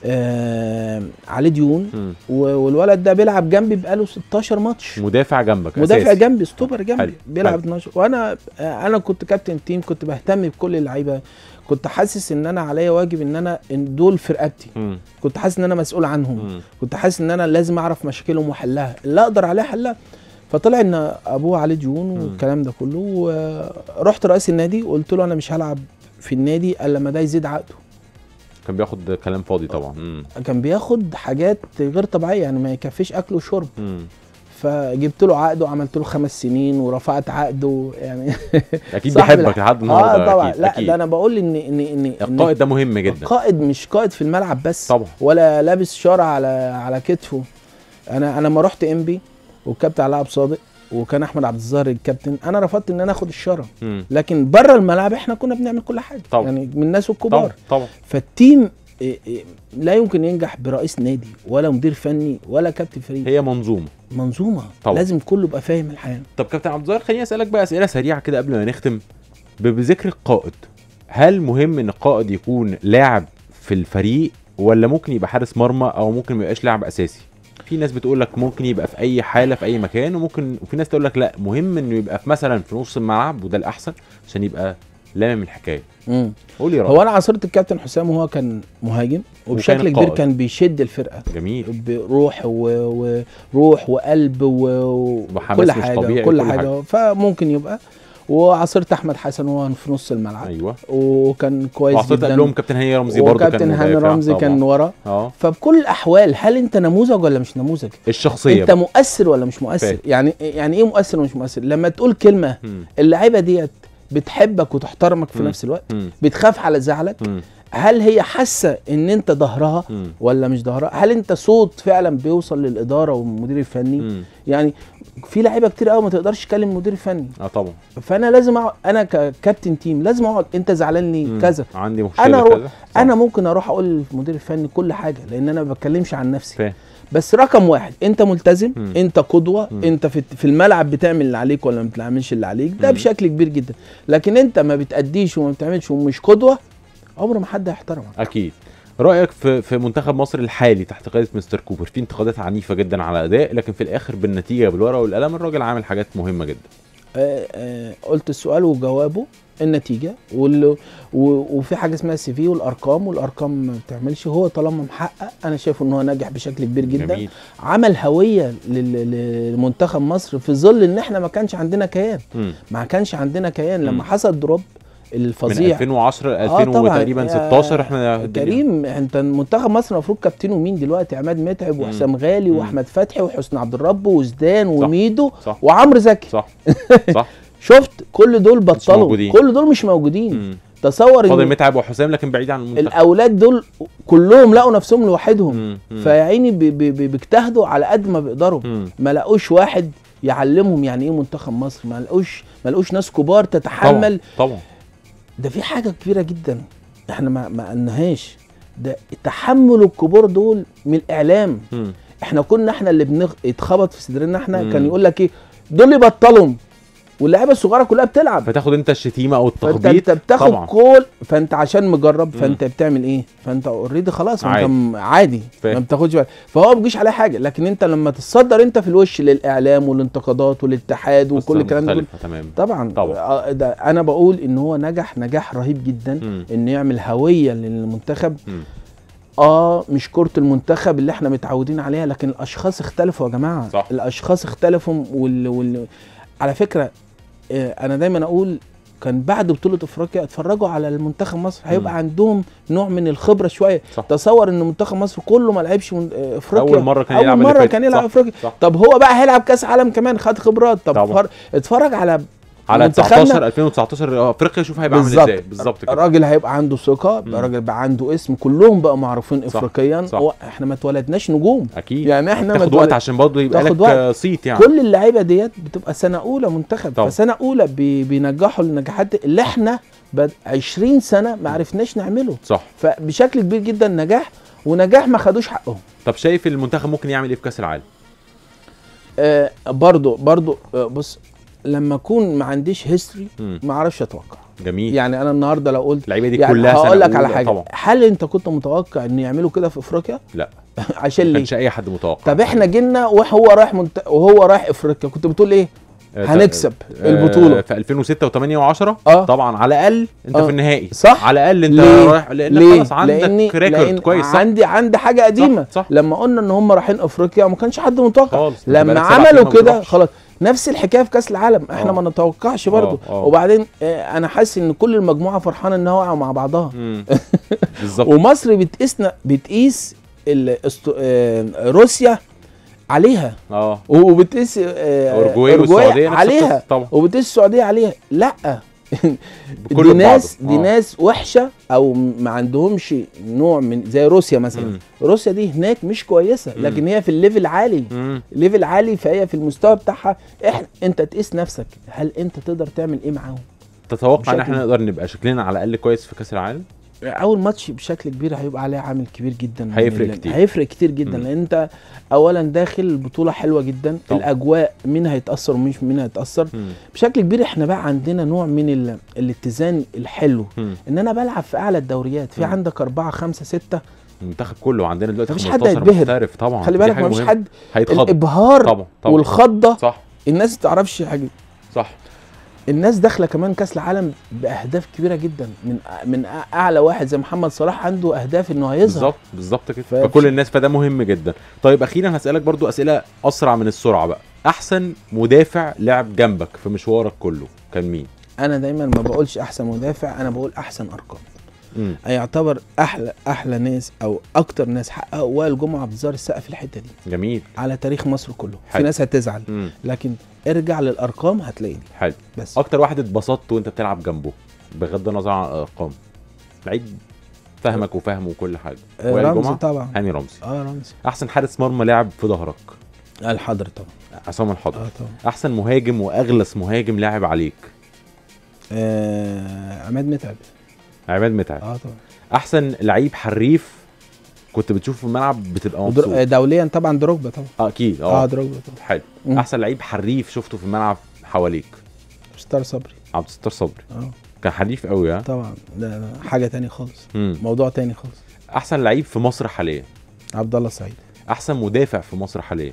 Speaker 3: آه عليه ديون
Speaker 2: مم.
Speaker 3: و- والولد ده بيلعب جنبي بقاله 16 ماتش
Speaker 2: مدافع جنبك
Speaker 3: مدافع
Speaker 2: أساسي.
Speaker 3: جنبي ستوبر
Speaker 2: حلو،
Speaker 3: جنبي بيلعب
Speaker 2: حلو.
Speaker 3: 12 وانا آه، انا كنت كابتن تيم كنت بهتم بكل اللعيبه كنت حاسس ان انا عليا واجب ان انا ان دول في رقبتي
Speaker 2: مم.
Speaker 3: كنت حاسس ان انا مسؤول عنهم
Speaker 2: مم.
Speaker 3: كنت حاسس ان انا لازم اعرف مشاكلهم واحلها اللي اقدر عليه حلها فطلع ان ابوه عليه ديون والكلام ده كله ورحت رئيس النادي وقلت له انا مش هلعب في النادي الا لما ده يزيد عقده
Speaker 2: كان بياخد كلام فاضي طبعا مم.
Speaker 3: كان بياخد حاجات غير طبيعيه يعني ما يكفيش اكل وشرب
Speaker 2: مم.
Speaker 3: فجبت له عقد وعملت له خمس سنين ورفعت عقده يعني
Speaker 2: اكيد
Speaker 3: صاحب
Speaker 2: بيحبك
Speaker 3: الح-
Speaker 2: لحد النهارده
Speaker 3: اه طبعا
Speaker 2: اكيد
Speaker 3: لا
Speaker 2: اكيد
Speaker 3: ده انا بقول ان ان ان إن
Speaker 2: القائد ده مهم جدا
Speaker 3: القائد مش قائد في الملعب بس
Speaker 2: طبعا
Speaker 3: ولا لابس شارة على على كتفه انا انا لما رحت ام بي والكابتن علاء عبد الصادق وكان احمد عبد الظاهر الكابتن انا رفضت ان انا اخد الشاره
Speaker 2: مم.
Speaker 3: لكن بره الملعب احنا كنا بنعمل كل حاجه
Speaker 2: طبعا.
Speaker 3: يعني من الناس
Speaker 2: طبعا
Speaker 3: الكبار
Speaker 2: طبعا
Speaker 3: فالتيم إيه إيه لا يمكن ينجح برئيس نادي ولا مدير فني ولا كابتن فريق
Speaker 2: هي منظومه
Speaker 3: منظومه
Speaker 2: طبعا.
Speaker 3: لازم كله يبقى فاهم الحياه
Speaker 2: طب كابتن عبد الظاهر خليني اسالك بقى اسئله سريعه كده قبل ما نختم ب- بذكر القائد هل مهم ان القائد يكون لاعب في الفريق ولا ممكن يبقى حارس مرمى او ممكن ما يبقاش لاعب اساسي في ناس بتقول لك ممكن يبقى في اي حاله في اي مكان وممكن وفي ناس تقول لك لا مهم انه يبقى في مثلا في نص الملعب وده الاحسن عشان يبقى لامم الحكايه
Speaker 3: مم.
Speaker 2: قول لي
Speaker 3: هو
Speaker 2: رايك
Speaker 3: انا عاصرت الكابتن حسام وهو كان مهاجم وبشكل كبير
Speaker 2: القائد.
Speaker 3: كان بيشد الفرقه
Speaker 2: جميل
Speaker 3: بروح و- وروح وقلب و-
Speaker 2: وحماس
Speaker 3: وكل
Speaker 2: مش
Speaker 3: حاجه
Speaker 2: طبيعي،
Speaker 3: كل
Speaker 2: كل
Speaker 3: حاجه,
Speaker 2: حاجة.
Speaker 3: فممكن يبقى وعصرت احمد حسن وهو في نص الملعب
Speaker 2: ايوه
Speaker 3: وكان كويس
Speaker 2: وعصرت
Speaker 3: جدا
Speaker 2: قبلهم كابتن هاني رمزي برضه كان
Speaker 3: وكابتن هاني
Speaker 2: مدافع
Speaker 3: رمزي كان
Speaker 2: طبعاً.
Speaker 3: ورا
Speaker 2: اه
Speaker 3: فبكل الاحوال هل انت نموذج ولا مش نموذج
Speaker 2: الشخصيه
Speaker 3: انت
Speaker 2: بقى.
Speaker 3: مؤثر ولا مش مؤثر
Speaker 2: فاهم.
Speaker 3: يعني يعني ايه مؤثر ومش مؤثر لما تقول كلمه
Speaker 2: مم.
Speaker 3: اللعيبه ديت بتحبك وتحترمك في
Speaker 2: مم.
Speaker 3: نفس الوقت
Speaker 2: مم.
Speaker 3: بتخاف على زعلك
Speaker 2: مم.
Speaker 3: هل هي حاسه ان انت ظهرها
Speaker 2: مم.
Speaker 3: ولا مش ظهرها هل انت صوت فعلا بيوصل للاداره والمدير الفني
Speaker 2: مم.
Speaker 3: يعني في لعيبه كتير قوي ما تقدرش تكلم المدير الفني
Speaker 2: اه طبعا
Speaker 3: فانا لازم أقعد انا ككابتن تيم لازم اقعد انت زعلان ليه
Speaker 2: مم.
Speaker 3: كذا
Speaker 2: عندي مشكله
Speaker 3: انا رو...
Speaker 2: كذا صح.
Speaker 3: انا ممكن اروح اقول للمدير الفني كل حاجه لان انا ما بتكلمش عن نفسي
Speaker 2: فاهم
Speaker 3: بس رقم واحد انت ملتزم
Speaker 2: مم.
Speaker 3: انت قدوه
Speaker 2: مم.
Speaker 3: انت في في الملعب بتعمل اللي عليك ولا ما بتعملش اللي عليك ده
Speaker 2: مم.
Speaker 3: بشكل كبير جدا لكن انت ما بتأديش وما بتعملش ومش قدوه عمر ما حد هيحترمك
Speaker 2: اكيد رايك في في منتخب مصر الحالي تحت قياده مستر كوبر في انتقادات عنيفه جدا على اداء لكن في الاخر بالنتيجه بالورقه والقلم الراجل عامل حاجات مهمه جدا
Speaker 3: آه، آه، قلت السؤال وجوابه النتيجه وال... و... وفي حاجه اسمها السي في والارقام والارقام ما بتعملش هو طالما محقق انا شايف ان هو ناجح بشكل كبير جدا
Speaker 2: جميل
Speaker 3: عمل هويه لل- لمنتخب مصر في ظل ان احنا ما كانش عندنا كيان
Speaker 2: مم.
Speaker 3: ما كانش عندنا كيان
Speaker 2: مم.
Speaker 3: لما حصل دروب
Speaker 2: من
Speaker 3: الفظيع
Speaker 2: 2010 ل
Speaker 3: آه
Speaker 2: 2000
Speaker 3: طبعاً.
Speaker 2: تقريبا
Speaker 3: يا
Speaker 2: 16 احنا الدنيا-
Speaker 3: كريم انت منتخب مصر المفروض كابتنه مين دلوقتي عماد متعب
Speaker 2: مم.
Speaker 3: وحسام غالي
Speaker 2: مم.
Speaker 3: واحمد فتحي وحسني عبد الرب وزدان
Speaker 2: صح.
Speaker 3: وميدو
Speaker 2: صح
Speaker 3: وعمرو زكي
Speaker 2: صح صح
Speaker 3: شفت كل دول بطلوا
Speaker 2: موجودين.
Speaker 3: كل دول مش موجودين
Speaker 2: مم.
Speaker 3: تصور
Speaker 2: فاضل
Speaker 3: ان
Speaker 2: متعب وحسام لكن بعيد عن المنتخب
Speaker 3: الاولاد دول كلهم لقوا نفسهم لوحدهم
Speaker 2: مم. مم.
Speaker 3: فيا عيني بي- بي- بي- بيجتهدوا على قد ما بيقدروا
Speaker 2: مم.
Speaker 3: ما لقوش واحد يعلمهم يعني ايه منتخب مصر ما لقوش ما لقوش ناس كبار
Speaker 2: طبعا
Speaker 3: تتحمل
Speaker 2: طبعا
Speaker 3: ده في حاجه كبيره جدا احنا ما ما قلناهاش ده تحمل الكبار دول من الاعلام
Speaker 2: مم.
Speaker 3: احنا كنا احنا اللي بنغ... اتخبط في صدرنا احنا
Speaker 2: مم.
Speaker 3: كان يقول لك ايه دول اللي بطلوا واللعيبه الصغيره كلها بتلعب
Speaker 2: فتاخد انت الشتيمه او
Speaker 3: فانت
Speaker 2: التخبيط
Speaker 3: انت بتاخد
Speaker 2: طبعا
Speaker 3: كل فانت عشان مجرب
Speaker 2: مم.
Speaker 3: فانت بتعمل ايه فانت اوريدي خلاص
Speaker 2: عادي.
Speaker 3: انت م- عادي
Speaker 2: فاهم.
Speaker 3: ما بتاخدش بالك فهو ما بيجيش عليه حاجه لكن انت لما تتصدر انت في الوش للاعلام والانتقادات والاتحاد
Speaker 2: قصة
Speaker 3: وكل الكلام ده كله
Speaker 2: مختلفة تمام
Speaker 3: طبعا
Speaker 2: طبعا.
Speaker 3: آه، ده انا بقول ان هو نجح نجاح رهيب جدا
Speaker 2: مم.
Speaker 3: انه يعمل هويه للمنتخب
Speaker 2: مم.
Speaker 3: اه مش كرة المنتخب اللي احنا متعودين عليها لكن الاشخاص اختلفوا يا جماعه
Speaker 2: صح.
Speaker 3: الاشخاص اختلفوا وال... وال... على فكره آه انا دايما اقول كان بعد بطوله افريقيا اتفرجوا على المنتخب مصر هيبقى
Speaker 2: مم.
Speaker 3: عندهم نوع من الخبره شويه
Speaker 2: صح.
Speaker 3: تصور ان منتخب مصر كله ما لعبش من... آه، افريقيا
Speaker 2: اول مره كان
Speaker 3: اول
Speaker 2: يلعب اللي
Speaker 3: مره
Speaker 2: فاتت.
Speaker 3: كان يلعب
Speaker 2: صح.
Speaker 3: افريقيا
Speaker 2: صح
Speaker 3: طب هو بقى هيلعب كاس عالم كمان خد خبرات طب
Speaker 2: طبعا.
Speaker 3: فر... اتفرج على
Speaker 2: على
Speaker 3: منتخبنا-
Speaker 2: 19 2019 افريقيا شوف هيبقى عامل
Speaker 3: بالظبط.
Speaker 2: ازاي بالظبط كده
Speaker 3: الراجل هيبقى عنده ثقه
Speaker 2: مم.
Speaker 3: الراجل بقى عنده اسم كلهم بقى معروفين
Speaker 2: صح.
Speaker 3: افريقيا
Speaker 2: صح.
Speaker 3: هو احنا ما اتولدناش نجوم
Speaker 2: اكيد
Speaker 3: يعني احنا ما
Speaker 2: تاخد
Speaker 3: اتولد-
Speaker 2: وقت عشان برضه يبقى
Speaker 3: تاخد
Speaker 2: لك
Speaker 3: وقت.
Speaker 2: آه، صيت يعني
Speaker 3: كل اللعيبه ديت بتبقى سنه اولى منتخب
Speaker 2: طبعا.
Speaker 3: فسنه اولى بي بينجحوا النجاحات اللي احنا بعد 20 سنه ما عرفناش نعمله
Speaker 2: صح
Speaker 3: فبشكل كبير جدا نجاح ونجاح ما خدوش حقهم
Speaker 2: طب شايف المنتخب ممكن يعمل ايه في كاس العالم
Speaker 3: آه برضو برضو آه بص لما اكون ما عنديش هيستوري
Speaker 2: مم.
Speaker 3: ما اعرفش اتوقع
Speaker 2: جميل
Speaker 3: يعني انا النهارده لو قلت
Speaker 2: اللعيبه دي
Speaker 3: يعني
Speaker 2: كلها
Speaker 3: هقول
Speaker 2: سنة
Speaker 3: لك على
Speaker 2: أولى
Speaker 3: حاجه
Speaker 2: طبعا
Speaker 3: هل انت كنت متوقع ان يعملوا كده في افريقيا
Speaker 2: لا
Speaker 3: عشان
Speaker 2: ما
Speaker 3: ليه
Speaker 2: كانش اي حد متوقع
Speaker 3: طب احنا جينا وهو رايح منت... وهو رايح افريقيا كنت بتقول ايه
Speaker 2: آه،
Speaker 3: هنكسب
Speaker 2: آه،
Speaker 3: البطوله
Speaker 2: في 2006 و8 و10
Speaker 3: اه
Speaker 2: طبعا على الاقل انت
Speaker 3: آه.
Speaker 2: في النهائي
Speaker 3: صح
Speaker 2: على الاقل انت
Speaker 3: ليه؟
Speaker 2: رايح لانك
Speaker 3: ليه؟
Speaker 2: خلاص عندك
Speaker 3: لأني-
Speaker 2: ريكورد
Speaker 3: لأن
Speaker 2: كويس صح
Speaker 3: عندي عندي حاجه قديمه
Speaker 2: صح, صح.
Speaker 3: لما قلنا ان هم رايحين افريقيا ما كانش حد متوقع
Speaker 2: خالص انت
Speaker 3: لما
Speaker 2: بقالك سبع
Speaker 3: عملوا
Speaker 2: سنين ما
Speaker 3: كده
Speaker 2: بتروحش.
Speaker 3: خلاص نفس الحكايه في كاس العالم احنا
Speaker 2: آه.
Speaker 3: ما نتوقعش برضه
Speaker 2: آه، آه.
Speaker 3: وبعدين آه، انا حاسس ان كل المجموعه فرحانه انها واقعه مع بعضها
Speaker 2: مم. بالظبط
Speaker 3: ومصر بتقيسنا بتقيس الاست... آه، روسيا عليها
Speaker 2: اه
Speaker 3: وبتقيس آه،
Speaker 2: اورجواي والسعوديه نفس
Speaker 3: عليها
Speaker 2: القصة طبعا
Speaker 3: وبتقيس السعوديه عليها لا
Speaker 2: بكل
Speaker 3: دي ناس
Speaker 2: بعضه.
Speaker 3: دي
Speaker 2: آه.
Speaker 3: ناس وحشه او ما عندهمش نوع من زي روسيا مثلا
Speaker 2: مم.
Speaker 3: روسيا دي هناك مش كويسه
Speaker 2: مم.
Speaker 3: لكن هي في الليفل عالي
Speaker 2: مم.
Speaker 3: ليفل عالي فهي في المستوى بتاعها احنا انت تقيس نفسك هل انت تقدر تعمل ايه معاهم
Speaker 2: تتوقع ان
Speaker 3: بشكل-
Speaker 2: احنا نقدر نبقى شكلنا على الاقل كويس في كاس العالم
Speaker 3: اول ماتش بشكل كبير هيبقى عليه عامل كبير جدا من
Speaker 2: هيفرق
Speaker 3: ال-
Speaker 2: كتير.
Speaker 3: هيفرق كتير جدا
Speaker 2: مم.
Speaker 3: لان انت اولا داخل البطوله حلوه جدا
Speaker 2: طبعا.
Speaker 3: الاجواء مين هيتاثر ومش مين هيتاثر
Speaker 2: مم.
Speaker 3: بشكل كبير احنا بقى عندنا نوع من ال... الاتزان الحلو
Speaker 2: مم.
Speaker 3: ان انا بلعب في اعلى الدوريات في
Speaker 2: مم.
Speaker 3: عندك أربعة خمسة ستة
Speaker 2: المنتخب كله عندنا دلوقتي
Speaker 3: مفيش حد
Speaker 2: 15
Speaker 3: هيتبهر.
Speaker 2: محترف طبعا
Speaker 3: خلي
Speaker 2: دي
Speaker 3: بالك
Speaker 2: حاجة
Speaker 3: مفيش
Speaker 2: مهمة.
Speaker 3: حد
Speaker 2: هيتخض
Speaker 3: الابهار
Speaker 2: طبعا طبعا
Speaker 3: والخضه
Speaker 2: صح
Speaker 3: الناس ما تعرفش حاجه
Speaker 2: صح
Speaker 3: الناس داخله كمان كاس العالم باهداف كبيره جدا من من اعلى واحد زي محمد صلاح عنده اهداف انه هيظهر
Speaker 2: بالظبط بالظبط كده
Speaker 3: ف-
Speaker 2: فكل الناس فده مهم جدا طيب اخيرا هسالك برضو اسئله اسرع من السرعه بقى احسن مدافع لعب جنبك في مشوارك كله كان مين
Speaker 3: انا دايما ما بقولش احسن مدافع انا بقول احسن ارقام
Speaker 2: مم.
Speaker 3: يعتبر احلى احلى ناس او اكتر ناس حققوا وائل جمعه عبد الظاهر السقا في الحته دي
Speaker 2: جميل
Speaker 3: على تاريخ مصر كله في
Speaker 2: حلو.
Speaker 3: ناس هتزعل
Speaker 2: مم.
Speaker 3: لكن ارجع للارقام هتلاقي دي
Speaker 2: حلو
Speaker 3: بس
Speaker 2: اكتر واحد اتبسطت وانت بتلعب جنبه بغض النظر عن الارقام لعيب فاهمك وفاهمه وكل حاجه
Speaker 3: آه،
Speaker 2: وائل
Speaker 3: رمزي
Speaker 2: جمعة؟
Speaker 3: طبعا
Speaker 2: هاني رمزي
Speaker 3: اه رمزي
Speaker 2: احسن حارس مرمى لعب في ظهرك
Speaker 3: الحضر طبعا
Speaker 2: عصام الحضر
Speaker 3: اه طبعا
Speaker 2: احسن مهاجم واغلس مهاجم لعب عليك
Speaker 3: آه عماد متعب
Speaker 2: عماد متعب
Speaker 3: اه طبعا
Speaker 2: احسن لعيب حريف كنت بتشوفه في الملعب بتبقى
Speaker 3: ودر...
Speaker 2: مبسوط
Speaker 3: آه، دوليا طبعا دروجبا طبعا
Speaker 2: آه، اكيد
Speaker 3: اه
Speaker 2: اه
Speaker 3: دروجبا طبعا
Speaker 2: حلو
Speaker 3: مم.
Speaker 2: احسن لعيب حريف شفته في الملعب حواليك
Speaker 3: ستار صبري
Speaker 2: عبد الستار صبري
Speaker 3: اه
Speaker 2: كان حريف قوي ها
Speaker 3: طبعا ده ده حاجه تاني خالص
Speaker 2: مم.
Speaker 3: موضوع تاني خالص
Speaker 2: احسن لعيب في مصر حاليا
Speaker 3: عبد الله سعيد
Speaker 2: احسن مدافع في مصر حاليا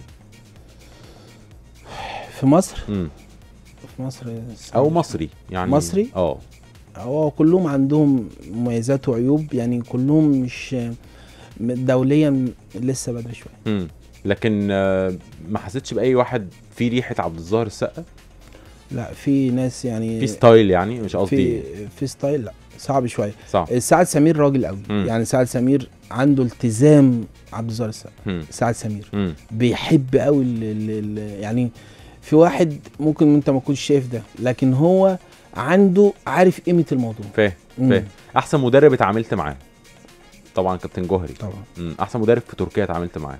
Speaker 3: في مصر
Speaker 2: مم.
Speaker 3: في مصر
Speaker 2: او مصري يعني
Speaker 3: مصري؟
Speaker 2: اه
Speaker 3: هو كلهم عندهم مميزات وعيوب يعني كلهم مش دوليا لسه بدري شويه
Speaker 2: مم. لكن آه، ما حسيتش باي واحد في ريحه عبد الظاهر السقا
Speaker 3: لا في ناس يعني
Speaker 2: في ستايل يعني مش قصدي
Speaker 3: في في ستايل لا صعب شويه
Speaker 2: صح
Speaker 3: سعد سمير راجل قوي
Speaker 2: مم.
Speaker 3: يعني سعد سمير عنده التزام عبد الظاهر السقا
Speaker 2: مم.
Speaker 3: سعد سمير
Speaker 2: مم.
Speaker 3: بيحب قوي ال ال ال يعني في واحد ممكن انت ما تكونش شايف ده لكن هو عنده عارف قيمه الموضوع
Speaker 2: فاهم
Speaker 3: مم.
Speaker 2: فاهم احسن مدرب اتعاملت معاه طبعا كابتن جوهري
Speaker 3: طبعا
Speaker 2: مم. احسن مدرب في تركيا اتعاملت معاه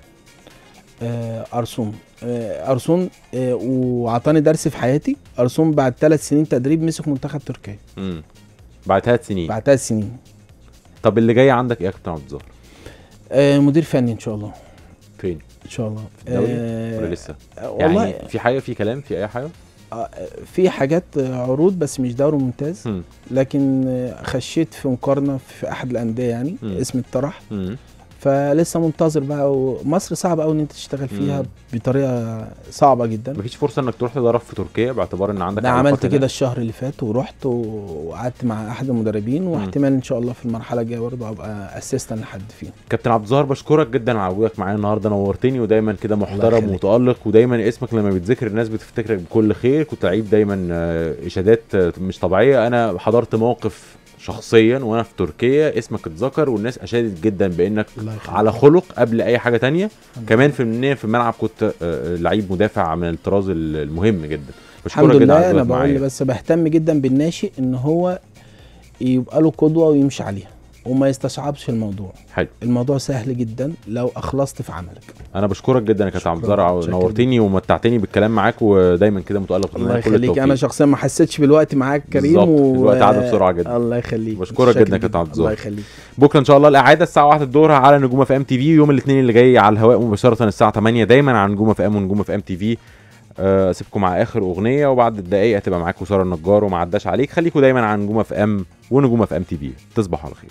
Speaker 3: آه ارسون آه ارسون آه وعطاني درس في حياتي ارسون بعد ثلاث سنين تدريب مسك منتخب تركيا
Speaker 2: مم. بعد ثلاث سنين
Speaker 3: بعد ثلاث سنين
Speaker 2: طب اللي جاي عندك ايه يا كابتن عبد الظاهر
Speaker 3: آه مدير فني ان شاء الله
Speaker 2: فين
Speaker 3: ان شاء الله
Speaker 2: في الدوري
Speaker 3: آه
Speaker 2: ولا لسه
Speaker 3: والله
Speaker 2: يعني في حاجه في كلام في اي حاجه
Speaker 3: آه، في حاجات آه، عروض بس مش دوري ممتاز
Speaker 2: مم.
Speaker 3: لكن آه، خشيت في مقارنه في احد الانديه يعني
Speaker 2: مم.
Speaker 3: اسم الطرح
Speaker 2: مم.
Speaker 3: فلسه منتظر بقى ومصر صعب قوي ان انت تشتغل فيها
Speaker 2: مم.
Speaker 3: بطريقه صعبه جدا
Speaker 2: مفيش فرصه انك تروح تدرب في تركيا باعتبار ان عندك
Speaker 3: انا
Speaker 2: علاقات
Speaker 3: عملت
Speaker 2: هناك؟
Speaker 3: كده الشهر اللي فات ورحت و- وقعدت مع احد المدربين واحتمال ان شاء الله في المرحله الجايه برضه ابقى اسيستنت لحد فيهم
Speaker 2: كابتن عبد الظاهر بشكرك جدا على وجودك معايا النهارده نورتني ودايما كده محترم
Speaker 3: يخليك.
Speaker 2: ومتالق ودايما اسمك لما بيتذكر الناس بتفتكرك بكل خير كنت لعيب دايما آه، اشادات آه، مش طبيعيه انا حضرت موقف شخصيا وانا في تركيا اسمك اتذكر والناس اشادت جدا بانك
Speaker 3: الله يخليك.
Speaker 2: على خلق قبل اي حاجه تانية
Speaker 3: الحمد
Speaker 2: كمان في إن في الملعب كنت آه، لعيب مدافع من الطراز المهم جدا بشكرك
Speaker 3: الحمد
Speaker 2: جدا على
Speaker 3: لله انا
Speaker 2: وجودك
Speaker 3: بقول
Speaker 2: معايا.
Speaker 3: بس بهتم جدا بالناشئ ان هو يبقى له قدوه ويمشي عليها وما يستصعبش الموضوع
Speaker 2: حلو
Speaker 3: الموضوع سهل جدا لو اخلصت في عملك
Speaker 2: انا بشكرك جدا يا كابتن عبد
Speaker 3: شكراً.
Speaker 2: الظاهر
Speaker 3: شكراً
Speaker 2: نورتني ومتعتني بالكلام معاك ودايما كده متالق
Speaker 3: الله
Speaker 2: كل
Speaker 3: يخليك
Speaker 2: التوفيق.
Speaker 3: انا شخصيا ما حسيتش بالوقت معاك كريم
Speaker 2: بالظبط. الوقت عدى بسرعة جدا.
Speaker 3: الله يخليك
Speaker 2: بشكرك
Speaker 3: متشكر
Speaker 2: جدا يا كابتن عبد الظاهر.
Speaker 3: الله يخليك
Speaker 2: بكره ان شاء الله الاعاده الساعه 1 الظهر على نجوم اف ام تي في يوم الاثنين اللي جاي على الهواء مباشره الساعه 8 دايما على نجوم اف ام ونجوم اف ام تي في آه، اسيبكم مع اخر اغنيه وبعد الدقايق هتبقى معاكم ساره النجار وما عداش عليك خليكم دايما على نجوم اف ام ونجوم اف ام تي في تصبحوا على خير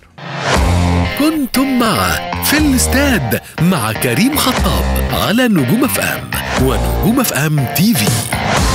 Speaker 1: كنتم مع في الاستاد مع كريم خطاب على نجوم اف ام ونجوم اف ام تي في